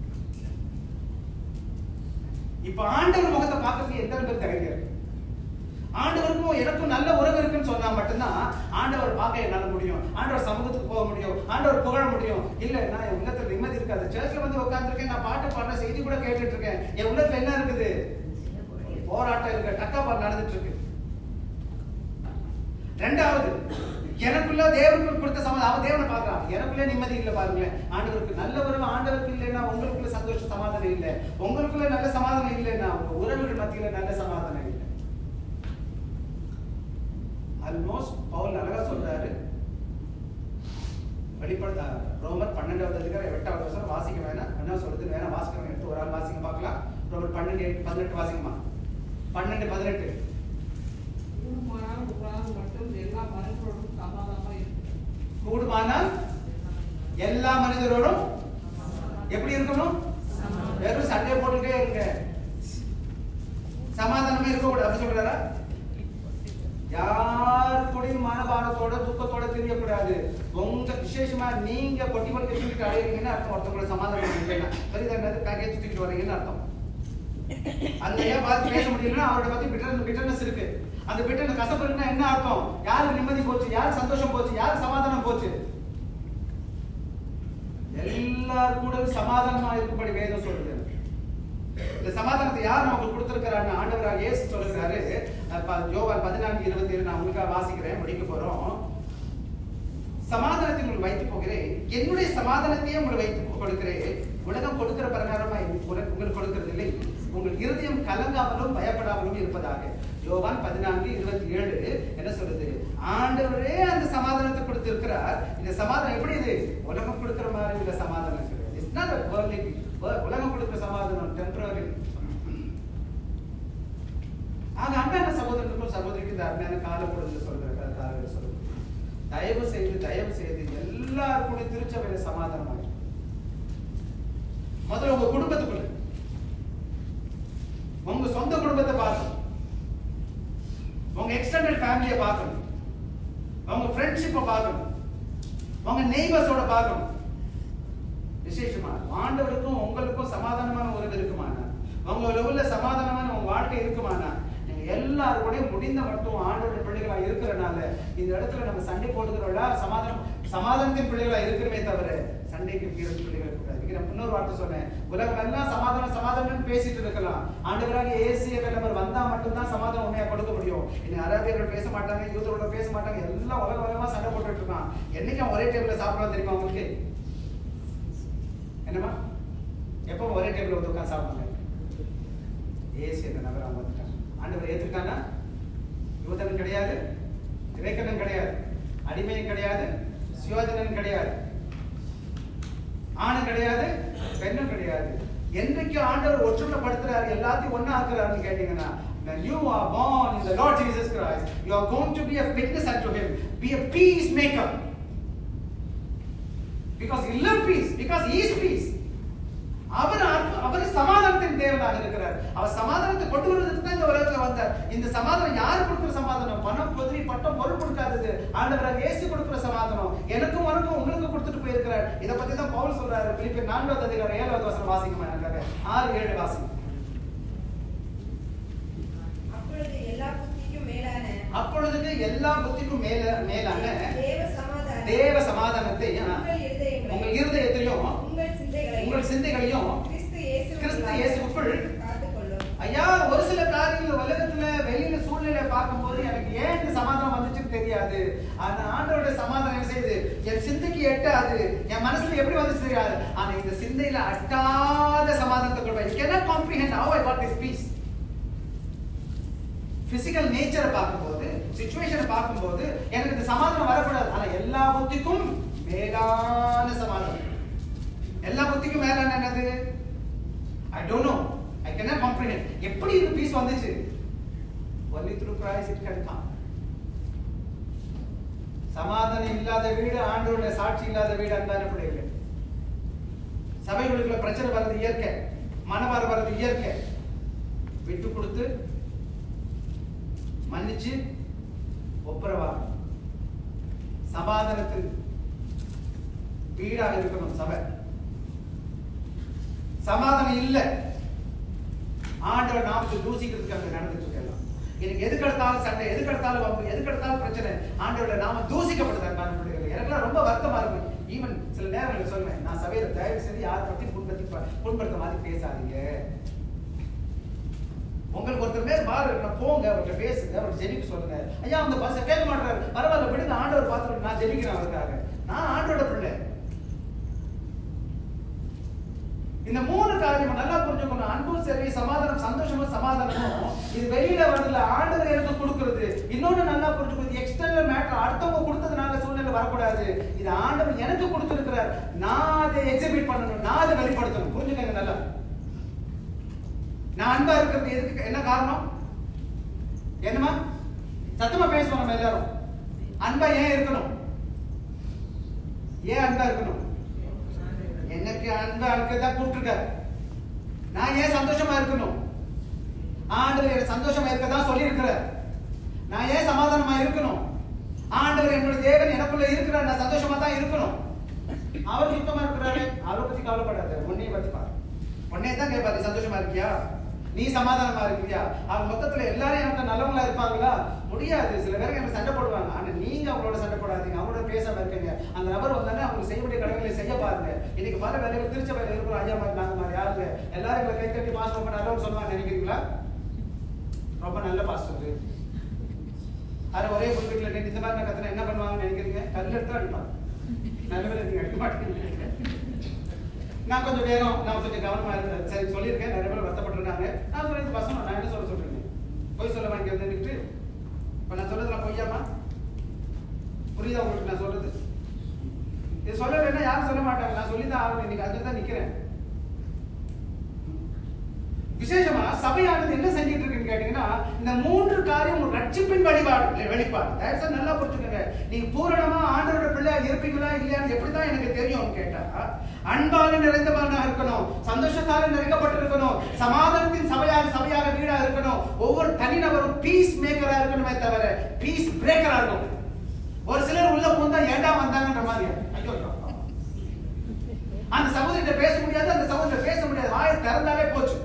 இப்ப ஆண்டவர் முகத்தை பார்க்கறதுக்கு எத்தனை பேர் தகுதி இருக்கு ஆண்டவருக்கும் எனக்கும் நல்ல உறவு இருக்குன்னு சொன்னா மட்டும்தான் ஆண்டவர் பார்க்க என்னால முடியும் ஆண்டவர் சமூகத்துக்கு போக முடியும் ஆண்டவர் புகழ முடியும் இல்ல நான் என் உள்ளத்துல நிம்மதி இருக்காது சர்ச்ல வந்து உட்கார்ந்துருக்கேன் நான் பாட்டு பாடுற செய்தி கூட கேட்டுட்டு இருக்கேன் என் உள்ளத்துல என்ன இருக்குது போராட்டம் இருக்கு டக்காபார் நடந்துட்டு இருக்கு ரெண்டாவது எனக்குள்ள தேவனுக்கு கொடுத்த சமாதானம் அவன் தேவனை பார்க்கறான் எனக்குள்ள நிம்மதி இல்ல பாருங்களேன் ஆண்டவருக்கு நல்ல உறவு ஆண்டவருக்கு இல்லைன்னா உங்களுக்குள்ள சந்தோஷ சமாதானம் இல்லை உங்களுக்குள்ள நல்ல சமாதானம் இல்லைன்னா உங்க உறவுகள் மத்தியில நல்ல சமாதானம் இல்லை ஆல்மோஸ்ட் பவுல் அழகா சொல்றாரு வெளிப்பட ரோமர் பன்னெண்டாவது அதிகாரம் எட்டாவது வருஷம் வாசிக்க வேணாம் என்ன சொல்றது வேணாம் வாசிக்க எடுத்து ஒரு ஆள் வாசிக்க பார்க்கலாம் ரோமர் பன்னெண்டு எட்டு, பதினெட்டு வாசிக்கமா பன்னெண்டு பதினெட்டு கூடுமானால் உங்களால் மட்டும் எல்லா மனிதரோடும் சமாதானமா இருக்கும் கூடுமானால் எல்லா மனிதரோடும் எப்படி இருக்கணும் வெறும் சண்டையை போட்டுட்டே இருங்க சமாதானமே இருக்க கூடாது அப்படி சொல்றாரா யார் கூடயும் மனபாரத்தோட துக்கத்தோட தெரியக்கூடாது உங்க விசேஷமா நீங்க கொட்டி கொட்டி தூக்கிட்டு அடையிறீங்கன்னு அர்த்தம் ஒருத்தவங்களை சமாதானம் பண்ணீங்கன்னா பெரிதாக பேக்கேஜ் தூக்கிட்டு வரீங்கன்னு அர்த்தம் அந்த ஏன் பார்த்து பேச முடியலன்னா அவரோட பத்தி பிட்டர் பிட்டர்னஸ் இருக்கு அந்த பிட்டர் கசப்பு இருக்குன்னா என்ன அர்த்தம் யாருக்கு நிம்மதி போச்சு யாருக்கு சந்தோஷம் போச்சு யாருக்கு சமாதானம் போச்சு எல்லார் கூட சமாதானமா இருக்கும்படி வேதம் சொல்லுது இந்த சமாதானத்தை யார் நமக்கு கொடுத்திருக்கிறாரு ஆண்டவராக இயேசு சொல்லுகிறாரு அப்ப யோவான் பதினான்கு இருபத்தி ஏழு நான் உங்களுக்காக வாசிக்கிறேன் முடிக்க போறோம் சமாதானத்தை உங்களுக்கு வைத்து போகிறேன் என்னுடைய சமாதானத்தையே உங்களுக்கு வைத்து கொடுக்கிறேன் உலகம் கொடுக்கிற பிரகாரமா உனக்கு உங்களுக்கு கொடுக்கிறது இல்லை உங்கள் இருதயம் கலங்காமலும் பயப்படாமலும் இருப்பதாக யோவான் பதினான்கு இருபத்தி ஏழு என்ன சொல்லுது ஆண்டவரே அந்த சமாதானத்தை கொடுத்திருக்கிறார் இந்த சமாதானம் எப்படி இது உலகம் கொடுக்கிற மாதிரி உள்ள சமாதானம் கிடையாது இட்ஸ் நாட் வேர்ல்ட்லி உலகம் கொடுக்கிற சமாதானம் டெம்பரரி ஆக அன்பான சகோதரனுக்கும் சகோதரிக்கும் இந்த அருமையான கால பொழுது சொல்ற காலையில் சொல்லுங்க தயவு செய்து தயவு செய்து எல்லாரும் கூட திருச்சபையில சமாதானமாக முதல்ல உங்க குடும்பத்துக்குள்ள உங்க சொந்த குடும்பத்தை பார்க்கணும் உங்க எக்ஸ்டெண்டட் ஃபேமிலியை பார்க்கணும் உங்க ஃப்ரெண்ட்ஷிப்பை பார்க்கணும் உங்க நெய்பர்ஸோட பார்க்கணும் விசேஷமா ஆண்டவருக்கும் உங்களுக்கும் சமாதானமான உறவு இருக்குமானா உங்க உள்ள சமாதானமான உங்க வாழ்க்கை இருக்குமானா நீங்க எல்லாரும் கூடயும் முடிந்த மட்டும் ஆண்டவருடைய பிள்ளைகளா இருக்கிறனால இந்த இடத்துல நம்ம சண்டை போட்டுக்கிறோம்ல சமாதானம் சமாதானத்தின் பிள்ளைகளா இருக்கிறமே தவிர சண்டைக்கு பிறகு பிள்ளைகள் கூடாது இதுக்கு நான் இன்னொரு வார்த்தை சொன்னேன் உலகம் எல்லாம் சமாதானம் சமாதானம் பேசிட்டு இருக்கலாம் ஆண்டவராக ஏசிய கல்லவர் வந்தா மட்டும்தான் சமாதானம் உண்மையா கொடுக்க முடியும் இன்னும் அரேபியர்கள் பேச மாட்டாங்க யூதரோட பேச மாட்டாங்க எல்லாம் உலக உலகமா சண்டை போட்டுட்டு இருக்கான் என்னைக்கு அவன் ஒரே டேபிள்ல சாப்பிடலாம் தெரியுமா உங்களுக்கு என்னம்மா எப்போ ஒரே டேபிள் வந்து உட்காந்து சாப்பிடுங்க ஏசு என்ற நபர் அவங்க வந்துட்டாங்க ஆண்டவர் ஏத்துக்கிட்டானா யூதனும் கிடையாது கிரேக்கனும் கிடையாது அடிமையும் கிடையாது சுயோஜனன் கிடையாது ஆணும் கிடையாது பெண்ணும் கிடையாது என்றைக்கு ஆண்டவர் ஒற்றுமைப்படுத்துறாரு எல்லாத்தையும் ஒண்ணா ஆக்குறாருன்னு கேட்டீங்கன்னா When you are born in the Lord Jesus Christ, you are going to be a witness unto Him. Be a peacemaker. Because He loves peace. Because He is peace. அவர் அற்ப- அவர் சமாதானத்தின் தேவனாக இருக்கிறார் அவர் சமாதானத்தை கொண்டு வருவதற்கு தான் இந்த உலகத்துல வந்தார் இந்த சமாதானம் யாரு கொடுக்கிற சமாதானம் பணம் பொதிரி பட்டம் பொருள் கொடுக்காதது ஆண்டவராக இயேசு கொடுக்கிற சமாதானம் எனக்கும் உனக்கும் உங்களுக்கு கொடுத்துட்டு போயிருக்கிறார் இதை பத்தி தான் பவுல் சொல்றாரு பிலிப்பியர் நான்காவது அதிகாரம் ஏழாவது வசனம் வாசிக்குமா எனக்காக ஆறு ஏழு வாசிக்கும் அப்பொழுது எல்லா புத்திக்கும் மேலான அப்பொழுதுக்கு எல்லா புத்திக்கும் மேல மேலான தேவ சமாதானம் தேவ சமாதானத்தை ஆ, உங்கள் இருதயங்களை உங்கள் இருதயத்திலையும் உங்கள் சிந்தைகளை உங்கள் சிந்தைகளையும் கிறிஸ்து இயேசு கிறிஸ்து இயேசுவுக்குள் காத்துக்கொள்ளும் ஐயா ஒரு சில காரியங்கள் உலகத்துல வெளியில சூழ்நிலை பார்க்கும்போது எனக்கு ஏன் இந்த சமாதானம் வந்துச்சுன்னு தெரியாது ஆனா ஆண்டவருடைய சமாதானம் என்ன செய்யுது என் சிந்தைக்கு எட்டாது என் மனசுல எப்படி வந்துச்சு தெரியாது ஆனா இந்த சிந்தையில அட்டாத சமாதானத்தை கொடுப்பேன் you cannot comprehend how I got this peace physical நேச்சரை பார்க்கும்போது சுச்சுவேஷனை பார்க்கும்போது எனக்கு இந்த சமாதானம் வரக்கூடாது ஆனா எல்லா புத்திக்கும் மேலான சமாதானம் எல்லா புத்திக்கும் மேலான என்னது I don't know I cannot comprehend எப்படி இது பீஸ் வந்துச்சு only through Christ it can come சமாதானம் இல்லாத வீடு ஆண்டவருடைய சாட்சி இல்லாத வீடு அன்பான பிள்ளைகளே சபைகளுக்குள்ள பிரச்சனை வர்றது இயற்கை மனவார வர்றது இயற்கை விட்டு கொடுத்து மன்னிச்சு ஒப்புரவா சமாதானத்தில் வீடாக இருக்கணும் சபை சமாதானம் இல்ல ஆண்டவர் நாமத்தை தூசிக்கிறதுக்கு அங்க நடந்துட்டு இருக்கலாம் எனக்கு எதுக்கு எடுத்தாலும் சண்டை எதுக்கு எடுத்தாலும் வம்பு எதுக்கு எடுத்தாலும் பிரச்சனை ஆண்டவரோட நாம தூசிக்கப்படுது அன்பான பிள்ளைகளே எனக்குலாம் ரொம்ப வருத்தமா இருக்கும் ஈவன் சில நேரங்களில் சொல்லுவேன் நான் சபையில தயவு செய்து யாரை பத்தி புண்படுத்தி புண்படுத்த மாதிரி பேசாதீங்க உங்களுக்கு ஒருத்தர் மேல் பாரு இருக்கணும் போங்க அவர்கிட்ட பேசுங்க அவர்கிட்ட ஜெபிக்க சொல்லுங்க ஐயா அந்த பஸ் கேட்க மாட்டாரு பரவாயில்ல விடுங்க ஆண்டவர் பார்த்துட்டு நான் ஜெபிக்கிறேன் அவருக்காக நான் ஆண்டோட பிள்ளை இந்த மூணு காரியம் நல்லா புரிஞ்சுக்கணும் அன்பும் சரி சமாதானம் சந்தோஷமும் சமாதானமும் இது வெளியில வரல ஆண்டவர் எனக்கு கொடுக்கிறது இன்னொன்னு நல்லா புரிஞ்சுக்கணும் எக்ஸ்டர்னல் மேட்டர் அடுத்தவங்க கொடுத்ததுனால சூழ்நிலை வரக்கூடாது இது ஆண்டவர் எனக்கு கொடுத்திருக்கிறார் நான் அதை எக்ஸிபிட் பண்ணணும் நான் அதை வெளிப்படுத்தணும் புரிஞ்சுக்கங்க நல்லா நான் அன்பா இருக்கிறது எதுக்கு என்ன காரணம் என்னமா சத்தமா பேசுவோம் நம்ம எல்லாரும் அன்பா ஏன் இருக்கணும் ஏன் அன்பா இருக்கணும் எனக்கு அன்பா இருக்கதான் கூப்பிட்டுருக்காரு நான் ஏன் சந்தோஷமா இருக்கணும் ஆண்டவர் எனக்கு சந்தோஷமா இருக்கதான் சொல்லி இருக்கிறார் நான் ஏன் சமாதானமா இருக்கணும் ஆண்டவர் என்னோட தேவன் எனக்குள்ள இருக்கிறார் நான் சந்தோஷமா தான் இருக்கணும் அவர் சுத்தமா இருக்கிறாரு அவரை பத்தி கவலைப்படாத உன்னைய பத்தி பாரு உன்னைய தான் கேட்பாரு சந்தோஷமா இருக்கியா நீ சமாதானமா இருக்கியா அவங்க மொத்தத்துல எல்லாரும் எனக்கு நல்லவங்களா இருப்பாங்களா முடியாது சில பேருக்கு எனக்கு சண்டை போடுவாங்க ஆனா நீங்க அவங்களோட சண்டை போடாதீங்க அவங்களோட பேசாம இருக்கீங்க அந்த நபர் வந்தாலே அவங்களுக்கு செய்ய வேண்டிய கடமைகளை செய்ய பாருங்க இன்னைக்கு பல வேலைகள் திருச்சபையில இருக்கிறோம் ஐயா மாதிரி நாங்க மாதிரி யாருங்க எல்லாரும் எங்களை கை கட்டி பாஸ் ரொம்ப நல்லவங்க சொல்லுவாங்க நினைக்கிறீங்களா ரொம்ப நல்ல பாஸ்டர் அது ஒரே குறிப்பிட்ட நின்று இந்த மாதிரி நான் கத்துனா என்ன பண்ணுவாங்கன்னு நினைக்கிறீங்க கல் எடுத்து அடிப்பாங்க நல்ல வேலை நீங்க அடிக்க மாட்டீங்க நான் கொஞ்சம் வேகம் நான் கொஞ்சம் கவனமா இருக்கேன் சரி சொல்லியிருக்கேன் நிறைய பேர் வருத்தப்பட்டிருக்காங்க நான் சொல்றது பசங்க நான் என்ன சொல்ல சொல்றேன் பொய் சொல்ல வாங்கி வந்துட்டு இப்ப நான் சொல்றதுல பொய்யாமா புரியுதா உங்களுக்கு நான் சொல்றது இது சொல்லலைன்னா யாரும் சொல்ல மாட்டாங்க நான் சொல்லி தான் ஆகணும் இன்னைக்கு அதுல தான் நிக்கிறேன் விசேஷமா சபையானது என்ன செஞ்சிட்டு இருக்குன்னு கேட்டீங்கன்னா இந்த மூன்று காரியம் ஒரு ரட்சிப்பின் வழிபாடு வெளிப்பாடு தயவு செய்து நல்லா புரிஞ்சுக்கோங்க நீங்க பூரணமா ஆண்டவரோட பிள்ளையா இருப்பீங்களா இல்லையான்னு எப்படிதான் எனக்கு தெரியும்னு கேட்டா அன்பால நிறைந்தவனா இருக்கணும் சந்தோஷத்தால நிறைக்கப்பட்டிருக்கணும் சமாதானத்தின் சபையாக சபையாக வீடா இருக்கணும் ஒவ்வொரு தனிநபரும் பீஸ் மேக்கரா இருக்கணுமே தவிர பீஸ் பிரேக்கரா இருக்கணும் ஒரு சிலர் உள்ள புகுந்தா ஏண்டா வந்தாங்கன்ற மாதிரி ஐயோ அந்த சகோதரிட்ட பேச முடியாது அந்த சகோதரிட்ட பேச முடியாது வாயை திறந்தாலே போச்சு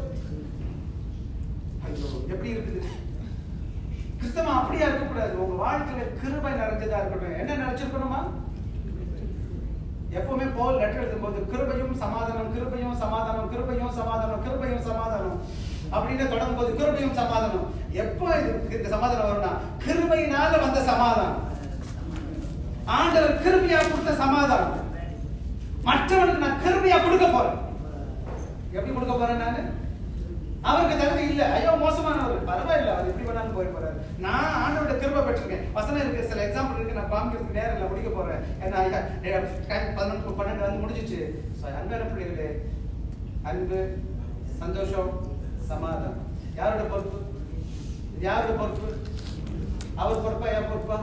ஐயோ எப்படி இருக்குது கிறிஸ்தவம் அப்படியா இருக்கக்கூடாது உங்க வாழ்க்கையில கிருபை நிறைஞ்சதா இருக்கட்டும் என்ன நினைச்சிருக்கணுமா எப்பவுமே போல் லெட்டர் எழுதும்போது கிருபையும் சமாதானம் கிருபையும் சமாதானம் கிருபையும் சமாதானம் கிருபையும் சமாதானம் அப்படின்னு தொடங்கும் போது கிருபையும் சமாதானம் எப்போ இது இந்த சமாதானம் வரும்னா கிருபையினால வந்த சமாதானம் ஆண்டவர் கிருபையா கொடுத்த சமாதானம் மற்றவனுக்கு நான் கிருபையா கொடுக்க போறேன் எப்படி கொடுக்க போறேன் நானு அவருக்கு தகுதி இல்ல ஐயோ மோசமானவர் பரவாயில்ல அவர் எப்படி வேணாலும் போய் போறாரு நான் ஆண்டவரோட கிருபை பெற்றிருக்கேன் வசனம் இருக்கு சில எக்ஸாம்பிள் இருக்கு நான் காமிக்கிறதுக்கு நேரம் இல்லை முடிக்க போறேன் ஏன்னா ஐயா, ஏ, டைம் பதினொன்று பன்னெண்டு வந்து முடிஞ்சிச்சு So, அன்பான பிள்ளைகளே அன்பு சந்தோஷம் சமாதானம் யாரோட பொறுப்பு இது யாரோட பொறுப்பு அவர் பொறுப்பா என் பொறுப்பா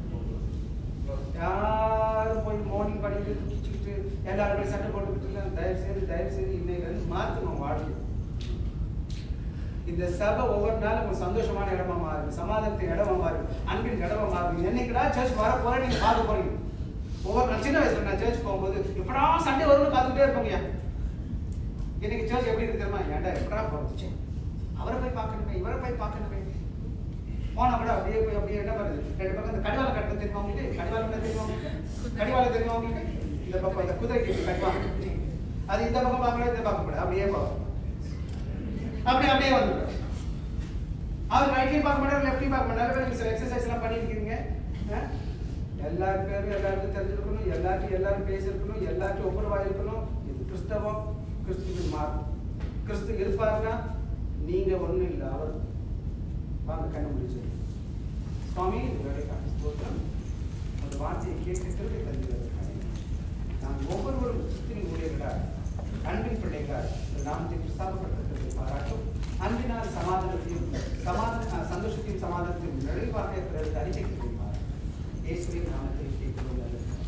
யாரும் போய் மார்னிங் படிக்கிட்டு கிச்சுக்கிட்டு எல்லாரும் போய் சண்டை போட்டுக்கிட்டு இல்லை தயவு செய்து தயவு செய்து இன்னைக்கு மாற்றணும் வாழ்க்கை இந்த சபை ஒவ்வொரு நாளும் ஒரு சந்தோஷமான இடமா மாறும் சமாதானத்தின் இடமா மாறும் அன்பின் இடமா மாறும் என்னைக்குடா சர்ச் வர போற நீங்க பார்க்க போறீங்க ஒவ்வொரு நாள் சின்ன வயசுல நான் சர்ச் போகும்போது எப்படா சண்டே வரும்னு பார்த்துக்கிட்டே இருப்போங்க இன்னைக்கு சர்ச் எப்படி இருக்கு தெரியுமா ஏன்டா எப்படா போறது அவரை போய் பார்க்கணுமே இவரை போய் பார்க்கணுமே போனா கூட அப்படியே போய் அப்படியே என்ன பண்ணுது ரெண்டு பக்கம் இந்த கடிவாளம் கட்ட தெரியுமா உங்களுக்கு கடிவாளம் என்ன தெரியுமா உங்களுக்கு கடிவாளம் தெரியுமா உங்களுக்கு இந்த பக்கம் இந்த குதிரைக்கு இப்படி கட்டுவாங்க அது இந்த பக்கம் பார்க்கக்கூடாது இந்த பக்கம் கூட அப்படியே போகும் அப்படியே அப்படியே வந்துடும் அவர் ரைட்லையும் பார்க்க மாட்டார் லெஃப்ட்லையும் பார்க்க மாட்டார் நிறைய பேர் சில எக்ஸசைஸ் எல்லாம் பண்ணியிருக்கீங்க ஆ? எல்லா பேரும் எல்லாருக்கும் தெரிஞ்சிருக்கணும் எல்லாத்தையும் எல்லாரும் பேசியிருக்கணும் எல்லாத்தையும் ஒப்புரவா இருக்கணும் இது கிறிஸ்தவம் கிறிஸ்துவின் மார்க்கம் கிறிஸ்து இருப்பாருன்னா நீங்க ஒண்ணும் இல்லை அவர் வாங்க கண்ண முடிச்சு சுவாமி உங்களுடைய ஸ்தோத்திரம் அந்த வார்த்தையை கேட்க திருப்பி தருகிறது நாம் ஒவ்வொருவரும் கிறிஸ்துவின் ஊழியர்களார் அன்பின் பிள்ளைகளார் இந்த நாமத்தை பிரஸ்தாபப்படுத்துவதை பாராட்டும் அன்பினால் சமாதானத்தையும் சமாதான சந்தோஷத்தையும் சமாதானத்தையும் நிறைவாக பிறருக்கு அறிக்கை தெரிவிப்பார் இயேசுவின் நாமத்தை கேட்கிறோம்